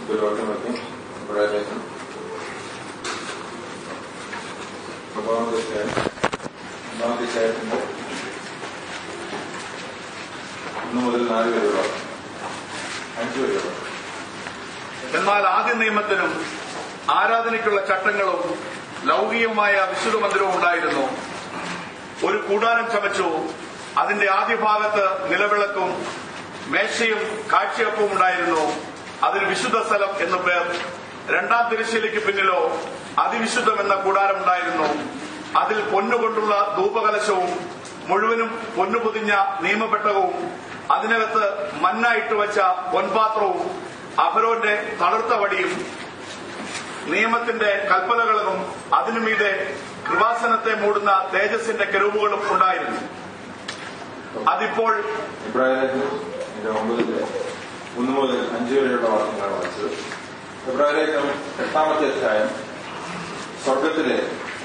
ദുർവാക്യം വയ്ക്കും ഇബ്രാഹിം ഒമ്പതാമത്തെ അധ്യായം ഒന്നാമത്തെ അധ്യായത്തിന്റെ ഒന്ന് മുതൽ നാല് വരെയുള്ള അഞ്ച് വരെയുള്ള എന്നാൽ ആദ്യ നിയമത്തിനും ആരാധനയ്ക്കുള്ള ചട്ടങ്ങളും ലൗകികമായ വിശുദ്ധ മന്ദിരവും ഉണ്ടായിരുന്നു ഒരു കൂടാരം ചമച്ചു അതിന്റെ ആദ്യ ഭാഗത്ത് നിലവിളക്കും മേശയും കാഴ്ചയപ്പവും ഉണ്ടായിരുന്നു അതിന് വിശുദ്ധ സ്ഥലം എന്നു പേർ രണ്ടാം തിരശ്ശീലയ്ക്ക് പിന്നിലോ അതിവിശുദ്ധം എന്ന കൂടാരം ഉണ്ടായിരുന്നു അതിൽ പൊന്നുകൊണ്ടുള്ള ധൂപകലശവും മുഴുവനും പൊന്നു പൊതിഞ്ഞ നിയമപ്പെട്ടകവും അതിനകത്ത് മന്നായിട്ട് വെച്ച പൊൻപാത്രവും അഹരോന്റെ തളർത്ത വടിയും നിയമത്തിന്റെ കൽപ്പനകളും അതിനുമീതെ കൃപാസനത്തെ മൂടുന്ന തേജസ്സിന്റെ കെരുവുകളും ഉണ്ടായിരുന്നു അതിപ്പോൾ ഇബ്രാഹിം ഒമ്പതിലെ ഒന്ന് മുതൽ അഞ്ച് വരെയുള്ള വാക്യങ്ങളാണ് വായിച്ചത് ഇബ്രാഹിം എട്ടാമത്തെ അധ്യായം സ്വർഗത്തിലെ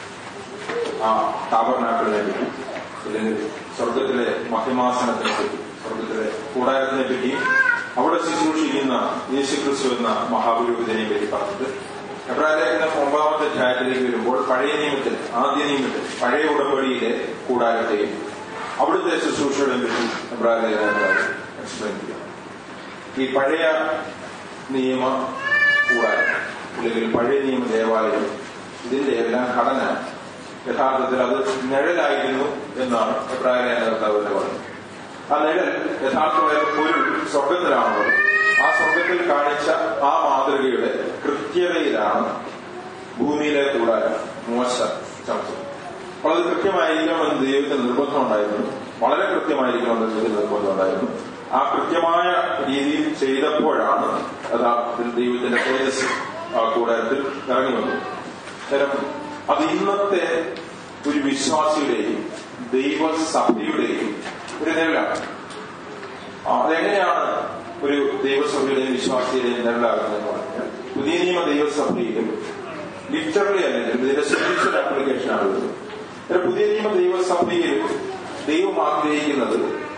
ആ താപർനാക്കളിനെ പറ്റി അല്ലെങ്കിൽ സ്വർഗത്തിലെ മഹിമാസനത്തിനെ പറ്റി സ്വർഗത്തിലെ കൂടാരത്തിനെ പറ്റി അവിടെ ശുശ്രൂഷിക്കുന്ന യേശുക്രിസ്തു എന്ന മഹാപുരോഹിതനെ പറ്റി പറഞ്ഞിട്ട് എബ്രാഹിം ഒമ്പതാമത്തെ അധ്യായത്തിലേക്ക് വരുമ്പോൾ പഴയ നിയമത്തിൽ ആദ്യ നിയമത്തിൽ പഴയ ഉടമ്പടിയിലെ കൂടാരത്തെയും അവിടുത്തെ ശുശ്രൂഷയുടെ പറ്റി എബ്രാഹിം എക്സ്പ്ലെയിൻ ചെയ്യാം ഈ പഴയ നിയമ കൂടാരം അല്ലെങ്കിൽ പഴയ നിയമ ദേവാലയം ഇതിന്റെ എല്ലാം ഘടന യഥാർത്ഥത്തിൽ അത് നിഴലായിരുന്നു എന്നാണ് അഭിപ്രായ കർത്താവിന്റെ പറയുന്നത് ആ നിഴൽ യഥാർത്ഥമായ പൊരുൾ സ്വർഗത്തിലാണുള്ളത് ആ സ്വർഗത്തിൽ കാണിച്ച ആ മാതൃകയുടെ കൃത്യതയിലാണ് ഭൂമിയിലെ കൂടാരം മോശ ചമച്ചത് അപ്പോൾ അത് കൃത്യമായിരിക്കണമെന്ന് ദൈവത്തിന് നിർബന്ധം ഉണ്ടായിരുന്നു വളരെ കൃത്യമായിരിക്കണമെന്ന് ദൈവത്തിന് നിർബന്ധം ഉണ്ടായിരുന്നു ആ കൃത്യമായ രീതിയിൽ ചെയ്തപ്പോഴാണ് യഥാർത്ഥത്തിൽ ദൈവത്തിന്റെ തേജസ് ആ കൂടാരത്തിൽ ഇറങ്ങി വന്നത് അന്നേരം അത് ഇന്നത്തെ ഒരു വിശ്വാസിയുടെയും ദൈവസഭയുടെയും ഒരു നിഴലാണ് ആ, അതെങ്ങനെയാണ് ഒരു ദൈവസഭയുടെയും വിശ്വാസിയുടെയും നിഴലാകുന്നത് പറഞ്ഞാൽ പുതിയ നിയമ ദൈവസഭയിലും ലിറ്ററലി അല്ലെങ്കിൽ ഇതിന്റെ സ്പിരിച്വൽ ആപ്ലിക്കേഷൻ ആണ് വരുന്നത് ഒരു പുതിയ നിയമ ദൈവസഭയിൽ ദൈവം ആഗ്രഹിക്കുന്നത്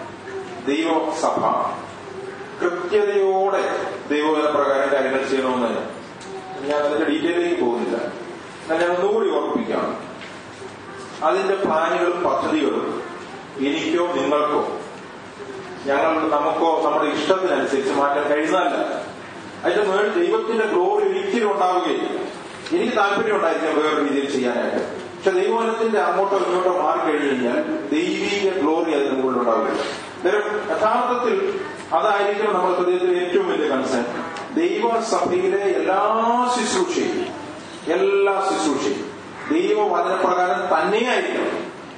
ദൈവസഭ കൃത്യതയോടെ ദൈവവചന പ്രകാരം കാര്യങ്ങൾ ചെയ്യണമെന്ന് ഞാൻ അതിന്റെ ഡീറ്റെയിലേക്ക് പോകുന്നില്ല എന്നാൽ ഞാൻ ഒന്നുകൂടി ഓർമ്മിപ്പിക്കാം അതിന്റെ പ്ലാനുകളും പദ്ധതികളും എനിക്കോ നിങ്ങൾക്കോ ഞങ്ങൾ നമുക്കോ നമ്മുടെ ഇഷ്ടത്തിനനുസരിച്ച് മാറ്റാൻ കഴിയുന്നതല്ല അതിന്റെ മേൽ ദൈവത്തിന്റെ ഗ്ലോറി ഒരിക്കലും ഉണ്ടാവുകയില്ല എനിക്ക് താല്പര്യം ഉണ്ടായിരിക്കാം വേറൊരു രീതിയിൽ ചെയ്യാനായിട്ട് പക്ഷെ ദൈവവനത്തിന്റെ അങ്ങോട്ടോ ഇങ്ങോട്ടോ മാറിക്കഴിഞ്ഞു കഴിഞ്ഞാൽ ദൈവീക ഗ്ലോറി അതിന് മുകളിൽ ഉണ്ടാവുകയില്ല അന്നേരം യഥാർത്ഥത്തിൽ അതായിരിക്കണം നമ്മുടെ ഹൃദയത്തിലെ ഏറ്റവും വലിയ കൺസേൺ ദൈവസഭയിലെ എല്ലാ ശുശ്രൂഷയും എല്ലാ ശുശ്രൂഷയും ദൈവവചനപ്രകാരം തന്നെയായിരിക്കണം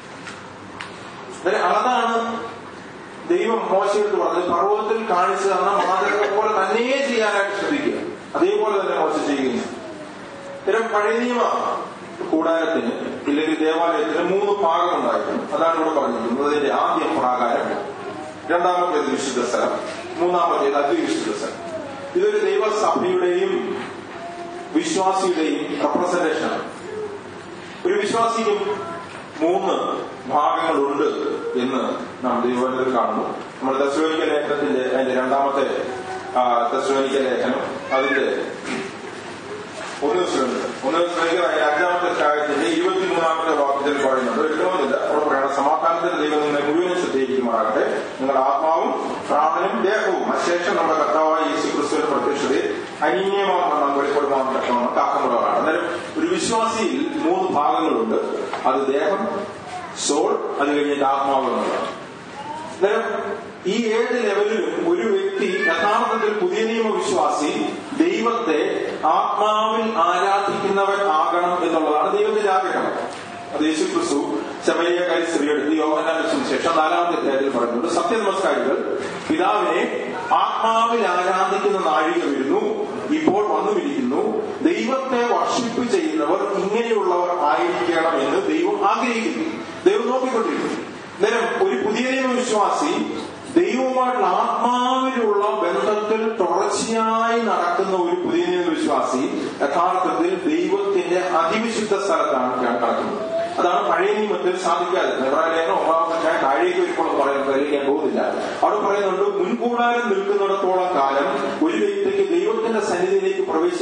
അന്നേരം അതാണ് ദൈവം മോശയെടുത്ത് പറഞ്ഞത് പർവ്വതത്തിൽ കാണിച്ചു തന്ന മാതൃക പോലെ തന്നെ ചെയ്യാനായിട്ട് ശ്രദ്ധിക്കുക അതേപോലെ തന്നെ മോശ ചെയ്യുന്നു ഇത്തരം പഴയ നിയമ കൂടാരത്തിന് ഇല്ലെങ്കിൽ ദേവാലയത്തിന് മൂന്ന് ഭാഗമുണ്ടായിരുന്നു അതാണ് ഇവിടെ പറഞ്ഞിരിക്കുന്നത് അതിന്റെ ആദ്യം പ്രാകാരം രണ്ടാമത്തേത് വിശുദ്ധ സ്ഥലം മൂന്നാമത്തേത് അതിവിശുദ്ധ സ്ഥലം ഇതൊരു ദൈവസഭയുടെയും വിശ്വാസിയുടെയും റെപ്രസെന്റേഷനാണ് ഒരു വിശ്വാസിക്കും മൂന്ന് ഭാഗങ്ങളുണ്ട് എന്ന് നാം ദൈവത്തിൽ കാണുന്നു നമ്മൾ ദശോനിക്ക ലേഖനത്തിന്റെ അതിന്റെ രണ്ടാമത്തെ ദശോനിക്ക ലേഖനം അതിന്റെ ഒന്ന് ശ്രമിക്കുക ഒന്ന് ശ്രമിക്കുക അതിന്റെ അഞ്ചാമത്തെ അധ്യായത്തിന്റെ ഇരുപത്തിമൂന്നാമത്തെ വാക്യത്തിൽ പറയുന്നുണ്ട് എടുക്കണമെന്നില്ല അവിടെ പറയണം സമാധാനത്തിന്റെ ദൈവം നിങ്ങളെ മുഴുവനും ശ്രദ്ധിക്കുമാറാകട്ടെ നിങ്ങളുടെ ആത്മാവും പ്രാണനും ദേഹവും അശേഷം നമ്മുടെ കർത്താവായ യേശു ക്രിസ്തുവിന്റെ പ്രത്യക്ഷതയിൽ അനീയമാണ് നാം വെളിപ്പെടുവാൻ തക്കവണ്ണം കാക്കുന്നവരാണ് അന്നേരം ഒരു വിശ്വാസിയിൽ മൂന്ന് ഭാഗങ്ങളുണ്ട് അത് ദേഹം സോൾ അത് കഴിഞ്ഞിട്ട് ആത്മാവ് എന്നുള്ളതാണ് അന്നേരം ഈ ഏഴ് ലെവലിലും ഒരു വ്യക്തി യഥാർത്ഥത്തിൽ പുതിയ നിയമ വിശ്വാസി ദൈവത്തെ ആത്മാവിൽ ആരാധിക്കുന്നവൻ ആകണം എന്നുള്ളതാണ് ദൈവത്തിന്റെ ആഗ്രഹം അത് യേശു ക്രിസ്തു ശമരിയക്കാരി സ്ത്രീയെടുത്ത് യോഹനാന്റെ സുവിശേഷം നാലാമത്തെ അധ്യായത്തിൽ പറയുന്നുണ്ട് സത്യനമസ്കാരികൾ പിതാവിനെ ആത്മാവിൽ ആരാധിക്കുന്ന നാഴിക വരുന്നു ഇപ്പോൾ വന്നുമിരിക്കുന്നു ദൈവത്തെ വർഷിപ്പ് ചെയ്യുന്നവർ ഇങ്ങനെയുള്ളവർ ആയിരിക്കണം എന്ന് ദൈവം ആഗ്രഹിക്കുന്നു ദൈവം നോക്കിക്കൊണ്ടിരിക്കുന്നു അന്നേരം ഒരു പുതിയ നിയമ വിശ്വാസി ദൈവവുമായിട്ടുള്ള ആത്മാവിലുള്ള ബന്ധത്തിൽ തുടർച്ചയായി നടക്കുന്ന ഒരു പുതിയ നിയമ വിശ്വാസി യഥാർത്ഥത്തിൽ ദൈവത്തിന്റെ അതിവിശുദ്ധ സ്ഥലത്താണ് നടക്കുന്നത് അതാണ് പഴയ നിയമത്തിൽ സാധിക്കാതെ നെബ്രാലേഖനം ഒന്നാമത്തെ താഴേക്ക് വരുമ്പോൾ പറയുന്നത് പരിഹരിക്കാൻ പോകുന്നില്ല അവിടെ പറയുന്നുണ്ട് മുൻകൂടാരം നിൽക്കുന്നിടത്തോളം കാലം ഒരു വ്യക്തിക്ക് ദൈവത്തിന്റെ സന്നിധിയിലേക്ക്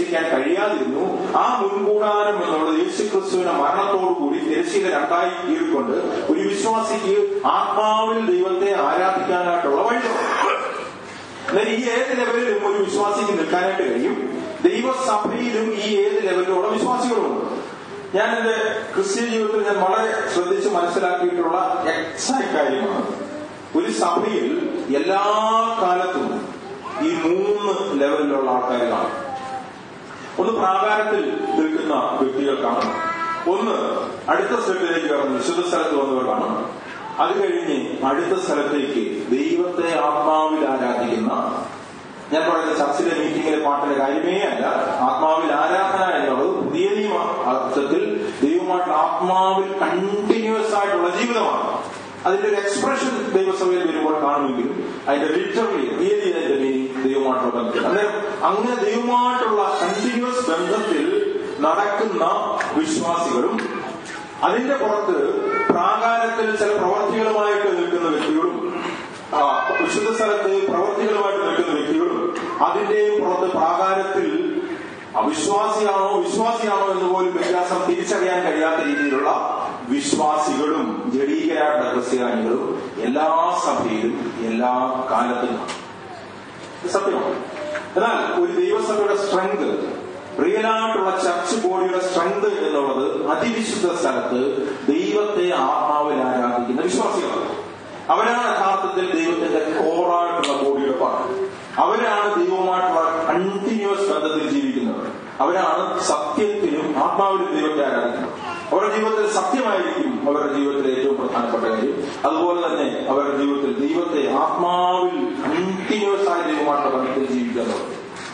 പ്രവേശിക്കാൻ കഴിയാതിരുന്നു ആ മുൻകൂടാരം എന്നുള്ളത് യേശുക്രിസ്തുവിന്റെ മരണത്തോടുകൂടി തിരശ്ശീല രണ്ടായി കീറിക്കൊണ്ട് ഒരു വിശ്വാസിക്ക് ആത്മാവിൽ ദൈവത്തെ ആരാധിക്കാനായിട്ടുള്ള വഴി തുറന്നു. എന്നാൽ ഈ ഏത് ലെവലിലും ഒരു വിശ്വാസിക്ക് നിൽക്കാനായിട്ട് കഴിയും ദൈവസഭയിലും ഈ ഏത് ലെവലിലുള്ള വിശ്വാസികളുമുണ്ട് ഞാൻ എന്റെ ക്രിസ്ത്യൻ ജീവിതത്തിൽ ഞാൻ വളരെ ശ്രദ്ധിച്ച് മനസ്സിലാക്കിയിട്ടുള്ള എക്സാക്ട് കാര്യമാണ് ഒരു സഭയിൽ എല്ലാ കാലത്തും ഈ മൂന്ന് ലെവലിലുള്ള ആൾക്കാർ കാണും ഒന്ന് പ്രാകാരത്തിൽ നിൽക്കുന്ന വ്യക്തികൾക്കാണ് ഒന്ന് അടുത്ത സ്ഥലത്തിലേക്ക് കടന്ന് വിശുദ്ധ സ്ഥലത്ത് വന്നവർ കാണും അത് കഴിഞ്ഞ് അടുത്ത സ്ഥലത്തേക്ക് ദൈവത്തെ ആത്മാവിൽ ആരാധിക്കുന്ന ഞാൻ പറയുന്ന ചർച്ചിലെ മീറ്റിംഗിലെ പാട്ടിന്റെ കാര്യമേ അല്ല ആത്മാവിൽ ആരാധന എന്നുള്ളത് പുതിയ നിയമ അർത്ഥത്തിൽ ദൈവമായിട്ട് ആത്മാവിൽ കണ്ടിന്യൂസ് ആയിട്ടുള്ള ജീവിതമാണ് അതിന്റെ ഒരു എക്സ്പ്രഷൻ ദൈവസഭയിൽ വരുമ്പോൾ കാണുമെങ്കിലും അതിന്റെ ലിറ്ററലി റിയലി അതിന്റെ മീനിങ് ദൈവമായിട്ടുള്ള ബന്ധം അന്നേരം അങ്ങനെ ദൈവമായിട്ടുള്ള കണ്ടിന്യൂസ് ബന്ധത്തിൽ നടക്കുന്ന വിശ്വാസികളും അതിന്റെ പുറത്ത് പ്രാകാരത്തിൽ ചില പ്രവർത്തികളുമായിട്ട് നിൽക്കുന്ന വ്യക്തികളും ആ, വിശുദ്ധ സ്ഥലത്ത് പ്രവർത്തികളുമായിട്ട് നിൽക്കുന്ന വ്യക്തികളും അതിന്റെയും പുറത്ത് പ്രാകാരത്തിൽ അവിശ്വാസിയാണോ വിശ്വാസിയാണോ എന്ന് പോലും വ്യത്യാസം തിരിച്ചറിയാൻ കഴിയാത്ത രീതിയിലുള്ള വിശ്വാസികളും ജഡീകരായിട്ടുള്ള ക്രിസ്ത്യാനികളും എല്ലാ സഭയിലും എല്ലാ കാലത്തും കാണും. ഇത് സത്യമാണ് എന്നാൽ ഒരു ദൈവസഭയുടെ സ്ട്രെങ്ത് റിയലായിട്ടുള്ള ചർച്ച് ബോഡിയുടെ സ്ട്രെങ്ത് എന്നുള്ളത് അതിവിശുദ്ധ സ്ഥലത്ത് ദൈവത്തെ ആത്മാവിൽ ആരാധിക്കുന്ന വിശ്വാസികളാണ് അവരാണ് യഥാർത്ഥത്തിൽ ദൈവത്തിന്റെ കോറായിട്ടുള്ള ബോഡിയുടെ പാർട്ട് അവരാണ് ദൈവവുമായിട്ടുള്ള കണ്ടിന്യൂസ് ബന്ധത്തിൽ ജീവിക്കുന്നവർ അവരാണ് സത്യത്തിലും ആത്മാവിലും ദൈവത്തെ ആരാധിക്കുന്നത് അവരുടെ ജീവിതത്തിൽ സത്യമായിരിക്കും അവരുടെ ജീവിതത്തിലെ ഏറ്റവും പ്രധാനപ്പെട്ട കാര്യം അതുപോലെ തന്നെ അവരുടെ ജീവിതത്തിൽ ദൈവത്തെ ആത്മാവിൽ കണ്ടിന്യൂസ് ആയി ദൈവമായിട്ടുള്ള ബന്ധത്തിൽ ജീവിക്കുന്നവർ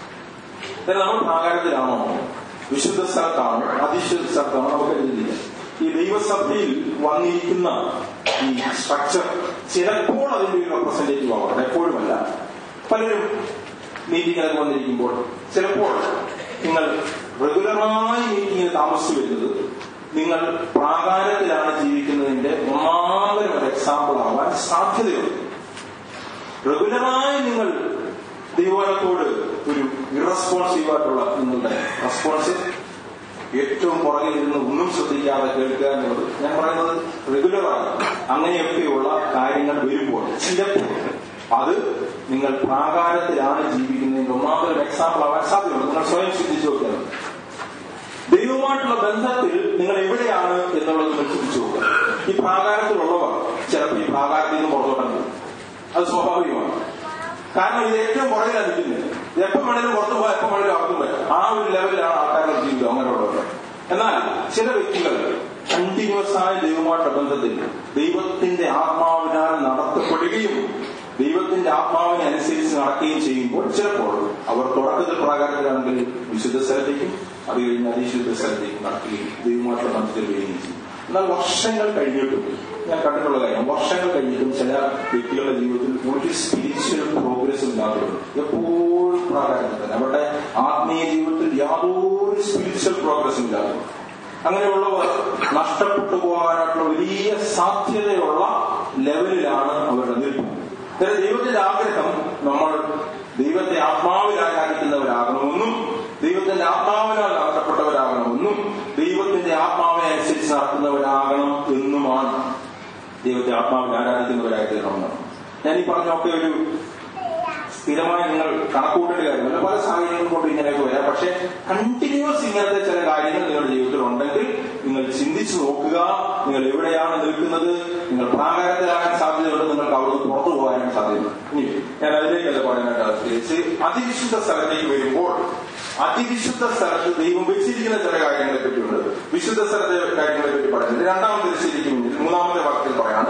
എന്നാൽ നമ്മൾ പ്രാകാരത്തിലാണോ വിശുദ്ധ സ്ഥലത്താണോ അതിശുദ്ധ സ്ഥലത്താണോ നമുക്ക് എഴുതില്ല ഈ ദൈവസഭയിൽ വന്നിരിക്കുന്ന ഈ സ്ട്രക്ചർ ചിലപ്പോൾ അതിന്റെ ഒരു റെപ്രസെന്റേറ്റീവ് ആവാം എപ്പോഴുമല്ല പലരും മീറ്റിങ്ങിനൊക്കെ വന്നിരിക്കുമ്പോൾ ചിലപ്പോൾ നിങ്ങൾ റെഗുലറായി മീറ്റിങ്ങിന് താമസിച്ചു വരുന്നത് നിങ്ങൾ പ്രാകാരത്തിലാണ് ജീവിക്കുന്നതിന്റെ ഒന്നാമതൊരു ഒരു എക്സാമ്പിൾ ആവാൻ സാധ്യതയുണ്ട് റെഗുലറായി നിങ്ങൾ ദൈവത്തോട് ഒരു ഇറസ്പോൺസീവ് ആയിട്ടുള്ള നിങ്ങളുടെ റെസ്പോൺസ് ഏറ്റവും പുറകിൽ ഇരുന്ന് ഒന്നും ശ്രദ്ധിക്കാതെ കേൾക്കുക എന്നുള്ളത് ഞാൻ പറയുന്നത് റെഗുലറായി അങ്ങനെയൊക്കെയുള്ള കാര്യങ്ങൾ വരുമ്പോൾ ചിലപ്പോൾ അത് നിങ്ങൾ പ്രാകാരത്തിലാണ് ജീവിക്കുന്നതിന്റെ ഒന്നാമതൊരു എക്സാമ്പിൾ ആവാൻ സാധ്യതയുണ്ട് നിങ്ങൾ സ്വയം ചിന്തിച്ചു നോക്കിയാൽ മതി. ദൈവവുമായിട്ടുള്ള ബന്ധത്തിൽ നിങ്ങൾ എവിടെയാണ് എന്നുള്ളത് നിങ്ങൾ ചിന്തിച്ചു നോക്കുക ഈ പ്രാകാരത്തിലുള്ളവർ ചിലപ്പോൾ ഈ പ്രാകാരത്തിൽ നിന്ന് പുറത്തോട്ടാണ് അത് സ്വാഭാവികമാണ് കാരണം ഇത് ഏറ്റവും പുറകിലാണ് നിൽക്കുന്നത് ഇത് എപ്പം വേണേലും പുറത്തു പോകാം എപ്പം വേണേലും അകത്തും പോയാൽ ആ ഒരു ലെവലിലാണ് ആൾക്കാരുടെ ജീവിതം അങ്ങനെയുള്ളവർ എന്നാൽ ചില വ്യക്തികൾ കണ്ടിന്യൂസ് ആയ ദൈവമായിട്ടുള്ള ബന്ധത്തിൽ ദൈവത്തിന്റെ ആത്മാവിനാൽ നടത്തപ്പെടുകയും ദൈവത്തിന്റെ ആത്മാവിനെ അനുസരിച്ച് നടക്കുകയും ചെയ്യുമ്പോൾ ചിലപ്പോൾ അവർ തുടക്കത്തിൽ പ്രാകാരത്തിലാണെങ്കിൽ വിശുദ്ധ സ്ഥലത്തേക്കും അത് കഴിഞ്ഞ് അതിശുദ്ധ സ്ഥലത്തേക്കും നടക്കുകയും ദൈവമായിട്ടുള്ള ബന്ധത്തിൽ വരികയും ചെയ്യും എന്നാൽ വർഷങ്ങൾ കഴിഞ്ഞിട്ടും ഞാൻ കണ്ടിട്ടുള്ള കാര്യം വർഷങ്ങൾ കഴിഞ്ഞിട്ടും ചില വ്യക്തികളുടെ ജീവിതത്തിൽ ഒരു സ്പിരിച്വൽ പ്രോഗ്രസും ഇല്ലാത്തവരുണ്ട് എപ്പോഴും പ്രാകാരത്തിൽ തന്നെ അവരുടെ ആത്മീയ ജീവിതത്തിൽ യാതൊരു സ്പിരിച്വൽ പ്രോഗ്രസും ഇല്ലാത്തവർ അങ്ങനെയുള്ളവർ നഷ്ടപ്പെട്ടു പോകാനായിട്ടുള്ള വലിയ സാധ്യതയുള്ള ലെവലിലാണ് അവരുടെ നിൽപ്പ് അതായത് ദൈവത്തിന്റെ ആഗ്രഹം നമ്മൾ ദൈവത്തെ ആത്മാവിൽ ആരാധിക്കുന്നവരാകണമെന്നും ദൈവത്തിന്റെ ആത്മാവിനാൽ നടത്തപ്പെട്ടവരാകണമെന്നും ദൈവത്തിന്റെ ആത്മാവിനെ അനുസരിച്ച് നടക്കുന്നവരാകണം എന്നുമാണ് ദൈവത്തെ ആത്മാവിൽ ആരാധിക്കുന്നവരായി തീരണമെന്നാണ് ഞാൻ ഈ പറഞ്ഞൊക്കെ ഒരു സ്ഥിരമായി നിങ്ങൾ കണക്കൂട്ടേണ്ട കാര്യമല്ല പല സാഹചര്യങ്ങൾ കൊണ്ട് ഇങ്ങനെയൊക്കെ വരാം പക്ഷെ കണ്ടിന്യൂസ് ഇങ്ങനത്തെ ചില കാര്യങ്ങൾ നിങ്ങളുടെ ജീവിതത്തിൽ ഉണ്ടെങ്കിൽ നിങ്ങൾ ചിന്തിച്ചു നോക്കുക നിങ്ങൾ എവിടെയാണ് നിൽക്കുന്നത് നിങ്ങൾ പ്രാകാരത്തിലാകാൻ സാധ്യതയുണ്ട് നിങ്ങൾക്ക് അവിടുന്ന് പുറത്തു പോകാനും സാധ്യതയുണ്ട് ഇനി ഞാൻ അതിലേക്കല്ല പറയാനായിട്ട് ആഗ്രഹിച്ച് അതിവിശുദ്ധ സ്ഥലത്തേക്ക് വരുമ്പോൾ അതിവിശുദ്ധ സ്ഥലത്ത് ദൈവം വെച്ചിരിക്കുന്ന ചില കാര്യങ്ങളെ പറ്റിയുണ്ട് വിശുദ്ധ സ്ഥലത്തെ കാര്യങ്ങളെ പറ്റി പറയുന്നത് രണ്ടാം തിരശ്ശേരിക്ക് മുന്നിൽ മൂന്നാമത്തെ വാക്യത്തിൽ പറയാണ്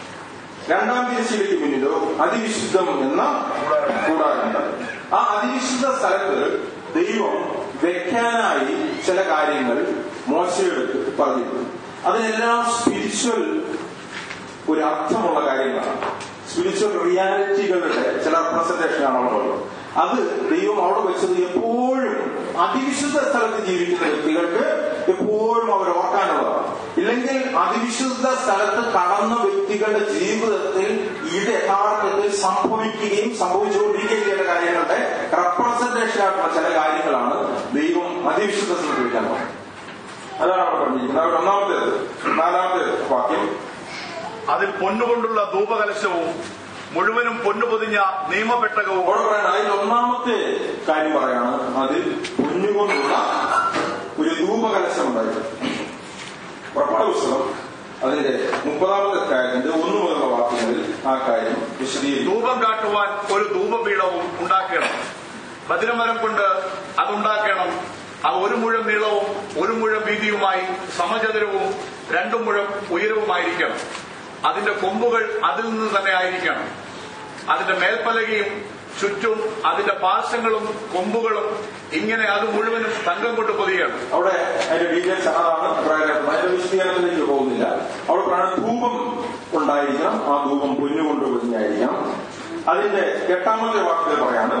രണ്ടാം തിരശ്ശേരിക്ക് മുന്നിലോ അതിവിശുദ്ധം എന്ന കൂടാരമുണ്ട് ആ അതിവിശുദ്ധ സ്ഥലത്ത് ദൈവം വെക്കാനായി ചില കാര്യങ്ങൾ മോശയെടുത്ത് പറഞ്ഞിട്ടുണ്ട് അതിനെല്ലാം സ്പിരിച്വൽ ഒരു അർത്ഥമുള്ള കാര്യങ്ങളാണ് സ്പിരിച്വൽ റിയാലിറ്റികളുടെ ചില റെപ്രസെന്റേഷൻ ആണുള്ളത് അത് ദൈവം അവിടെ വെച്ചത് എപ്പോഴും അതിവിശുദ്ധ സ്ഥലത്ത് ജീവിക്കുന്ന വ്യക്തികൾക്ക് എപ്പോഴും അവർ ഓർക്കാനുള്ളതാണ് ഇല്ലെങ്കിൽ അതിവിശുദ്ധ സ്ഥലത്ത് കടന്ന വ്യക്തികളുടെ ജീവിതത്തിൽ ഇത് യഥാർത്ഥത്തിൽ സംഭവിക്കുകയും സംഭവിച്ചുകൊണ്ടിരിക്കുകയും ചെയ്യേണ്ട കാര്യങ്ങളുടെ റെപ്രസെന്റേഷൻ ആയിട്ടുള്ള ചില കാര്യങ്ങളാണ് ദൈവം അതിവിശുദ്ധ സ്ഥലത്ത് വയ്ക്കാൻ പറഞ്ഞു അതാണ് അവിടെ പറഞ്ഞിരിക്കുന്നത് അവർ ഒന്നാമത്തേത് നാലാമത്തെ വാക്യം അതിൽ പൊന്നുകൊണ്ടുള്ള ധൂപകലശവും മുഴുവനും പൊന്നു പൊതിഞ്ഞ നിയമപെട്ടകവും അവിടെ പറയണം അതിൽ ഒന്നാമത്തെ കാര്യം പറയാണ് അതിൽ പൊന്നുകൊണ്ടുള്ള ഒരു ധൂപകലശം ഉണ്ടായിരുന്നു പുറപ്പാട് പുസ്തകം അതിന്റെ മുപ്പതാമത്തെ കാര്യത്തിന്റെ ഒന്നു മുതലുള്ള വാക്യങ്ങളിൽ ആ കാര്യം വിശദീകരിക്കും ധൂപം കാട്ടുവാൻ ഒരു ധൂപപീഠവും ഉണ്ടാക്കണം ബദിരമരം കൊണ്ട് അതുണ്ടാക്കണം അത് ഒരു മുഴം നീളവും ഒരു മുഴം വീതിയുമായി സമചതുരവും രണ്ടു മുഴം ഉയരവുമായിരിക്കണം അതിന്റെ കൊമ്പുകൾ അതിൽ നിന്ന് തന്നെ ആയിരിക്കണം അതിന്റെ മേൽപ്പലകയും ചുറ്റും അതിന്റെ പാർശ്വങ്ങളും കൊമ്പുകളും ഇങ്ങനെ അത് മുഴുവനും തങ്കം കൊണ്ട് പൊതിയണം അവിടെ അതിന്റെ ഡീറ്റെയിൽസ് അതാണ് പറയാനായിട്ട് അതിന്റെ വിശദീകരണത്തിലേക്ക് പോകുന്നില്ല അവിടെ പറയുന്നത് ധൂപം ഉണ്ടായിരിക്കണം ആ ധൂപം പൊന്നുകൊണ്ട് പൊതിഞ്ഞായിരിക്കണം അതിന്റെ എട്ടാമത്തെ വാക്കുകൾ പറയാണ്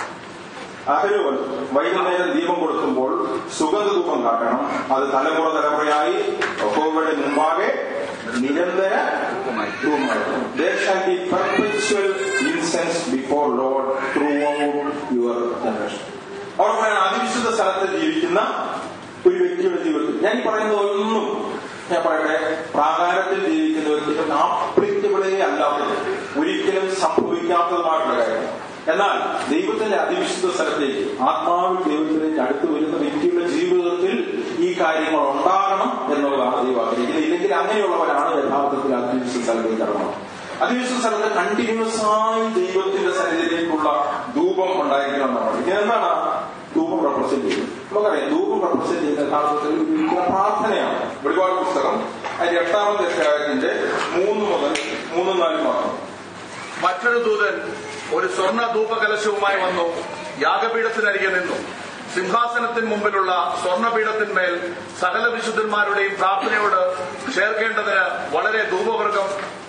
അഹരോൻ വൈകുന്നേരം ദീപം കൊടുക്കുമ്പോൾ സുഗന്ധ ധൂപം കാട്ടണം അത് തലമുറ തലമുറയായി യഹോവയുടെ മുമ്പാകെ നിരന്തര ധൂപമായിരിക്കണം There shall be perpetual incense before Lord throughout your generation. അവിടെ പറയാൻ അതിവിശുദ്ധ സ്ഥലത്ത് ജീവിക്കുന്ന ഒരു വ്യക്തിയുടെ ജീവിതത്തിൽ ഞാൻ ഈ പറയുന്നത് ഒന്നും ഞാൻ പറയട്ടെ പ്രാകാരത്തിൽ ജീവിക്കുന്ന വ്യക്തികൾക്ക് ആപ്ലിക്കബിളേ അല്ലാത്തത് ഒരിക്കലും സംഭവിക്കാത്തതുമായിട്ടുള്ള കാര്യം എന്നാൽ ദൈവത്തിന്റെ അതിവിശുദ്ധ സ്ഥലത്തേക്ക് ആത്മാവിൽ ദൈവത്തിലേക്ക് അടുത്ത് വരുന്ന വ്യക്തിയുടെ ജീവിതത്തിൽ ഈ കാര്യങ്ങൾ ഉണ്ടാകണം എന്നുള്ളതാണ് ദൈവം ആഗ്രഹിക്കുന്നത് ഇല്ലെങ്കിൽ അങ്ങനെയുള്ളവരാണ് യഥാർത്ഥത്തിൽ അതിവിശുദ്ധ സ്ഥലത്തേക്ക് ഇറങ്ങണം അതിവിശുദ്ധ സ്ഥലത്ത് കണ്ടിന്യൂസ് ആയി ദൈവത്തിന്റെ സന്നിധിയിലേക്കുള്ള ധൂപം ഉണ്ടായിരിക്കണം എന്നാണ് ഇതിനെന്താണ് ധൂപം റെപ്രസെന്റ് ചെയ്യുന്നത് നമുക്കറിയാം ധൂപം റെപ്രസെന്റ് ചെയ്യുന്ന യഥാർത്ഥത്തിൽ ഒരു വലിയ പ്രാർത്ഥനയാണ് വെളിപാട് പുസ്തകം അതിന്റെ എട്ടാമത്തെ അധ്യായത്തിന്റെ മൂന്ന് മുതൽ മൂന്നും നാലും മാത്രം മറ്റൊരു ദൂതൻ ഒരു സ്വർണ്ണ ധൂപകലശവുമായി വന്നു യാഗപീഠത്തിനരികെ നിന്നു സിംഹാസനത്തിന് മുമ്പിലുള്ള സ്വർണ്ണപീഠത്തിന്മേൽ സകല വിശുദ്ധന്മാരുടെയും പ്രാർത്ഥനയോട് ചേർക്കേണ്ടതിന് വളരെ ധൂപവർഗം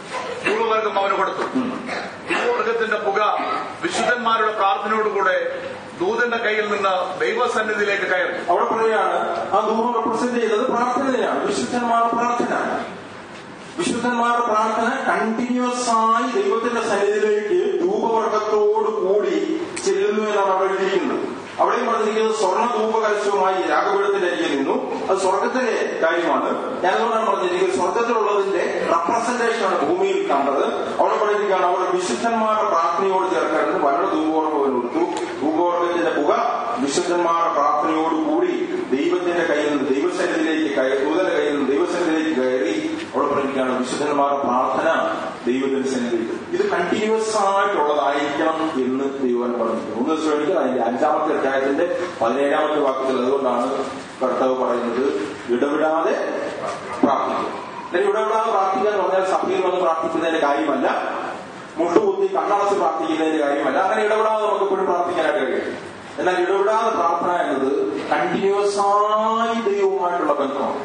ധൂപവർഗം അവന് കൊടുത്തു ധൂപവർഗത്തിന്റെ പുക വിശുദ്ധന്മാരുടെ പ്രാർത്ഥനയോടുകൂടെ ദൂതന്റെ കയ്യിൽ നിന്ന് ദൈവസന്നിധിയിലേക്ക് കയറി അവിടെ പറയുകയാണ് ആ ധൂപം റെപ്രസെന്റ് ചെയ്യുന്നത് പ്രാർത്ഥനയാണ് വിശുദ്ധന്മാരുടെ പ്രാർത്ഥന വിശുദ്ധന്മാരുടെ പ്രാർത്ഥന കണ്ടിന്യൂസ് ആയി ദൈവത്തിന്റെ സന്നിധിയിലേക്ക് ധൂപവർഗത്തോട് കൂടി ചെല്ലുന്നു എന്നാണ് അവിടെ എഴുതിയിരിക്കുന്നത് അവിടെയും പറഞ്ഞിരിക്കുന്നത് സ്വർണ്ണ ധൂപകലശവുമായി രാഗപീഠത്തിന്റെ അരികെ നിന്നു അത് സ്വർഗത്തിന്റെ കാര്യമാണ് ഞാനതുകൊണ്ടാണ് പറഞ്ഞിരിക്കുന്നത് സ്വർഗത്തിലുള്ളതിന്റെ റെപ്രസെന്റേഷനാണ് ഭൂമിയിൽ കണ്ടത് അവിടെ പറഞ്ഞിരിക്കുകയാണ് അവിടെ വിശുദ്ധന്മാരുടെ പ്രാർത്ഥനയോട് ചേർക്കേണ്ടത് വളരെ ധൂപവർഗം കൊടുത്തു ധൂപവർഗത്തിന്റെ പുക വിശുദ്ധന്മാരുടെ പ്രാർത്ഥനയോടുകൂടി ദൈവത്തിന്റെ കയ്യിൽ നിന്ന് ദൈവസന്നിധിയിലേക്ക് കയറി ദൂതന്റെ കയ്യിൽ നിന്ന് ദൈവസന്നിധിയിലേക്ക് കയറി അവിടെ പറഞ്ഞിരിക്കുകയാണ് വിശുദ്ധന്മാരുടെ പ്രാർത്ഥന ദൈവത്തിന്റെ സന്നിധിയിൽ ഇത് കണ്ടിന്യൂസ് ആയിട്ടുള്ളതായിരിക്കണം എന്ന് ദൈവം പറഞ്ഞിരിക്കുന്നു ഒന്ന് ശ്രമിക്കുക അതിന്റെ അഞ്ചാമത്തെ അധ്യായത്തിന്റെ പതിനേഴാമത്തെ വാക്യത്തിൽ അതുകൊണ്ടാണ് കർത്താവ് പറയുന്നത് ഇടവിടാതെ പ്രാർത്ഥിക്കുക എന്നാൽ ഇടവിടാതെ പ്രാർത്ഥിക്കുക എന്ന് പറഞ്ഞാൽ സഭയിൽ വന്ന് പ്രാർത്ഥിക്കുന്നതിന്റെ കാര്യമല്ല മുട്ടുകുത്തി കണ്ണടച്ച് പ്രാർത്ഥിക്കുന്നതിന്റെ കാര്യമല്ല അങ്ങനെ ഇടപെടാതെ നമുക്ക് എപ്പോഴും പ്രാർത്ഥിക്കാനായിട്ട് കഴിയും എന്നാൽ ഇടപെടാതെ പ്രാർത്ഥന എന്നത് കണ്ടിന്യൂസ് ആയി ദൈവവുമായിട്ടുള്ള ബന്ധമാണ്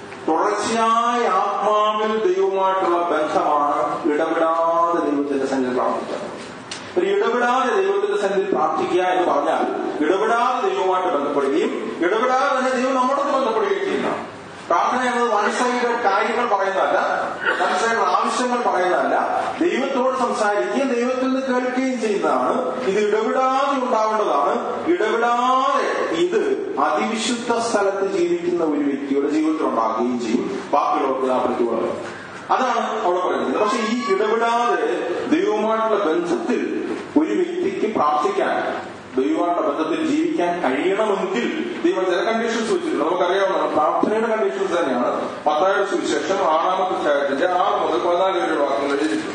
തുടർച്ചയായ ആത്മാവിൽ ദൈവവുമായിട്ടുള്ള ബന്ധമാണ് ഇടപെടാതെ ദൈവത്തിന്റെ സന്നിധി പ്രാർത്ഥിക്കുക ഒരു ഇടപെടാതെ ദൈവത്തിന്റെ സന്നിധി പ്രാർത്ഥിക്കുക എന്ന് പറഞ്ഞാൽ ഇടപെടാതെ ദൈവവുമായിട്ട് ബന്ധപ്പെടുകയും ഇടപെടാതെ തന്നെ ദൈവം നമ്മളോട് ബന്ധപ്പെടുകയും ചെയ്യുന്നതാണ് പ്രാർത്ഥന എന്നത് മനസ്സയുടെ കാര്യങ്ങൾ പറയുന്നതല്ല മനസ്സയുടെ ആവശ്യങ്ങൾ പറയുന്നതല്ല ദൈവത്തോട് സംസാരിക്കുകയും ദൈവത്തിൽ നിന്ന് കേൾക്കുകയും ചെയ്യുന്നതാണ് ഇത് ഇടപെടാതെ ഉണ്ടാവേണ്ടതാണ് ഇടപെടാതെ ഇത് അതിവിശുദ്ധ സ്ഥലത്ത് ജീവിക്കുന്ന ഒരു വ്യക്തിയുടെ ജീവിതത്തിൽ ഉണ്ടാകുകയും ചെയ്യും ബാക്കിയുള്ളവർക്ക് ആപത്തുള്ളത് അതാണ് അവിടെ പറയുന്നത് പക്ഷെ ഈ ഇടപെടാതെ ദൈവവുമായിട്ടുള്ള ബന്ധത്തിൽ ഒരു വ്യക്തിക്ക് പ്രാർത്ഥിക്കാൻ ദൈവമായിട്ടുള്ള ബന്ധത്തിൽ ജീവിക്കാൻ കഴിയണമെങ്കിൽ ദൈവം ചില കണ്ടീഷൻസ് വെച്ചിട്ടുണ്ട് നമുക്കറിയാവുന്ന പ്രാർത്ഥനയുടെ കണ്ടീഷൻസ് തന്നെയാണ് പത്തായുടെ സുവിശേഷം ആറാമത്തെ അധ്യായത്തിന്റെ ആറ് മുതൽ പതിനാല് വരെ വാക്കുകൾ എഴുതിയിട്ടുണ്ട്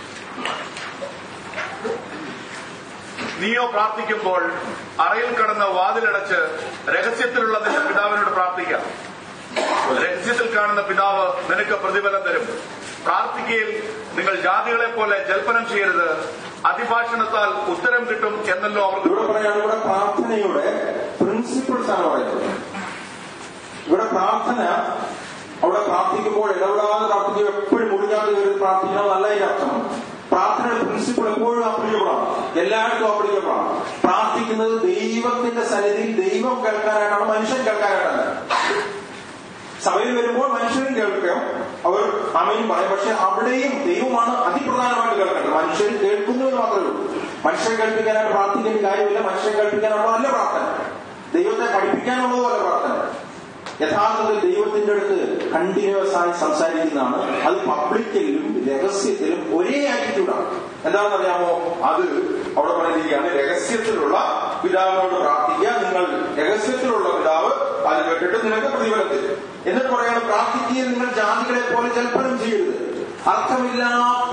നീയോ പ്രാർത്ഥിക്കുമ്പോൾ അറയിൽ കടന്ന് വാതിലടച്ച് രഹസ്യത്തിലുള്ള നിന്റെ പിതാവിനോട് പ്രാർത്ഥിക്കാം രഹസ്യത്തിൽ കാണുന്ന പിതാവ് നിനക്ക് പ്രതിഫലം തരും പ്രാർത്ഥിക്കയിൽ നിങ്ങൾ ജാതികളെ പോലെ ജൽപ്പനം ചെയ്യരുത് അതിഭാഷണത്താൽ ഉത്തരം കിട്ടും എന്നല്ലോ അവർക്ക് ഇവിടെ പറയാണ് ഇവിടെ പ്രാർത്ഥനയുടെ പ്രിൻസിപ്പിൾസ് ആണ് പറയുന്നത് ഇവിടെ പ്രാർത്ഥന അവിടെ പ്രാർത്ഥിക്കുമ്പോൾ ഇടപെടാതെ പ്രാർത്ഥിക്കുക എപ്പോഴും മുടിഞ്ഞാതെ കയറി പ്രാർത്ഥിക്കണം എന്നല്ല അതിന്റെ അർത്ഥം പ്രാർത്ഥനയുടെ പ്രിൻസിപ്പിൾ എപ്പോഴും അപ്ലിക്കബിളാണ് എല്ലായിടത്തും അപ്ലിക്കബിളാണ് പ്രാർത്ഥിക്കുന്നത് ദൈവത്തിന്റെ സന്നിധിയിൽ ദൈവം കേൾക്കാനായിട്ടാണ് മനുഷ്യൻ കേൾക്കാനായിട്ടല്ല സഭയിൽ വരുമ്പോൾ മനുഷ്യരും കേൾക്കാം അവർ അമയും പറയും പക്ഷെ അവിടെയും ദൈവമാണ് അതിപ്രധാനമായിട്ട് കേൾക്കേണ്ടത് മനുഷ്യർ കേൾക്കുന്നു എന്ന് മാത്രമേ ഉള്ളൂ മനുഷ്യരെ കേൾപ്പിക്കാനായിട്ട് പ്രാർത്ഥിക്കേണ്ട കാര്യമില്ല മനുഷ്യരെ കേൾപ്പിക്കാനുള്ളതല്ല പ്രാർത്ഥന ദൈവത്തെ പഠിപ്പിക്കാൻ പഠിക്കാനുള്ളത് പോലെ പ്രാർത്ഥന യഥാർത്ഥത്തിൽ ദൈവത്തിന്റെ അടുത്ത് കണ്ടിന്യൂസ് ആയി സംസാരിക്കുന്നതാണ് അത് പബ്ലിക്കലിലും രഹസ്യത്തിലും ഒരേ ആറ്റിറ്റ്യൂഡാണ് എന്താണെന്ന് അറിയാമോ അത് അവിടെ പറഞ്ഞിരിക്കുകയാണ് രഹസ്യത്തിലുള്ള പിതാവിനോട് പ്രാർത്ഥിക്കുക നിങ്ങൾ രഹസ്യത്തിലുള്ള പിതാവ് അത് കേട്ടിട്ട് നിനക്ക് പ്രതിഫലം തരും എന്നിട്ട് പറയാണ് പ്രാർത്ഥിക്കുകയും നിങ്ങൾ ജാതികളെ പോലെ ജൽപ്പനം ചെയ്യരുത് അർത്ഥമില്ലാത്ത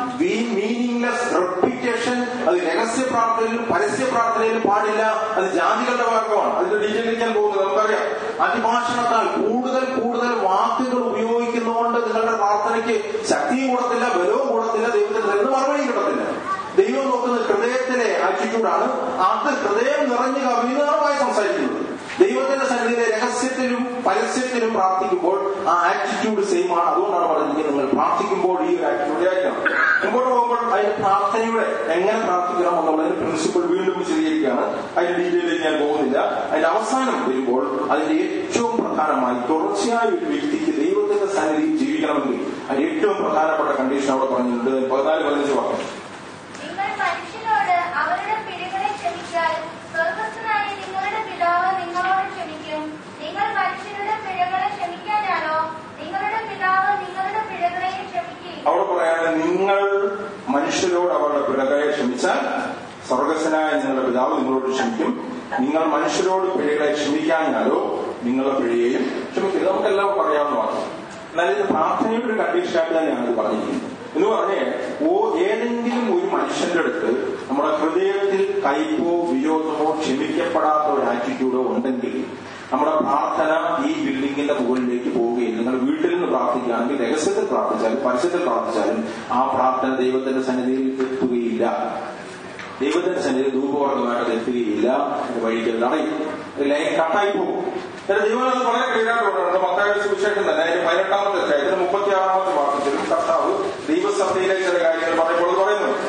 മീനിങ്ലെസ് റെപ്പിറ്റേഷൻ അത് രഹസ്യ പ്രാർത്ഥനയിലും പരസ്യ പ്രാർത്ഥനയിലും പാടില്ല അത് ജാതികളുടെ വർഗമാണ് അതിന്റെ ഡീറ്റെയിലേക്ക് ഞാൻ പോകുന്നത് നമുക്കറിയാം അതിഭാഷണത്താൽ കൂടുതൽ കൂടുതൽ വാക്കുകൾ ഉപയോഗിക്കുന്നതുകൊണ്ട് നിങ്ങളുടെ പ്രാർത്ഥനയ്ക്ക് ശക്തിയും കൂടത്തില്ല ബലവും കൂടത്തില്ല ദൈവത്തിന് നിന്ന് മറുപടി കിട്ടത്തില്ല ദൈവം നോക്കുന്നത് ഹൃദയത്തിലെ ആറ്റിറ്റ്യൂഡാണ് അത് ഹൃദയം നിറഞ്ഞു കവിനമായി സംസാരിക്കുന്നത് ദൈവത്തിന്റെ സന്നിധിയിലെ രഹസ്യത്തിലും പരസ്യത്തിലും പ്രാർത്ഥിക്കുമ്പോൾ ആ ആറ്റിറ്റ്യൂഡ് സെയിം ആണ് അതുകൊണ്ടാണ് പറഞ്ഞിരിക്കുന്നത് നിങ്ങൾ പ്രാർത്ഥിക്കുമ്പോൾ ഈ ഒരു ആറ്റിറ്റ്യൂഡ് ആയിരിക്കണം മുമ്പോട്ട് പോകുമ്പോൾ അതിന്റെ പ്രാർത്ഥനയുടെ എങ്ങനെ പ്രാർത്ഥിക്കണം എന്നുള്ളതിന് പ്രിൻസിപ്പിൾ വീണ്ടും വിശദീകരിക്കുകയാണ് അതിന്റെ ഡീറ്റെയിലേക്ക് ഞാൻ പോകുന്നില്ല അതിന്റെ അവസാനം വരുമ്പോൾ അതിന്റെ ഏറ്റവും പ്രധാനമായി തുടർച്ചയായ ഒരു വ്യക്തിക്ക് ദൈവത്തിന്റെ സന്നിധിയിൽ ജീവിക്കണമെങ്കിൽ അതിന് ഏറ്റവും പ്രധാനപ്പെട്ട കണ്ടീഷൻ അവിടെ പറഞ്ഞിട്ടുണ്ട് പതിനാല് പതിനഞ്ച് പറഞ്ഞു നിങ്ങൾ മനുഷ്യരോട് അവരുടെ പിഴകളെ ക്ഷമിച്ചാൽ സ്വർഗസ്ഥനായ നിങ്ങളുടെ പിതാവ് നിങ്ങളോട് ക്ഷമിക്കും നിങ്ങൾ മനുഷ്യരുടെ പിഴകളെ ക്ഷമിക്കാനാണോ നിങ്ങളുടെ പിതാവ് നിങ്ങളുടെ പിഴകളെയും ക്ഷമിക്കുകയും അവിടെ പറയാണ് നിങ്ങൾ മനുഷ്യരോട് അവരുടെ പിഴകളെ ക്ഷമിച്ചാൽ സ്വർഗസ്വനായ നിങ്ങളുടെ പിതാവ് നിങ്ങളോട് ക്ഷമിക്കും നിങ്ങൾ മനുഷ്യരോട് പിഴകളെ ക്ഷമിക്കാഞ്ഞാലോ നിങ്ങളുടെ പിഴയെയും ക്ഷമിക്കും ഇത് നമുക്കെല്ലാം പറയാവുന്നതാണ് എന്നാൽ ഇത് പ്രാർത്ഥനയുടെ ഒരു കണ്ടീഷനായിട്ട് തന്നെയാണ് ഇത് പറഞ്ഞിരിക്കുന്നത് എന്ന് പറഞ്ഞേ ഓ ഏതെങ്കിലും ഒരു മനുഷ്യന്റെ അടുത്ത് നമ്മുടെ ഹൃദയത്തിൽ കയ്പോ വിരോധമോ ക്ഷമിക്കപ്പെടാത്ത ഒരു ആറ്റിറ്റ്യൂഡോ ഉണ്ടെങ്കിൽ നമ്മുടെ പ്രാർത്ഥന ഈ ബിൽഡിങ്ങിന്റെ മുകളിലേക്ക് പോവുകയില്ല നിങ്ങൾ വീട്ടിൽ നിന്ന് പ്രാർത്ഥിക്കുകയാണെങ്കിൽ രഹസ്യത്തിൽ പ്രാർത്ഥിച്ചാലും പരസ്യത്തിൽ പ്രാർത്ഥിച്ചാലും ആ പ്രാർത്ഥന ദൈവത്തിന്റെ സന്നിധിയിൽ എത്തുകയില്ല ദൈവത്തിന്റെ സന്നിധി ധൂപവർഗമായിട്ട് എത്തുകയില്ല അത് വഴിക്കൽ തടയും ലൈൻ കട്ടായി പോകും എന്നാൽ ദൈവം അത് വളരെ ക്ലിയറായിട്ട് മത്തായ സുവിശേഷം തന്നെ അതിന്റെ പതിനെട്ടാമത്തെ അധ്യായത്തിന് മുപ്പത്തി ആറാമത്തെ വാക്യത്തിലും കർത്താവ് ദൈവസഭയിലെ ചില കാര്യങ്ങൾ പറയുമ്പോൾ അത് പറയുന്നുണ്ട്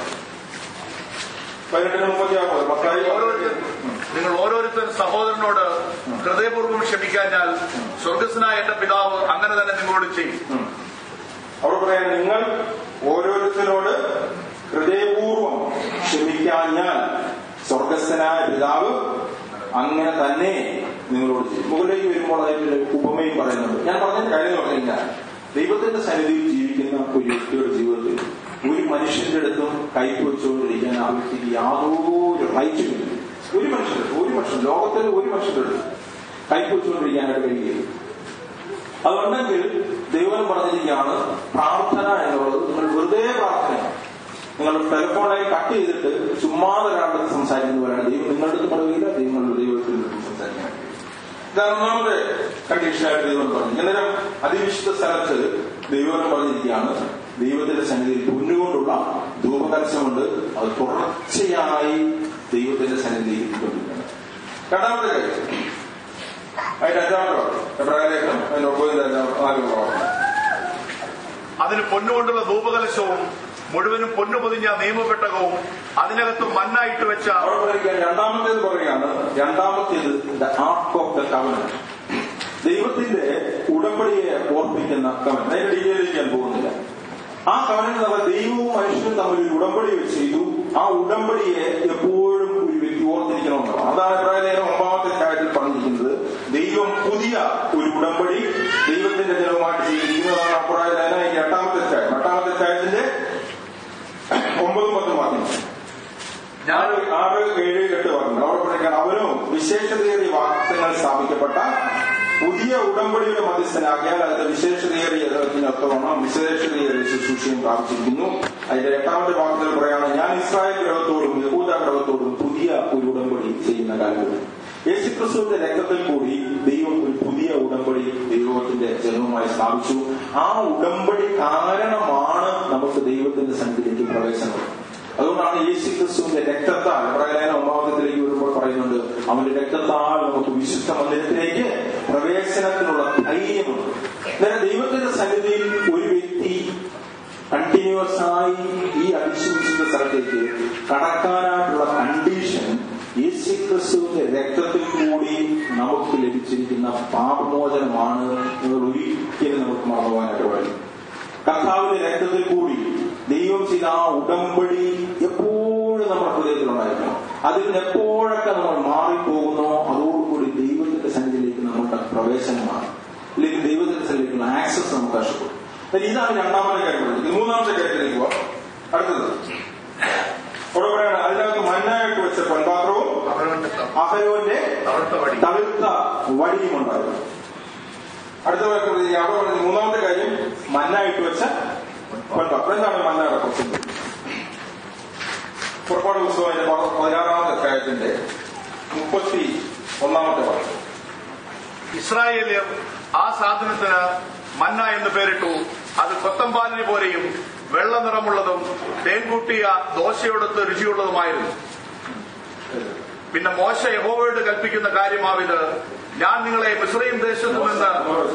പതിനെട്ടിന് മുപ്പത്തി ആറാമത് മത്തായി ഓരോരുത്തരും നിങ്ങൾ ഓരോരുത്തരും സഹോദരനോട് ഹൃദയപൂർവ്വം ക്ഷമിക്കാഞ്ഞാൽ സ്വർഗസ്നായ എന്റെ പിതാവ് അങ്ങനെ തന്നെ നിങ്ങളോട് ചെയ്യും ഉം. അവിടെ പറയാൻ നിങ്ങൾ ഓരോരുത്തരോട് ഹൃദയപൂർവം ക്ഷമിക്കാഞ്ഞാൽ സ്വർഗസ്ഥനായ പിതാവ് അങ്ങനെ തന്നെ നിങ്ങളോട് ചെയ്യും മുകളിലേക്ക് വരുമ്പോൾ അതിന്റെ ഉപമയും പറയുന്നുണ്ട് ഞാൻ പറഞ്ഞ കാര്യം എന്ന് പറഞ്ഞു കഴിഞ്ഞാൽ ദൈവത്തിന്റെ സന്നിധിയിൽ ജീവിക്കുന്ന ഒരു വ്യക്തിയുടെ ജീവിതത്തിൽ ഒരു മനുഷ്യന്റെ അടുത്തും കൈക്ക് വെച്ചുകൊണ്ടിരിക്കാൻ ആ വ്യക്തിക്ക് യാതൊരു റൈറ്റുമില്ല ഒരു മനുഷ്യന്റെ അടുത്ത്, ഒരു മനുഷ്യൻ ലോകത്തിൽ ഒരു മനുഷ്യന്റെ അടുത്ത് കൈക്ക് വെച്ചുകൊണ്ടിരിക്കാനായിട്ട് കഴിയുകയില്ല അതുണ്ടെങ്കിൽ ദൈവം പറഞ്ഞിരിക്കുകയാണ് പ്രാർത്ഥന എന്നുള്ളത് നിങ്ങൾ വെറുതെ പ്രാർത്ഥനയാണ് നിങ്ങൾ ടെലിഫോണായി കട്ട് ചെയ്തിട്ട് ചുമ്മാതെ ഒരാളുടെ സംസാരിക്കുന്ന പോലെയാണ് ദൈവം നിങ്ങളുടെ അടുത്ത് പറയുകയില്ല ദൈവങ്ങളുടെ ദൈവത്തിൽ നിന്ന് സംസാരിക്കാൻ ഇതാണ് ഒന്നാമത്തെ കണ്ടീഷനായിട്ട് ദൈവം പറഞ്ഞു അന്നേരം അതിവിശുദ്ധ സ്ഥലത്ത് ദൈവം പറഞ്ഞിരിക്കുകയാണ് ദൈവത്തിന്റെ സന്നിധിയിൽ പൊന്നുകൊണ്ടുള്ള ധൂപകലശമുണ്ട് അത് തുടർച്ചയായി ദൈവത്തിന്റെ സന്നിധിയിൽ കൊണ്ടിരിക്കുന്നത് രണ്ടാമത്തെ കാര്യം അതിന്റെ അഞ്ചാമത്തെ വാക്യം. എബ്രായ ലേഖനം അതിന്റെ ഒമ്പതിന്റെ അഞ്ചാമത്തെ നാല് വാക്യം. അതിന് പൊന്നുകൊണ്ടുള്ള ധൂപകലശവും മുഴുവനും പൊന്നു പൊതിഞ്ഞ നിയമപ്പെട്ടകവും അതിനകത്ത് മണ്ണായിട്ട് വെച്ച അവിടെ പറയുകയാണ് രണ്ടാമത്തേത് പറയുകയാണ് രണ്ടാമത്തേത് the ark of the covenant ദൈവത്തിന്റെ ഉടമ്പടിയെ ഓർപ്പിക്കുന്ന കവനന്റ് അതിന്റെ ഡീറ്റെയിലേക്ക് ഞാൻ പോകുന്നില്ല ആ കവനന്റ് നമ്മൾ ദൈവവും മനുഷ്യനും തമ്മിൽ ഒരു ഉടമ്പടി വെച്ച് ചെയ്തു ആ ഉടമ്പടിയെ എപ്പോഴും ഒരു വ്യക്തി ഓർത്തിരിക്കണമെന്നാണ് അതാണ് ഇബ്രാഹിം ഒമ്പതാമത്തെ കാര്യത്തിൽ പറഞ്ഞിരിക്കുന്നത് ദൈവം പുതിയ ഒരു ഉടമ്പടി ദൈവത്തിന്റെ ജനവുമായിട്ട് ചെയ്തിരിക്കുന്നതാണ് അപ്രായ ലേഖനം എട്ടാമത്തെ അധ്യായം എട്ടാമത്തെ അധ്യായത്തിന്റെ ഒമ്പതും പത്തും വാക്യം ആറ് ആറ് ഏഴ് എട്ട് പറഞ്ഞു അവിടെ പറയുകയാണ് അവനോ വിശേഷതയേറിയ വാക്യങ്ങൾ സ്ഥാപിക്കപ്പെട്ട പുതിയ ഉടമ്പടിയുടെ മധ്യസ്ഥനാകിയാൽ അതിന്റെ വിശേഷതയേറിയ ഒത്തവണ്ണം വിശേഷതയേറിയ ശുശ്രൂഷയും പ്രാപിച്ചിരിക്കുന്നു അതിന്റെ എട്ടാമത്തെ വാക്യത്തിൽ പറയാണ് ഞാൻ ഇസ്രായേൽ ഗ്രഹത്തോടും യഹൂദ ഗ്രഹത്തോടും പുതിയ ഒരു ഉടമ്പടി ചെയ്യുന്ന കാര്യം യേശുക്രിസ്തുവിന്റെ രക്തത്തിൽ കൂടി ദൈവം ഒരു പുതിയ ഉടമ്പടി ദൈവത്തിന്റെ ജനവുമായി സ്ഥാപിച്ചു ആ ഉടമ്പടി കാരണമാണ് നമുക്ക് ദൈവത്തിന്റെ സന്നിധിയിലേക്ക് പ്രവേശനം അതുകൊണ്ടാണ് യേശു ക്രിസ്തുവിന്റെ രക്തത്താൽ പ്രകടന ഒന്നാമത്തിലേക്ക് വരുമ്പോൾ പറയുന്നുണ്ട് അവന്റെ രക്തത്താൽ നമുക്ക് വിശുദ്ധ മന്ദിരത്തിലേക്ക് പ്രവേശനത്തിനുള്ള ധൈര്യമുണ്ട് എന്നാൽ ദൈവത്തിന്റെ സന്നിധിയിൽ ഒരു വ്യക്തി കണ്ടിന്യൂസ് ആയി ഈ അതിശുവിശുദ്ധ സ്ഥലത്തേക്ക് കടക്കാനായിട്ടുള്ള കണ്ടീഷൻ യേശു ക്രിസ്തുവിന്റെ രക്തത്തിൽ കൂടി നമുക്ക് ലഭിച്ചിരിക്കുന്ന പാപമോചനമാണ് നിങ്ങൾ ഒരിക്കലും നമുക്ക് മറന്നുപോകാനായിട്ട് പാടില്ല കർത്താവിന്റെ രക്തത്തിൽ കൂടി ദൈവം ചെയ്ത ആ ഉടമ്പടി എപ്പോഴും നമ്മുടെ ഹൃദയത്തിലുണ്ടായിരിക്കണം അതിൽ നിന്ന് എപ്പോഴൊക്കെ നമ്മൾ മാറിപ്പോകുന്നോ അതോടുകൂടി ദൈവത്തിന്റെ പ്രവേശനമാണ് അല്ലെങ്കിൽ ദൈവത്തിലേക്കുള്ള ആക്സസ് നമുക്ക് നഷ്ടപ്പെടും എന്നാൽ ഇതാണ് രണ്ടാമത്തെ കാര്യം പറഞ്ഞത് മൂന്നാമത്തെ കാര്യത്തിലേക്ക് പോവാം അടുത്തത് അവിടെ പറയാണ് അതിനകത്ത് മണ്ണായിട്ട് വെച്ച പൊൻപാത്രവും അവരവന്റെ ത- അഹരോന്റെ തവിർത്ത വടി തളിർത്ത വടിയും ഉണ്ടായിരുന്നു അടുത്ത വാക്യത്തിൽ ഈ അവിടെ പറഞ്ഞ മൂന്നാമത്തെ കാര്യം മണ്ണായിട്ട് വെച്ച പൊൻപാത്രം എന്താണ് മണ്ണയുടെ പ്രശ്നം പുറപ്പാട് പുസ്തകം അതിന്റെ പത- പതിനാറാമത്തെ അധ്യായത്തിന്റെ മുപ്പത്തി ഒന്നാമത്തെ വാക്യം ഇസ്രായേലിയർ ആ സാധനത്തിന് മന്ന എന്ന് പേരിട്ടു അത് കൊത്തമ്പാലിന് പോലെയും വെള്ള നിറമുള്ളതും തേൻ കൂട്ടിയ ദോശയോടൊത്ത് രുചിയുള്ളതുമായിരുന്നു പിന്നെ മോശ യഹോവയോട് കൽപ്പിക്കുന്ന കാര്യമാവിത് ഞാൻ നിങ്ങളെ മിസ്രൈം ദേശത്തു നിന്ന്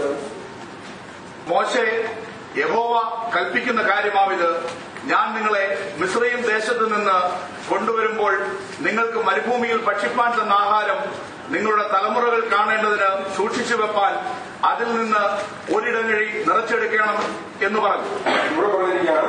മോശെ യഹോവ കൽപ്പിക്കുന്ന കാര്യമാവിത് ഞാൻ നിങ്ങളെ മിസ്രൈം ദേശത്ത് നിന്ന് കൊണ്ടുവരുമ്പോൾ നിങ്ങൾക്ക് മരുഭൂമിയിൽ ഭക്ഷിപ്പാൻ തന്ന ആഹാരം നിങ്ങളുടെ തലമുറകൾ കാണേണ്ടതിന് സൂക്ഷിച്ചു വെപ്പാൻ അതിൽ നിന്ന് ഒരിടങ്ങഴി നിറച്ചെടുക്കണം എന്ന് പറഞ്ഞു ഇവിടെ പറഞ്ഞിരിക്കുകയാണ്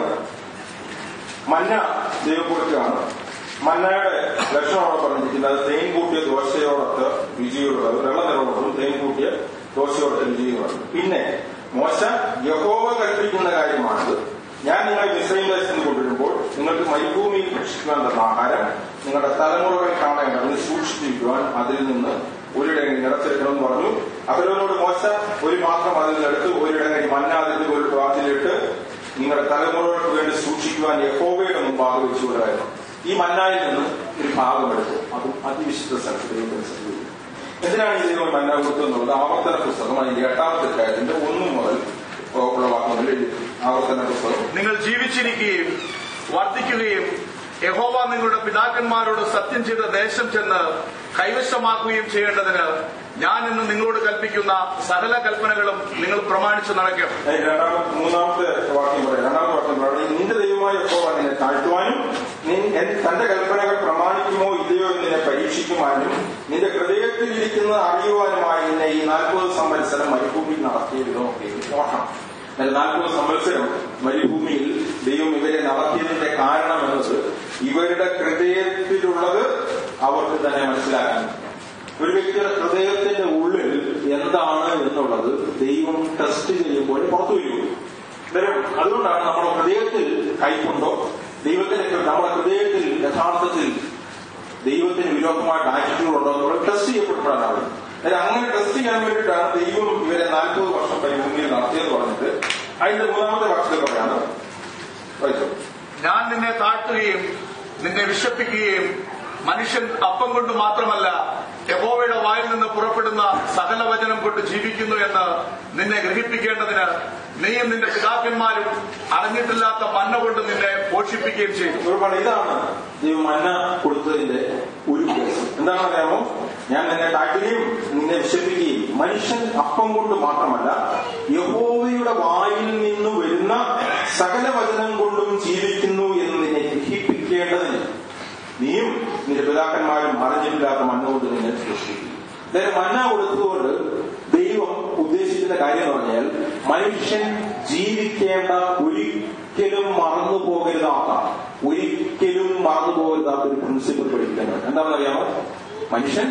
മഞ്ഞ ദൈവക്കുറിച്ചാണ് മഞ്ഞയുടെ ലക്ഷണം അവിടെ പറഞ്ഞിരിക്കുന്നത് അത് തേൻ കൂട്ടിയ ദോശയോടൊത്ത് രുചിയുള്ളത് വെള്ള നിറമുള്ളതും തേൻ കൂട്ടിയ ദോശയോടൊത്ത് രുചിയുള്ളത് പിന്നെ മോശ യഹോവ കൽപ്പിക്കുന്ന കാര്യമാണിത് ഞാൻ നിങ്ങളെ മിശ്രയും ദേശത്ത് കൊണ്ടുവരുമ്പോൾ നിങ്ങൾക്ക് മരുഭൂമിയിൽ ഭക്ഷിക്കുവാൻ തന്ന ആഹാരം നിങ്ങളുടെ തലമുറകൾ കാണേണ്ടതിന് സൂക്ഷിച്ചിരിക്കുവാൻ അതിൽ നിന്ന് ഒരിടങ്ങി നിറച്ചെടുക്കണമെന്ന് പറഞ്ഞു അവരോട് മോശ ഒരു മാത്രം അതിൽ നിന്നെടുത്ത് ഒരിടങ്ങി മഞ്ഞ അതിന്റെ ഒരു വാതിലിട്ട് നിങ്ങളുടെ തലമുറകൾക്ക് വേണ്ടി സൂക്ഷിക്കുവാൻ യഹോവയുടെ മുമ്പാകെ വെച്ചുകൊണ്ടായിരുന്നു ഈ മന്നായിൽ നിന്ന് ഒരു ഭാഗം എടുത്തു അതും അതിവിശുദ്ധ സ്ഥലത്ത് ദൈവത്തിന് സംഭവിക്കും എന്തിനാണ് ഈ ദൈവം മന്ന കൊടുത്തു എന്നുള്ളത് ആവർത്തന പുസ്തകം അതിന്റെ എട്ടാമത്തെ കാര്യത്തിന്റെ ഒന്നു മുതൽ ഉള്ള വാക്കുകളിൽ എഴുതി ആവർത്തന പുസ്തകം നിങ്ങൾ ജീവിച്ചിരിക്കുകയും വർദ്ധിക്കുകയും യഹോവ നിങ്ങളുടെ പിതാക്കന്മാരോട് സത്യം ചെയ്ത ദേശം ചെന്ന് കൈവശമാക്കുകയും ചെയ്യേണ്ടതിന് ഞാൻ ഇന്ന് നിങ്ങളോട് കൽപ്പിക്കുന്ന സകല കൽപ്പനകളും നിങ്ങൾ പ്രമാണിച്ചു നടക്കണം അതിന്റെ രണ്ടാമത്തെ മൂന്നാമത്തെ വാക്യം പറയാം രണ്ടാമത്തെ വാക്യം പറയാം നിന്റെ ദൈവമായ യഹോവ നിന്നെ താഴ്ത്തുവാനും നിൻ- എൻ- തന്റെ കൽപ്പനകൾ പ്രമാണിക്കുമോ ഇല്ലയോ എന്ന് നിന്നെ പരീക്ഷിക്കുവാനും നിന്റെ ഹൃദയത്തിൽ ഇരിക്കുന്നത് അറിയുവാനുമായി നിന്നെ ഈ നാൽപ്പത് സംവത്സരം മരുഭൂമിയിൽ നടത്തിയതിനോ നോക്കണം എന്നാൽ നാൽപ്പത് സംവത്സരം മരുഭൂമിയിൽ ദൈവം ഇവരെ നടത്തിയതിന്റെ കാരണം എന്നത് ഇവരുടെ ഹൃദയത്തിലുള്ളത് അവർക്ക് തന്നെ മനസ്സിലാക്കാൻ ഒരു വ്യക്തിയുടെ ഹൃദയത്തിന്റെ ഉള്ളിൽ എന്താണ് എന്നുള്ളത് ദൈവം ടെസ്റ്റ് ചെയ്യുമ്പോൾ പുറത്തു വരുള്ളൂ അന്നേരം അതുകൊണ്ടാണ് നമ്മുടെ ഹൃദയത്തിൽ കൈപ്പുണ്ടോ ദൈവത്തിന്റെ നമ്മുടെ ഹൃദയത്തിൽ യഥാർത്ഥത്തിൽ ദൈവത്തിന് വിരോധമായിട്ട് ആറ്റിറ്റ്യൂഡ് ഉണ്ടോ എന്നുള്ളത് ടെസ്റ്റ് ചെയ്യപ്പെടുമ്പോഴാണ് അതായത് അങ്ങനെ ടെസ്റ്റ് ചെയ്യാൻ വേണ്ടിയിട്ടാണ് ദൈവം ഇവരെ നാൽപ്പത് വർഷം പരിഭൂമിയിൽ നടത്തിയെന്ന് പറഞ്ഞിട്ട് അതിന്റെ മൂന്നാമത്തെ വർഷത്തിൽ പറയാണ് വായിച്ചോ ഞാൻ നിന്നെ താഴ്ത്തുകയും നിന്നെ വിശപ്പിക്കുകയും മനുഷ്യൻ അപ്പം കൊണ്ട് മാത്രമല്ല യഹോവയുടെ വായിൽ നിന്ന് പുറപ്പെടുന്ന സകല വചനം കൊണ്ട് ജീവിക്കുന്നു എന്ന് നിന്നെ ഗ്രഹിപ്പിക്കേണ്ടതിന് നീയും നിന്റെ പിതാക്കന്മാരും അറിഞ്ഞിട്ടില്ലാത്ത മന്ന കൊണ്ട് നിന്നെ പോഷിപ്പിക്കുകയും ചെയ്തു ഒരുപാട് ഇതാണ് ദൈവം മന്ന കൊടുത്തതിന്റെ ഒരു കേസ് എന്താണെന്ന് അറിയാമോ ഞാൻ നിന്നെ താഴ്ത്തുകയും നിന്നെ വിശപ്പിക്കുകയും മനുഷ്യൻ അപ്പം കൊണ്ട് മാത്രമല്ല യഹോവയുടെ വായിൽ നിന്ന് വരുന്ന സകല വചനം കൊണ്ടും ജീവിക്കുന്നു എന്ന് നിന്നെ ഗ്രഹിപ്പിക്കേണ്ടതിന് നീയും നിന്റെ പിതാക്കന്മാരും അറിഞ്ഞിട്ടില്ലാത്ത മണ്ണ കൊണ്ട് നിന്നെ സൃഷ്ടിക്കും അതായത് മന്ന കൊടുത്തതുകൊണ്ട് ദൈവം ഉദ്ദേശിക്കുന്ന കാര്യം എന്ന് പറഞ്ഞാൽ മനുഷ്യൻ ജീവിക്കേണ്ട ഒരിക്കലും മറന്നു പോകരുതാത്ത ഒരിക്കലും മറന്നു പോകരുതാത്ത ഒരു പ്രിൻസിപ്പിൾ പഠിക്കുന്നത് എന്താണെന്നറിയാമോ മനുഷ്യൻ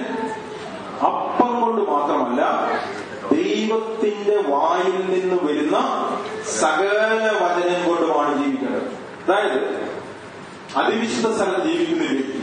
അപ്പം കൊണ്ട് മാത്രമല്ല ദൈവത്തിന്റെ വായിൽ നിന്ന് വരുന്ന സകല വചനം കൊണ്ടുമാണ് ജീവിക്കേണ്ടത് അതായത് അതിവിശുദ്ധ സ്ഥലം ജീവിക്കുന്ന ഒരു വ്യക്തി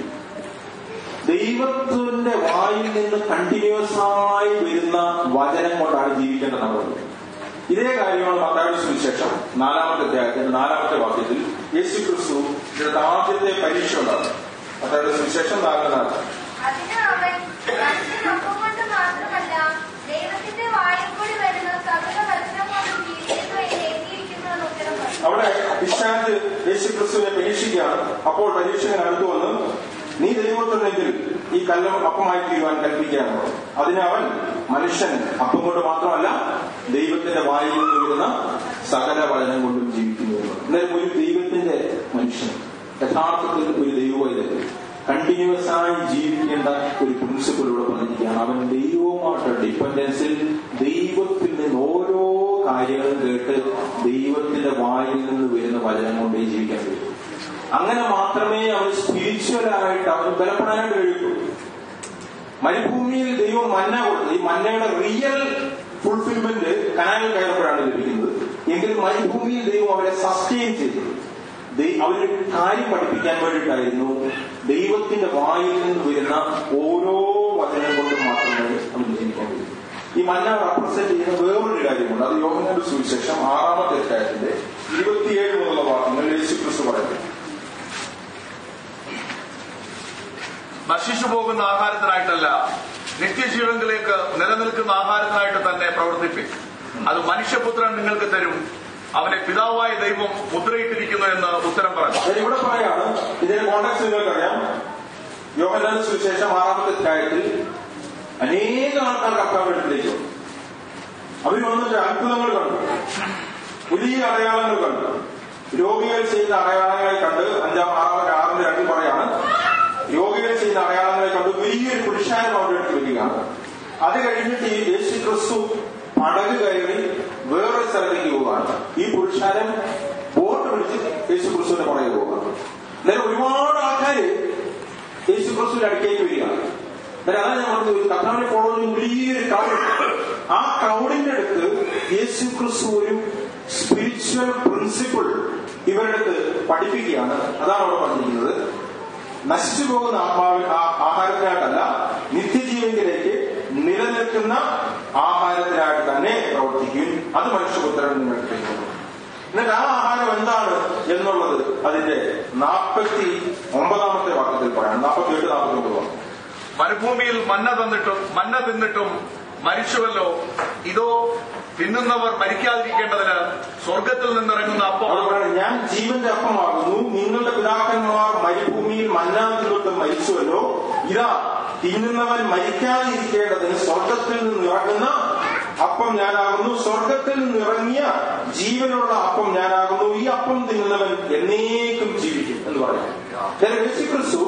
ദൈവത്തിന്റെ വായിൽ നിന്ന് കണ്ടിന്യൂസ് ആയി വരുന്ന വചനം കൊണ്ടാണ് ജീവിക്കേണ്ടത് നമ്മൾ ഇതേ കാര്യമാണ് മത്തായുടെ സുവിശേഷം നാലാമത്തെ അധ്യായത്തിന്റെ നാലാമത്തെ വാക്യത്തിൽ യേശു ക്രിസ്തു ഇതിന്റെ ആദ്യത്തെ പരീക്ഷ ഉണ്ടാകും മത്തായുടെ സുവിശേഷം നാല് നാല് അതിന് അവൻ മനുഷ്യൻ അപ്പം കൊണ്ട് മാത്രമല്ല ദൈവത്തിന്റെ വായിൽ കൂടി വരുന്ന സകല വചനം കൊണ്ട് ജീവിക്കുന്നു എന്ന് എഴുതിയിരിക്കുന്നു എന്ന് ഉത്തരം പറഞ്ഞു അവിടെ പിശാജ് യേശു ക്രിസ്തുവിനെ പരീക്ഷിക്കുകയാണ് അപ്പോൾ പരീക്ഷകൻ അടുത്തു വന്ന് നീ ദൈവത്തിനെങ്കിൽ ഈ കല്ലും അപ്പമായി തീരുവാൻ കൽപ്പിക്കുകയാണ് അതിന് അവൻ മനുഷ്യൻ അപ്പം കൊണ്ട് മാത്രമല്ല ദൈവത്തിന്റെ വായിൽ നിന്ന് വരുന്ന സകല വചനം കൊണ്ടും ജീവിക്കുന്നു എന്ന്. എന്നാലും ഒരു ദൈവത്തിന്റെ മനുഷ്യൻ യഥാർത്ഥത്തിൽ ഒരു ദൈവവൈദ്യൻ കണ്ടിന്യൂസ് ആയി ജീവിക്കേണ്ട ഒരു പ്രിൻസിപ്പിലൂടെ പറഞ്ഞിരിക്കുകയാണ് അവൻ ദൈവവുമായിട്ട് ഡിപ്പെൻഡൻസിൽ ദൈവത്തിൽ നിന്ന് ഓരോ കാര്യങ്ങളും കേട്ട് ദൈവത്തിന്റെ വായിൽ നിന്ന് വരുന്ന വചനം കൊണ്ടേ ജീവിക്കാൻ കഴിയൂ അങ്ങനെ മാത്രമേ അവൻ സ്പിരിച്വലായിട്ട് അവൻ ബലപ്പെടാനായിട്ട് കഴിയൂ മരുഭൂമിയിൽ ദൈവം മന്ന കൊടുത്തു ഈ മന്നയുടെ റിയൽ ഫുൾഫിൽമെന്റ് കനാലിൽ കയറുമ്പോഴാണ് ലഭിക്കുന്നത് എങ്കിലും മരുഭൂമിയിൽ ദൈവം അവരെ സസ്റ്റെയിൻ ചെയ്തു ദൈ- അവരൊരു കാര്യം പഠിപ്പിക്കാൻ വേണ്ടിയിട്ടായിരുന്നു ദൈവത്തിന്റെ വായിൽ നിന്ന് വരുന്ന ഓരോ വചനം കൊണ്ടും മാത്രമേ നമുക്ക് ജീവിക്കാൻ കഴിയൂ ഈ മന്ന റെപ്രസെന്റ് ചെയ്യുന്ന വേറൊരു കാര്യമുണ്ട് അത് യോഗങ്ങളുടെ സുവിശേഷം ആറാമത്തെ അധ്യായത്തിന്റെ ഇരുപത്തിയേഴ് മുതലുള്ള വാക്യങ്ങൾ യേശു ക്രിസ്തു പറയുന്നു നശിച്ചു പോകുന്ന ആഹാരത്തിനായിട്ടല്ല നിത്യജീവങ്കിലേക്ക് നിലനിൽക്കുന്ന ആഹാരത്തിനായിട്ട് തന്നെ പ്രവർത്തിപ്പിൻ അത് മനുഷ്യപുത്രൻ നിങ്ങൾക്ക് തരും അവനെ പിതാവായ ദൈവം മുദ്രയിട്ടിരിക്കുന്നു എന്ന് ഉത്തരം പറഞ്ഞു ഞാൻ ഇവിടെ പറയാണ് ഇതിന്റെ കോണ്ടാക്ട് നിങ്ങൾക്കറിയാം യോഗനാഥ സുവിശേഷം ആറാമത്തെ അധ്യായത്തിൽ അനേക ആൾക്കാർ കർത്താവിലേക്ക് വന്നു അവർ വന്നിട്ട് അത്ഭുതങ്ങൾ കണ്ടു വലിയ അടയാളങ്ങൾ കണ്ടു രോഗികൾ ചെയ്യുന്ന അടയാളങ്ങളെ കണ്ട് അഞ്ചാം ആറാമത്തെ ആറിന്റെ രണ്ടിൽ പറയാണ് രോഗികൾ ചെയ്യുന്ന അടയാളങ്ങളെ കണ്ട് വലിയൊരു പുരുഷാരം അവരുടെ അടുത്ത് വരികയാണ് അത് കഴിഞ്ഞിട്ട് ഈ യേശു ക്രിസ്തു പടക് കയറി വേറൊരു സ്ഥലത്തേക്ക് പോവുകയാണ് ഈ പുരുഷാരം ബോട്ട് പിടിച്ച് യേശു ക്രിസ്തുവിന്റെ പുറകെ പോവുകയാണ് അന്നേരം ഒരുപാട് ആൾക്കാര് യേശു ക്രിസ്തുവിന്റെ അടുക്കേക്ക് വരികയാണ് അന്നേരം അതാണ് ഞാൻ പറഞ്ഞത് ഒരു കർത്താവിനെ ഫോളോ ചെയ്യുന്ന വലിയൊരു ക്രൗഡ് ആ ക്രൗഡിന്റെ അടുത്ത് യേശു ക്രിസ്തു ഒരു സ്പിരിച്വൽ പ്രിൻസിപ്പിൾ ഇവരുടെ അടുത്ത് പഠിപ്പിക്കുകയാണ് അതാണ് അവിടെ പറഞ്ഞിരിക്കുന്നത് നശിച്ചു പോകുന്ന ആത്മാവിൽ ആ ആഹാരത്തിനായിട്ടല്ല നിത്യജീവനിലേക്ക് നിലനിൽക്കുന്ന ആഹാരത്തിനായിട്ട് തന്നെ പ്രവർത്തിക്കും അത് മനുഷ്യപുത്രൻ നിങ്ങൾക്ക് ചെയ്യുന്നു എന്നിട്ട് ആ ആഹാരം എന്താണ് എന്നുള്ളത് അതിന്റെ നാൽപ്പത്തി ഒമ്പതാമത്തെ വാക്യത്തിൽ പറയാം നാൽപ്പത്തി എട്ട് നാൽപ്പത്തി ഒമ്പത് വാക്യം മരുഭൂമിയിൽ മന്ന തന്നിട്ടും മന്ന തിന്നിട്ടും മരിച്ചുവല്ലോ ഇതോ തിന്നുന്നവർ മരിക്കാതിരിക്കേണ്ടതിന് സ്വർഗത്തിൽ നിന്നിറങ്ങുന്ന അപ്പം അവിടെ പറയണം ഞാൻ ജീവന്റെ അപ്പമാകുന്നു നിങ്ങളുടെ പിതാക്കന്മാർ മരുഭൂമിയിൽ മന്നാ തിന്നിട്ട് മരിച്ചുവല്ലോ ഇതാ തിന്നുന്നവൻ മരിക്കാതിരിക്കേണ്ടതിന് സ്വർഗത്തിൽ നിന്ന് ഇറങ്ങുന്ന അപ്പം ഞാനാകുന്നു സ്വർഗത്തിൽ നിന്ന് ഇറങ്ങിയ ജീവനുള്ള അപ്പം ഞാനാകുന്നു ഈ അപ്പം തിന്നുന്നവൻ എന്നേക്കും ജീവിക്കും എന്ന് പറയാം ഞാൻ യേശു ക്രിസ്തു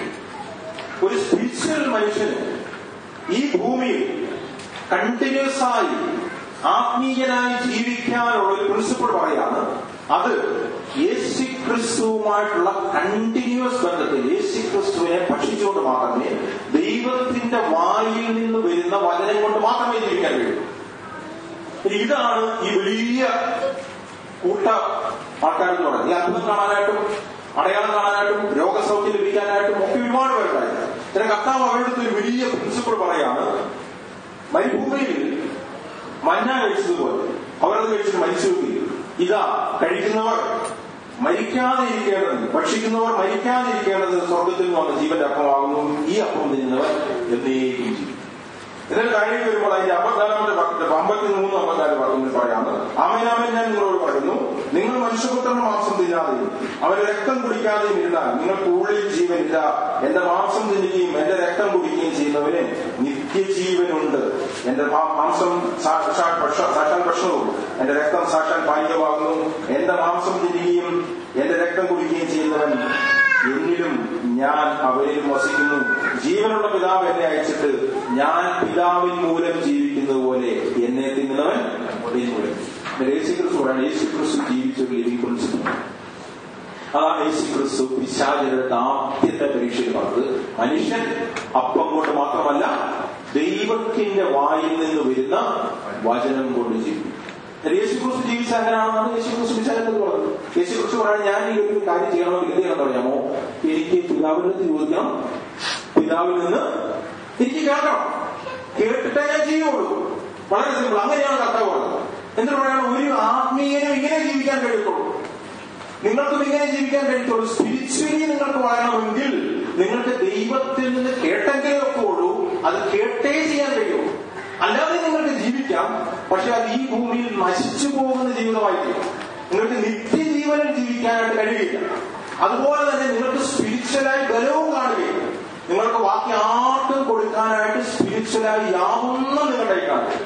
ഒരു സ്പിരിച്വൽ മനുഷ്യന് ഈ ഭൂമിയിൽ കണ്ടിന്യൂസ് ആയി ആത്മീയനായി ജീവിക്കാനുള്ള ഒരു പ്രിൻസിപ്പിൾ പറയാണ് അത് യേശു ക്രിസ്തുവുമായിട്ടുള്ള കണ്ടിന്യൂസ് ബന്ധത്തിൽ യേശു ക്രിസ്തുവിനെ ഭക്ഷിച്ചുകൊണ്ട് മാത്രമേ ദൈവത്തിന്റെ വായിൽ നിന്ന് വരുന്ന വചനം കൊണ്ട് മാത്രമേ ജീവിക്കാൻ കഴിയൂ ഇനി ഇതാണ് ഈ വലിയ കൂട്ട ആൾക്കാരെന്ന് പറയുന്നത് ഈ അത്ഭുതം കാണാനായിട്ടും അടയാളം കാണാനായിട്ടും രോഗസൗഖ്യം ലഭിക്കാനായിട്ടും ഒക്കെ ഒരുപാട് പേരുണ്ടായിരുന്നു ചില കർത്താവ് അവരുടെ അടുത്ത് ഒരു വലിയ പ്രിൻസിപ്പിൾ പറയാണ് മരുഭൂമിയിൽ മഞ്ഞ കഴിച്ചതുപോലെ അവരത് കഴിച്ചിട്ട് മരിച്ചു ഇതാ കഴിക്കുന്നവർ മരിക്കാതെ ഇരിക്കേണ്ടത് ഭക്ഷിക്കുന്നവർ മരിക്കാതിരിക്കേണ്ടത് സ്വർഗത്തിൽ നിന്ന് വന്ന ജീവന്റെ അപ്പമാകുന്നു ഈ അപ്പം തിന്നുന്നവർ എന്നേക്കും ജീവിക്കും ഇതിൽ കഴിഞ്ഞ് വരുമ്പോൾ അതിന്റെ അമ്പത്തിനാലാമത്തെ വാക്യത്തിൽ അമ്പത്തി മൂന്ന് അമ്പത്തിനാല് വാക്യങ്ങൾ പറയാണ് ആമേനാമൻ ഞാൻ നിങ്ങളോട് പറയുന്നു നിങ്ങൾ മനുഷ്യപുത്രന്റെ മാംസം തിന്നാതെയും അവന്റെ രക്തം കുടിക്കാതെയും ഇരുന്നാൽ നിങ്ങൾക്ക് ഉള്ളിൽ ജീവനില്ല എന്റെ മാംസം തിന്നുകയും എന്റെ രക്തം കുടിക്കുകയും ചെയ്യുന്നവന് നിത്യജീവനുണ്ട് എന്റെ മാ- മാംസം സാക്ഷാൽ ഭക്ഷ- സാക്ഷാൽ ഭക്ഷണവും എന്റെ രക്തം സാക്ഷാൽ പാനീയമാകുന്നു എന്റെ മാംസം തിന്നുകയും എന്റെ രക്തം കുടിക്കുകയും ചെയ്യുന്നവൻ എന്നിലും ഞാൻ അവരിലും വസിക്കുന്നു ജീവനുള്ള പിതാവ് എന്നെ അയച്ചിട്ട് ഞാൻ പിതാവിൻ മൂലം ജീവിക്കുന്നത് പോലെ എന്നെ തിന്നുന്നവൻ എന്നെ മൂലം ഇത് യേശു ക്രിസ്തു പറയാണ് യേശു ക്രിസ്തു ജീവിച്ച ഒരു ലിവിംഗ് പ്രിൻസിപ്പിൾ അതാണ് യേശു ക്രിസ്തു പിശാചരുടെ ആദ്യത്തെ പരീക്ഷയിൽ പറഞ്ഞത് മനുഷ്യൻ അപ്പം കൊണ്ട് മാത്രമല്ല ദൈവത്തിന്റെ വായിൽ നിന്ന് വരുന്ന വചനം കൊണ്ട് ജീവിക്കും യേശു ക്രിസ്തു ജീവിച്ച അങ്ങനെയാണെന്നാണ് യേശു ക്രിസ്തു വിശാലത്തിൽ പറഞ്ഞത് യേശു ക്രിസ്തു പറയാൻ ഞാൻ ഈ ഒരു കാര്യം ചെയ്യണമെങ്കിൽ എന്ത് ചെയ്യണം അറിയാമോ എനിക്ക് പിതാവിന്റെ അടുത്ത് ചോദിക്കണം പിതാവിൽ നിന്ന് എനിക്ക് കേൾക്കണം കേട്ടിട്ടേ ഞാൻ ചെയ്യുള്ളൂ വളരെ സിമ്പിൾ അങ്ങനെയാണ് കർത്താവ് പറഞ്ഞത് എന്നിട്ട് പറയണം ഒരു ആത്മീയനും ഇങ്ങനെ ജീവിക്കാൻ കഴിയത്തുള്ളൂ നിങ്ങൾക്കും ഇങ്ങനെ ജീവിക്കാൻ കഴിയത്തുള്ളൂ സ്പിരിച്വലി നിങ്ങൾക്ക് വളരണമെങ്കിൽ നിങ്ങൾക്ക് ദൈവത്തിൽ നിന്ന് കേട്ടെങ്കിലേ ഒക്കുള്ളൂ അത് കേട്ടേ ചെയ്യാൻ കഴിയുള്ളൂ അല്ലാതെ നിങ്ങൾക്ക് ജീവിക്കാം പക്ഷെ അത് ഈ ഭൂമിയിൽ നശിച്ചു പോകുന്ന ജീവിതമായിരിക്കും നിങ്ങൾക്ക് നിത്യജീവനിൽ ജീവിക്കാനായിട്ട് കഴിയില്ല അതുപോലെ തന്നെ നിങ്ങൾക്ക് സ്പിരിച്വലായി ബലവും കാണുകയില്ല നിങ്ങൾക്ക് ബാക്കി ആർക്കും കൊടുക്കാനായിട്ട് സ്പിരിച്വലായി യാതൊന്നും നിങ്ങളുടെ കയ്യിൽ കാണില്ല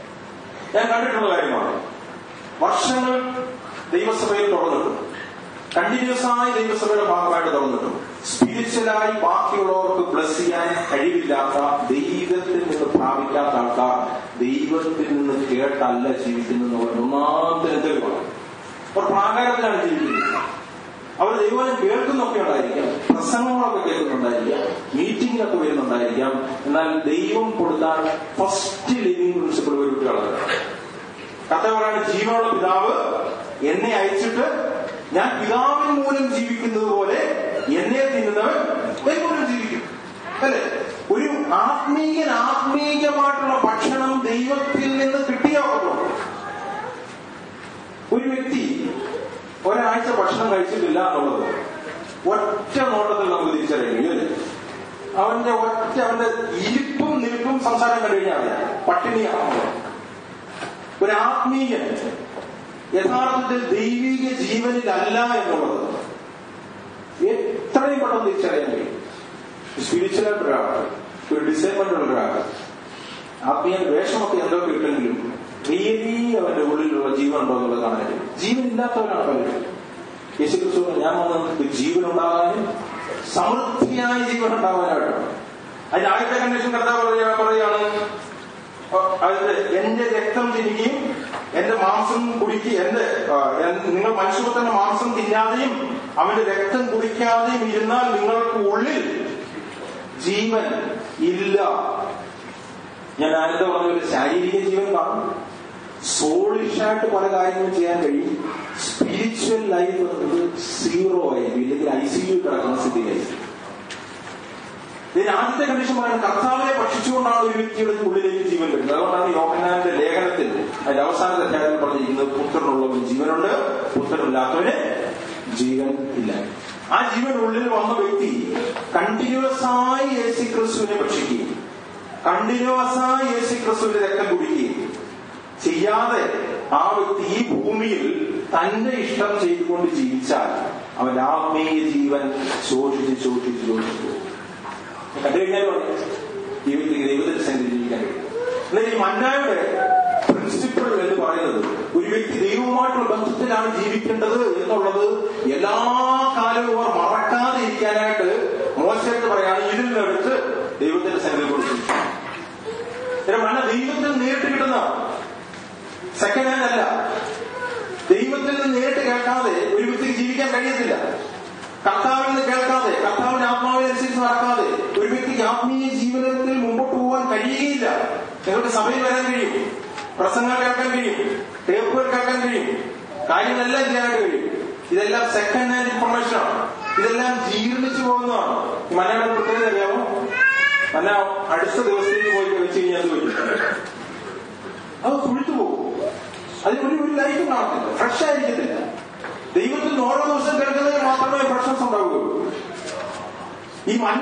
ഞാൻ കണ്ടിട്ടുള്ള കാര്യമാണ് വർഷങ്ങൾ ദൈവസഭയിൽ തുറന്നിട്ടും കണ്ടിന്യൂസ് ആയി ദൈവസഭയുടെ ഭാഗമായിട്ട് തുറന്നിട്ടും സ്പിരിച്വലായി ബാക്കിയുള്ളവർക്ക് ബ്ലസ് ചെയ്യാൻ കഴിവില്ലാത്ത ദൈവത്തിൽ നിന്ന് പ്രാപിക്കാത്ത ആൾക്കാർ ദൈവത്തിൽ നിന്ന് കേട്ടല്ല ജീവിക്കുന്നത് ഒന്നാമത്തെ തെളിവാണ് അവർ പ്രാകാരത്തിലാണ് ജീവിക്കുന്നത് അവർ ദൈവം കേൾക്കുന്നൊക്കെ ഉണ്ടായിരിക്കാം പ്രസംഗങ്ങളൊക്കെ കേൾക്കുന്നുണ്ടായിരിക്കാം മീറ്റിങ്ങിലൊക്കെ വരുന്നുണ്ടായിരിക്കാം എന്നാൽ ദൈവം കൊടുത്താൽ ഫസ്റ്റ് ലിവിംഗ് പ്രിൻസിപ്പിൾ ഒരു കുട്ടികളാണ് കഥ പറയാണ് ജീവനുള്ള പിതാവ് എന്നെ അയച്ചിട്ട് ഞാൻ പിതാവിൻ മൂലം ജീവിക്കുന്നത് പോലെ എന്നെ തിന്നുന്നവൻ എൻ മൂലം ജീവിക്കും അല്ലേ ഒരു ആത്മീയൻ ആത്മീയമായിട്ടുള്ള ഭക്ഷണം ദൈവത്തിൽ നിന്ന് കിട്ടിയാവുള്ളൂ ഒരു വ്യക്തി ഒരാഴ്ച ഭക്ഷണം കഴിച്ചിട്ടില്ല എന്നുള്ളത് ഒറ്റ നോട്ടത്തിൽ നമുക്ക് തിരിച്ചറിയാൻ കഴിയും അല്ലേ അവന്റെ ഒറ്റ അവന്റെ ഇരിപ്പും നിൽപ്പും സംസാരം കണ്ടു കഴിഞ്ഞാൽ അറിയാം പട്ടിണിയാണെന്നുള്ളത് ഒരു ആത്മീയൻ യഥാർത്ഥത്തിൽ ദൈവിക ജീവനിലല്ല എന്നുള്ളത് എത്രയും പെട്ടെന്ന് തിരിച്ചറിയാൻ കഴിയും സ്പിരിച്വലായിട്ട് ഒരാൾ ഒരു ഡിസൈൻമെന്റ് ഉള്ള ഒരാൾ ആത്മീയ വേഷമൊക്കെ എന്തൊക്കെ കിട്ടുമെങ്കിലും റിയലി അവന്റെ ഉള്ളിലുള്ള ജീവൻ ഉണ്ടോ എന്നുള്ളത് കാണാൻ കഴിയും ജീവൻ ഇല്ലാത്തവരാണ് പലരും യേശുക്രിസ്തു ഞാൻ വന്നത് ജീവൻ ഉണ്ടാകാനും സമൃദ്ധിയായ ജീവൻ ഉണ്ടാകാനായിട്ടാണ് അതിന്റെ ആദ്യത്തെ കണ്ടീഷൻ കർത്താവ് പറയാ പറയാണ് അതായത് എന്റെ രക്തം തിന്നുകയും എന്റെ മാംസം കുടിക്കുകയും എന്റെ ആ, എൻ- നിങ്ങൾ മനുഷ്യപുത്രന്റെ മാംസം തിന്നാതെയും അവന്റെ രക്തം കുടിക്കാതെയും ഇരുന്നാൽ നിങ്ങൾക്ക് ഉള്ളിൽ ജീവൻ ഇല്ല ഞാൻ ആനന്ദ പറഞ്ഞ ഒരു ശാരീരിക ജീവൻ കാണും സോളിഷായിട്ട് പല കാര്യങ്ങളും ചെയ്യാൻ കഴിയും സ്പിരിച്വൽ ലൈഫ് എന്നത് സീറോ ആയിരിക്കും ഇല്ലെങ്കിൽ ഐ സി യു കിടക്കുന്ന സ്ഥിതിയായിരിക്കും ഇതിന് ആദ്യത്തെ കണ്ടീഷൻ പറയുന്നത് കർത്താവിനെ ഭക്ഷിച്ചുകൊണ്ടാണ് ഒരു വ്യക്തിയുടെ ഉള്ളിലേക്ക് ജീവൻ വരുന്നത് അതുകൊണ്ടാണ് യോഹനാന്റെ ലേഖനത്തിൽ അതിന്റെ അവസാനത്തെ അധ്യായത്തിൽ പറഞ്ഞിരിക്കുന്നത് പുത്രനുള്ളവൻ ജീവനുണ്ട് പുത്രനില്ലാത്തവന് ജീവൻ ഇല്ല ആ ജീവൻ ഉള്ളിൽ വന്ന വ്യക്തി കണ്ടിന്യൂസ് ആയി യേശു ക്രിസ്തുവിനെ ഭക്ഷിക്കുകയും കണ്ടിന്യൂസ് ആയി യേശു ക്രിസ്തുവിന്റെ രക്തം കുടിക്കുകയും ചെയ്യാതെ ആ വ്യക്തി ഈ ഭൂമിയിൽ തന്റെ ഇഷ്ടം ചെയ്തുകൊണ്ട് ജീവിച്ചാൽ അവന്റെ ആത്മീയ ജീവൻ ശോഷിച്ച് ശോഷിച്ച് ശോഷിച്ചു പോകും. കണ്ടു കഴിഞ്ഞാൽ ജീവിതത്തിൽ ദൈവത്തിന്റെ സന്നിധി ജീവിക്കാൻ കഴിയും എന്നാൽ ഈ മന്നായുടെ പ്രിൻസിപ്പിൾ എന്ന് പറയുന്നത് ഒരു വ്യക്തി ദൈവവുമായിട്ടുള്ള ബന്ധത്തിലാണ് ജീവിക്കേണ്ടത് എന്നുള്ളത് എല്ലാ കാലവും അവർ മറക്കാതെ ഇരിക്കാനായിട്ട് മോശമായിട്ട് പറയാണ് ഇതിൽ നിന്നെടുത്ത് ദൈവത്തിന്റെ സന്നിധി കൊടുത്തു മന്ന ദൈവത്തിൽ നേരിട്ട് കിട്ടുന്ന സെക്കൻഡ് ഹാൻഡ് അല്ല ദൈവത്തിൽ നിന്ന് നേരിട്ട് കേൾക്കാതെ ഒരു വ്യക്തിക്ക് ജീവിക്കാൻ കഴിയത്തില്ല കർത്താവിൽ നിന്ന് കേൾക്കാതെ കർത്താവിന്റെ ആത്മാവിനനുസരിച്ച് നടക്കാതെ ഒരു വ്യക്തിക്ക് ആത്മീയ ജീവനത്തിൽ മുമ്പോട്ട് പോകാൻ കഴിയുകയില്ല നിങ്ങൾക്ക് സഭയിൽ വരാൻ കഴിയും പ്രസംഗം കേൾക്കാൻ കഴിയും ടേപ്പുകൾ കേൾക്കാൻ കഴിയും കാര്യങ്ങളെല്ലാം ചെയ്യാനായിട്ട് കഴിയും ഇതെല്ലാം സെക്കൻഡ് ഹാൻഡ് ഇൻഫർമേഷനാണ് ഇതെല്ലാം ജീർണിച്ചു പോകുന്നതാണ് ഈ മലയാളം പ്രത്യേകത അറിയാമോ മല അടുത്ത ദിവസത്തേക്ക് പോയി വെച്ച് കഴിഞ്ഞാൽ അത് വരും അത് തുഴുത്തു പോകും അതിന് ഒരു ഒരു ലൈഫ് കാണത്തില്ല ഫ്രഷ് ആയിരിക്കത്തില്ല ദൈവത്തിൽ നിന്ന് ഓരോ ദിവസം കേൾക്കുന്നതിന് മാത്രമേ ഫ്രഷ്നസ് ഉണ്ടാവുകയുള്ളൂ ഈ മഞ്ഞ